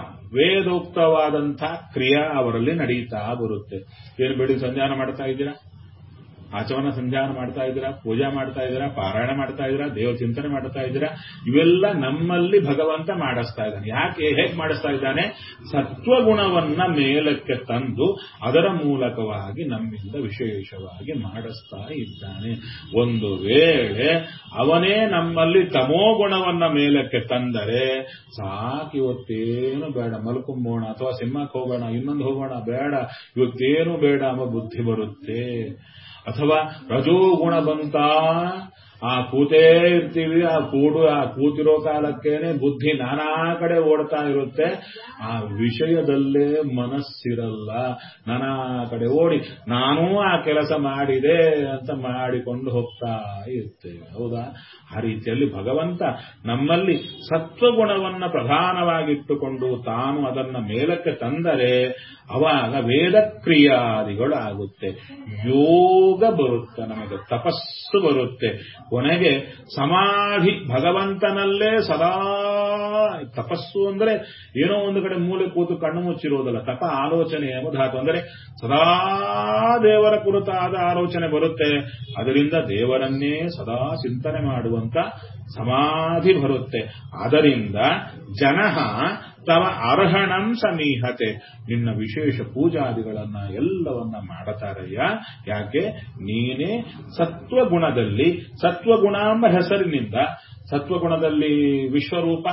ವೇದೋಕ್ತವಾದಂಥ ಕ್ರಿಯಾ ಅವರಲ್ಲಿ ನಡೀತಾ ಬರುತ್ತೆ ಏನು ಬೆಳಿ ಸಂಧಾನ ಮಾಡ್ತಾ ಇದ್ದೀರಾ ಆಚಮನ ಸಂಧ್ಯಾನ ಮಾಡ್ತಾ ಇದ್ದೀರಾ ಪೂಜಾ ಮಾಡ್ತಾ ಇದ್ದೀರಾ ಪಾರಾಯಣ ಮಾಡ್ತಾ ಇದ್ದೀರಾ ದೇವ ಚಿಂತನೆ ಮಾಡ್ತಾ ಇದ್ದೀರಾ ಇವೆಲ್ಲ ನಮ್ಮಲ್ಲಿ ಭಗವಂತ ಮಾಡಿಸ್ತಾ ಇದ್ದಾನೆ ಯಾಕೆ ಹೇಗೆ ಮಾಡಿಸ್ತಾ ಇದ್ದಾನೆ ಸತ್ವಗುಣವನ್ನ ಮೇಲಕ್ಕೆ ತಂದು ಅದರ ಮೂಲಕವಾಗಿ ನಮ್ಮಿಂದ ವಿಶೇಷವಾಗಿ ಮಾಡಿಸ್ತಾ ಇದ್ದಾನೆ ಒಂದು ವೇಳೆ ಅವನೇ ನಮ್ಮಲ್ಲಿ ತಮೋ ಗುಣವನ್ನ ಮೇಲಕ್ಕೆ ತಂದರೆ ಸಾಕಿವತ್ತೇನು ಬೇಡ ಮಲ್ಕೊಂಬೋಣ ಅಥವಾ ಸಿನಿಮಾಕ್ಕೆ ಹೋಗೋಣ ಇನ್ನೊಂದು ಹೋಗೋಣ ಬೇಡ ಇವತ್ತೇನು ಬೇಡ ಎಂಬ ಬುದ್ಧಿ ಬರುತ್ತೆ ಅಥವಾ ರಜೋಗುಣ ಬಂತ ಆ ಕೂತೇ ಇರ್ತೀವಿ ಆ ಕೂಡು ಆ ಕೂತಿರೋ ಕಾಲಕ್ಕೇನೆ ಬುದ್ಧಿ ನಾನಾ ಕಡೆ ಓಡ್ತಾ ಇರುತ್ತೆ ಆ ವಿಷಯದಲ್ಲೇ ಮನಸ್ಸಿರಲ್ಲ ನಾನಾ ಕಡೆ ಓಡಿ ನಾನೂ ಆ ಕೆಲಸ ಮಾಡಿದೆ ಅಂತ ಮಾಡಿಕೊಂಡು ಹೋಗ್ತಾ ಇರ್ತೇವೆ ಹೌದಾ ಆ ರೀತಿಯಲ್ಲಿ ಭಗವಂತ ನಮ್ಮಲ್ಲಿ ಸತ್ವಗುಣವನ್ನ ಪ್ರಧಾನವಾಗಿಟ್ಟುಕೊಂಡು ತಾನು ಅದನ್ನ ಮೇಲಕ್ಕೆ ತಂದರೆ ಅವಾಗ ವೇದಕ್ರಿಯಾದಿಗಳು ಆಗುತ್ತೆ ಯೋಗ ಬರುತ್ತೆ ನಮಗೆ ತಪಸ್ಸು ಬರುತ್ತೆ ಕೊನೆಗೆ ಸಮಾಧಿ ಭಗವಂತನಲ್ಲೇ ಸದಾ ತಪಸ್ಸು ಅಂದ್ರೆ ಏನೋ ಒಂದು ಕಡೆ ಮೂಲೆ ಕೂತು ಕಣ್ಣು ಮುಚ್ಚಿರೋದಲ್ಲ ತಪ ಆಲೋಚನೆ ಎಂಬ ಧಾತು ಅಂದರೆ ಸದಾ ದೇವರ ಕುರಿತಾದ ಆಲೋಚನೆ ಬರುತ್ತೆ ಅದರಿಂದ ದೇವರನ್ನೇ ಸದಾ ಚಿಂತನೆ ಮಾಡುವಂತ ಸಮಾಧಿ ಬರುತ್ತೆ ಅದರಿಂದ ಜನಃ ತವ ಅರ್ಹಣಂ ಸಮೀಹತೆ ನಿನ್ನ ವಿಶೇಷ ಪೂಜಾದಿಗಳನ್ನ ಎಲ್ಲವನ್ನ ಮಾಡತಾರಯ್ಯ ಯಾಕೆ ನೀನೇ ಸತ್ವಗುಣದಲ್ಲಿ ಸತ್ವಗುಣ ಎಂಬ ಹೆಸರಿನಿಂದ ಸತ್ವಗುಣದಲ್ಲಿ ವಿಶ್ವರೂಪ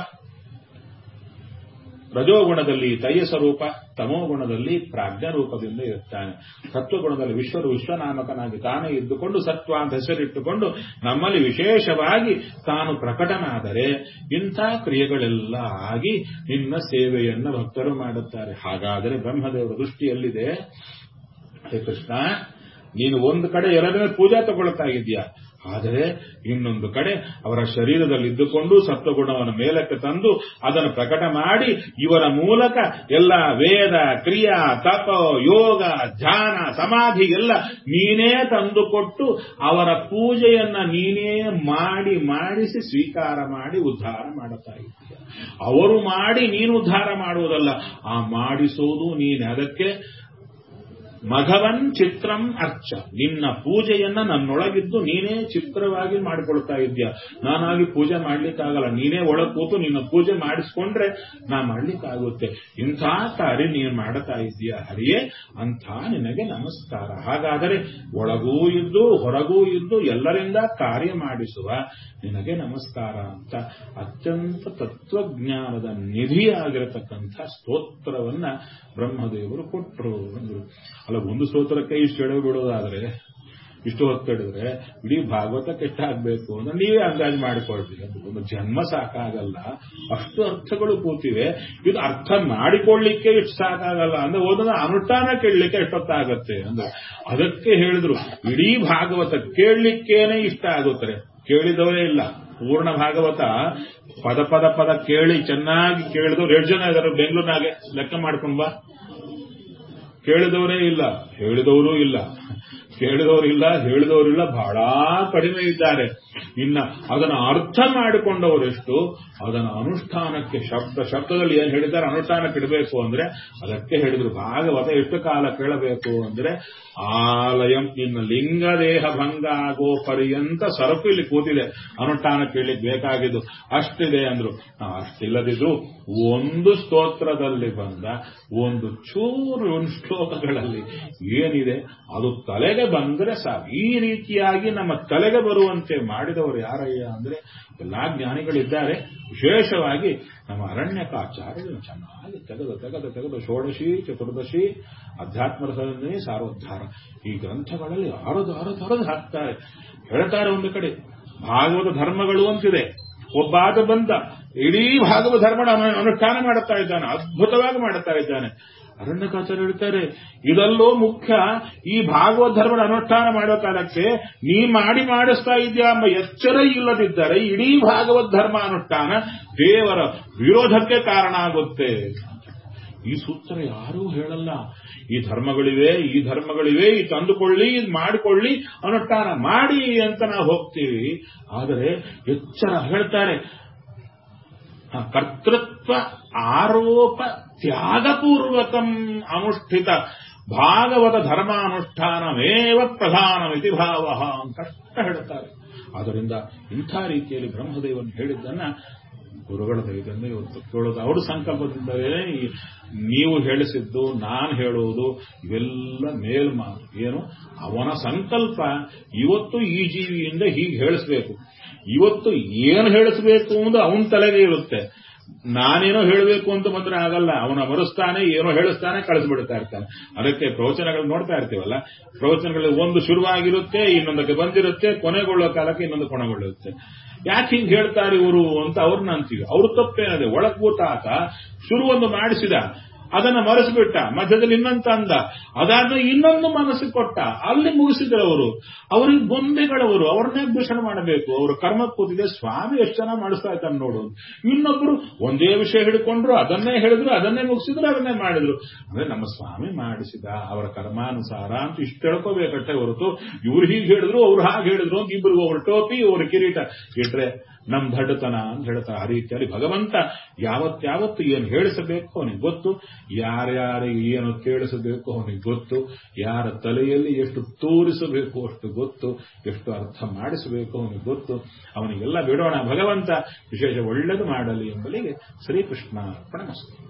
ರಜೋಗುಣದಲ್ಲಿ ತೈಯಸ ರೂಪ ತಮೋಗುಣದಲ್ಲಿ ಪ್ರಾಜ್ಞರೂಪದಿಂದ ಇರ್ತಾನೆ ಸತ್ವಗುಣದಲ್ಲಿ ವಿಶ್ವರು ವಿಶ್ವನಾಮಕನಾಗಿ ತಾನೇ ಇದ್ದುಕೊಂಡು ಸತ್ವ ಅಂತ ಹೆಸರಿಟ್ಟುಕೊಂಡು ನಮ್ಮಲ್ಲಿ ವಿಶೇಷವಾಗಿ ತಾನು ಪ್ರಕಟನಾದರೆ ಇಂಥ ಕ್ರಿಯೆಗಳೆಲ್ಲ ಆಗಿ ನಿನ್ನ ಸೇವೆಯನ್ನ ಭಕ್ತರು ಮಾಡುತ್ತಾರೆ ಹಾಗಾದರೆ ಬ್ರಹ್ಮದೇವರ ದೃಷ್ಟಿಯಲ್ಲಿದೆ ಹೇ ಕೃಷ್ಣ ನೀನು ಒಂದು ಕಡೆ ಎರಡನೇ ಪೂಜಾ ತಗೊಳ್ತಾ ಇದೆಯಾ ಆದರೆ ಇನ್ನೊಂದು ಕಡೆ ಅವರ ಶರೀರದಲ್ಲಿ ಇದ್ದುಕೊಂಡು ಸತ್ವಗುಣವನ್ನು ಮೇಲಕ್ಕೆ ತಂದು ಅದನ್ನು ಪ್ರಕಟ ಮಾಡಿ ಇವರ ಮೂಲಕ ಎಲ್ಲ ವೇದ ಕ್ರಿಯಾ ತಪ ಯೋಗ ಧ್ಯಾನ ಸಮಾಧಿ ಎಲ್ಲ ನೀನೇ ತಂದುಕೊಟ್ಟು ಅವರ ಪೂಜೆಯನ್ನ ನೀನೇ ಮಾಡಿ ಮಾಡಿಸಿ ಸ್ವೀಕಾರ ಮಾಡಿ ಉದ್ಧಾರ ಮಾಡುತ್ತಾ ಇದ್ದೀಯ ಅವರು ಮಾಡಿ ನೀನು ಉದ್ಧಾರ ಮಾಡುವುದಲ್ಲ ಆ ಮಾಡಿಸೋದು ನೀನೆ ಅದಕ್ಕೆ ಮಘವನ್ ಚಿತ್ರಂ ಅರ್ಚ ನಿನ್ನ ಪೂಜೆಯನ್ನ ನನ್ನೊಳಗಿದ್ದು ನೀನೇ ಚಿತ್ರವಾಗಿ ಮಾಡಿಕೊಳ್ತಾ ಇದ್ಯಾ ನಾನಾಗಿ ಪೂಜೆ ಮಾಡ್ಲಿಕ್ಕಾಗಲ್ಲ ನೀನೇ ಒಳಗ್ ಕೂತು ನಿನ್ನ ಪೂಜೆ ಮಾಡಿಸ್ಕೊಂಡ್ರೆ ನಾ ಮಾಡ್ಲಿಕ್ಕಾಗುತ್ತೆ ಇಂಥ ಕಾರ್ಯ ನೀನು ಮಾಡ್ತಾ ಇದ್ದೀಯ ಹರಿಯೇ ಅಂಥ ನಿನಗೆ ನಮಸ್ಕಾರ ಹಾಗಾದರೆ ಒಳಗೂ ಇದ್ದು ಹೊರಗೂ ಇದ್ದು ಎಲ್ಲರಿಂದ ಕಾರ್ಯ ಮಾಡಿಸುವ ನಿನಗೆ ನಮಸ್ಕಾರ ಅಂತ ಅತ್ಯಂತ ತತ್ವಜ್ಞಾನದ ನಿಧಿಯಾಗಿರತಕ್ಕಂಥ ಸ್ತೋತ್ರವನ್ನ ಬ್ರಹ್ಮದೇವರು ಕೊಟ್ಟರು ಅಂದ್ರು ಅಲ್ಲ ಒಂದು ಸ್ತೋತ್ರಕ್ಕೆ ಇಷ್ಟು ಎಡವು ಬಿಡೋದಾದ್ರೆ ಇಷ್ಟು ಹೊತ್ತು ಹಿಡಿದ್ರೆ ಇಡೀ ಭಾಗವತಕ್ಕೆ ಎಷ್ಟಾಗಬೇಕು ಅಂದ್ರೆ ನೀವೇ ಅಂದಾಜು ಮಾಡಿಕೊಳ್ರಿ ಅದು ಒಂದು ಜನ್ಮ ಸಾಕಾಗಲ್ಲ ಅಷ್ಟು ಅರ್ಥಗಳು ಕೂತಿವೆ ಇದು ಅರ್ಥ ಮಾಡಿಕೊಳ್ಳಿಕ್ಕೆ ಇಷ್ಟು ಸಾಕಾಗಲ್ಲ ಅಂದ್ರೆ ಓದೋದ ಅನುಷ್ಠಾನ ಕೇಳಲಿಕ್ಕೆ ಎಷ್ಟೊತ್ತಾಗತ್ತೆ ಅಂದ್ರೆ ಅದಕ್ಕೆ ಹೇಳಿದ್ರು ಇಡೀ ಭಾಗವತ ಕೇಳಲಿಕ್ಕೇನೆ ಇಷ್ಟ ಆಗುತ್ತಾರೆ ಕೇಳಿದವರೇ ಇಲ್ಲ ಪೂರ್ಣ ಭಾಗವತ ಪದ ಪದ ಪದ ಕೇಳಿ ಚೆನ್ನಾಗಿ ಕೇಳಿದವ್ರು ಎರಡು ಜನ ಇದಾರೆ ಬೆಂಗಳೂರಿನಾಗೆ ಲೆಕ್ಕ ಮಾಡ್ಕೊಂಡ್ ಬಾ ಕೇಳಿದವರೇ ಇಲ್ಲ ಹೇಳಿದವರು ಇಲ್ಲ ಕೇಳಿದವರಿಲ್ಲ ಹೇಳಿದವರಿಲ್ಲ ಬಹಳ ಕಡಿಮೆ ಇದ್ದಾರೆ ಇನ್ನ ಅದನ್ನು ಅರ್ಥ ಮಾಡಿಕೊಂಡವರೆಷ್ಟು ಅದನ್ನು ಅನುಷ್ಠಾನಕ್ಕೆ ಶಬ್ದ ಶಬ್ದದಲ್ಲಿ ಏನ್ ಹೇಳಿದ್ದಾರೆ ಅನುಷ್ಠಾನಕ್ಕೆ ಇಡಬೇಕು ಅಂದ್ರೆ ಅದಕ್ಕೆ ಹೇಳಿದ್ರು ಭಾಗವತ ಎಷ್ಟು ಕಾಲ ಕೇಳಬೇಕು ಅಂದ್ರೆ ಆಲಯಂ ಇನ್ನು ಲಿಂಗದೇಹ ಭಂಗ ಆಗೋ ಪರ್ಯಂತ ಸರಕು ಇಲ್ಲಿ ಕೂತಿದೆ ಅನುಷ್ಠಾನ ಕೇಳಲಿಕ್ಕೆ ಬೇಕಾಗಿದ್ದು ಅಷ್ಟಿದೆ ಅಂದ್ರು ಅಷ್ಟಿಲ್ಲದಿದ್ರು ಒಂದು ಸ್ತೋತ್ರದಲ್ಲಿ ಬಂದ ಒಂದು ಚೂರು ಒಂದು ಶ್ಲೋಕಗಳಲ್ಲಿ ಏನಿದೆ ಅದು ತಲೆಗೆ ಬಂದ್ರೆ ಸಾಕು ಈ ರೀತಿಯಾಗಿ ನಮ್ಮ ತಲೆಗೆ ಬರುವಂತೆ ಮಾಡಿದವರು ಯಾರಯ್ಯ ಅಂದ್ರೆ ಎಲ್ಲಾ ಜ್ಞಾನಿಗಳಿದ್ದಾರೆ ವಿಶೇಷವಾಗಿ ನಮ್ಮ ಅರಣ್ಯಕಾಚಾರ್ಯರು ಚೆನ್ನಾಗಿ ತೆಗೆದು ತೆಗೆದು ತೆಗೆದು ಷೋಡಶಿ ಚತುರ್ದಶಿ ಅಧ್ಯಾತ್ಮ ರಸನೇ ಸಾರೋದ್ಧಾರ ಈ ಗ್ರಂಥಗಳಲ್ಲಿ ಆರದು ಆರದು ಆರದು ಹಾಕ್ತಾರೆ ಹೇಳ್ತಾರೆ ಒಂದು ಕಡೆ ಭಾಗವತ ಧರ್ಮಗಳು ಅಂತಿದೆ ಒಬ್ಬಾತ ಬಂದ ಇಡೀ ಭಾಗವತ ಧರ್ಮ ಅನುಷ್ಠಾನ ಮಾಡುತ್ತಾ ಇದ್ದಾನೆ ಅದ್ಭುತವಾಗಿ ಮಾಡುತ್ತಾ ಇದ್ದಾನೆ ಅರಣ್ಯಕಾಚಾರ್ಯ ಹೇಳ್ತಾರೆ ಇದಲ್ಲೋ ಮುಖ್ಯ ಈ ಭಾಗವತ ಧರ್ಮದ ಅನುಷ್ಠಾನ ಮಾಡೋ ಕಾಲಕ್ಕೆ ನೀ ಮಾಡಿ ಮಾಡಿಸ್ತಾ ಇದೆಯಾ ಎಂಬ ಎಚ್ಚರ ಇಲ್ಲದಿದ್ದರೆ ಇಡೀ ಭಾಗವತ ಧರ್ಮ ಅನುಷ್ಠಾನ ದೇವರ ವಿರೋಧಕ್ಕೆ ಕಾರಣ ಆಗುತ್ತೆ ಈ ಸೂತ್ರ ಯಾರೂ ಹೇಳಲ್ಲ ಈ ಧರ್ಮಗಳಿವೆ ಈ ಧರ್ಮಗಳಿವೆ ಈ ತಂದುಕೊಳ್ಳಿ ಇದು ಮಾಡಿಕೊಳ್ಳಿ ಅನುಷ್ಠಾನ ಮಾಡಿ ಅಂತ ನಾವು ಹೋಗ್ತೀವಿ ಆದರೆ ಎಚ್ಚರ ಹೇಳ್ತಾರೆ ಕರ್ತೃತ್ವ ಆರೋಪ ತ್ಯಾಗಪೂರ್ವಕಂ ಅನುಷ್ಠಿತ ಭಾಗವತ ಧರ್ಮಾನುಷ್ಠಾನಮೇವ ಪ್ರಧಾನಮಿತಿ ಭಾವ ಕಷ್ಟ ಹೇಳ್ತಾರೆ ಆದ್ದರಿಂದ ಇಂಥ ರೀತಿಯಲ್ಲಿ ಬ್ರಹ್ಮದೇವನ್ ಹೇಳಿದ್ದನ್ನ ಗುರುಗಳ ದಯದಿಂದ ಇವತ್ತು ಕೇಳೋದು ಅವ್ರ ಸಂಕಲ್ಪದಿಂದಲೇ ಈ- ನೀವು ಹೇಳಿಸಿದ್ದು ನಾನು ಹೇಳುವುದು ಇವೆಲ್ಲ ಮೇಲ್ಮಾತು ಏನು ಅವನ ಸಂಕಲ್ಪ ಇವತ್ತು ಈ ಜೀವಿಯಿಂದ ಹೀಗೆ ಹೇಳಿಸ್ಬೇಕು ಇವತ್ತು ಏನು ಹೇಳಿಸ್ಬೇಕು ಅಂದ್ರೆ ಅವನ ತಲೆಗೆ ಇರುತ್ತೆ ನಾನೇನೋ ಹೇಳಬೇಕು ಅಂತ ಬಂದ್ರೆ ಆಗಲ್ಲ ಅವನ ಮರೆಸ್ತಾನೆ ಏನೋ ಹೇಳಿಸ್ತಾನೆ ಕಳಿಸ್ಬಿಡ್ತಾ ಇರ್ತಾನೆ ಅದಕ್ಕೆ ಪ್ರವಚನಗಳು ನೋಡ್ತಾ ಇರ್ತೀವಲ್ಲ ಪ್ರವಚನಗಳು ಒಂದು ಶುರುವಾಗಿರುತ್ತೆ ಇನ್ನೊಂದಕ್ಕೆ ಬಂದಿರುತ್ತೆ ಕೊನೆಗೊಳ್ಳೋ ಕಾಲಕ್ಕೆ ಇನ್ನೊಂದು ಕೊನೆಗೊಳ್ಳುತ್ತೆ ಯಾಕೆ ಹಿಂಗೆ ಹೇಳ್ತಾರೆ ಇವರು ಅಂತ ಅವ್ರನ್ನ ಅಂತೀವಿ ಅವ್ರ ತಪ್ಪೇನದೆ ಒಳಗ್ ಕೂತಾತ ಶುರು ಒಂದು ಮಾಡಿಸಿದ ಅದನ್ನ ಮರೆಸಿಬಿಟ್ಟ ಮಧ್ಯದಲ್ಲಿ ಇನ್ನೊಂದು ತಂದ ಅದಾದ್ಮೇಲೆ ಇನ್ನೊಂದು ಮನಸ್ಸಿಗೆ ಕೊಟ್ಟ ಅಲ್ಲಿ ಮುಗಿಸಿದ್ರು ಅವರು ಅವರಿಗೆ ಗೊಂಬೆಗಳವರು ಅವ್ರನ್ನೇ ದೂಷಣ ಮಾಡಬೇಕು ಅವರು ಕರ್ಮ ಕೂತಿದೆ ಸ್ವಾಮಿ ಎಷ್ಟು ಚೆನ್ನಾಗಿ ಮಾಡಿಸ್ತಾ ಇದ್ದಾನೆ ನೋಡು ಇನ್ನೊಬ್ರು ಒಂದೇ ವಿಷಯ ಹಿಡ್ಕೊಂಡ್ರು ಅದನ್ನೇ ಹೇಳಿದ್ರು ಅದನ್ನೇ ಮುಗಿಸಿದ್ರು ಅದನ್ನೇ ಮಾಡಿದ್ರು ಅಂದ್ರೆ ನಮ್ಮ ಸ್ವಾಮಿ ಮಾಡಿಸಿದ ಅವರ ಕರ್ಮಾನುಸಾರ ಅಂತ ಇಷ್ಟು ತಿಳ್ಕೋಬೇಕಷ್ಟೇ ಹೊರತು ಇವ್ರು ಹೀಗೆ ಹೇಳಿದ್ರು ಅವ್ರು ಹಾಗೆ ಹೇಳಿದ್ರು ಅಂತ ಇಬ್ಬರಿಗೂ ಅವ್ರ ಟೋಪಿ ಅವ್ರ ಕಿರೀಟ ಇಟ್ರೆ ನಮ್ ದಡ್ಡತನ ಅಂತ ಹೇಳ್ತಾರೆ ಆ ರೀತಿಯಲ್ಲಿ ಭಗವಂತ ಯಾವತ್ಯಾವತ್ತು ಏನು ಹೇಳಿಸಬೇಕು ಅವನಿಗೆ ಗೊತ್ತು ಯಾರ್ಯಾರಿಗೆ ಏನು ಕೇಳಿಸಬೇಕು ಅವನಿಗೆ ಗೊತ್ತು ಯಾರ ತಲೆಯಲ್ಲಿ ಎಷ್ಟು ತೋರಿಸಬೇಕು ಅಷ್ಟು ಗೊತ್ತು ಎಷ್ಟು ಅರ್ಥ ಮಾಡಿಸಬೇಕು ಅವನಿಗೆ ಗೊತ್ತು ಅವನಿಗೆಲ್ಲ ಬಿಡೋಣ ಭಗವಂತ ವಿಶೇಷ ಒಳ್ಳೆಯದು ಮಾಡಲಿ ಎಂಬಲಿಗೆ ಶ್ರೀಕೃಷ್ಣ ಅರ್ಪಣೆ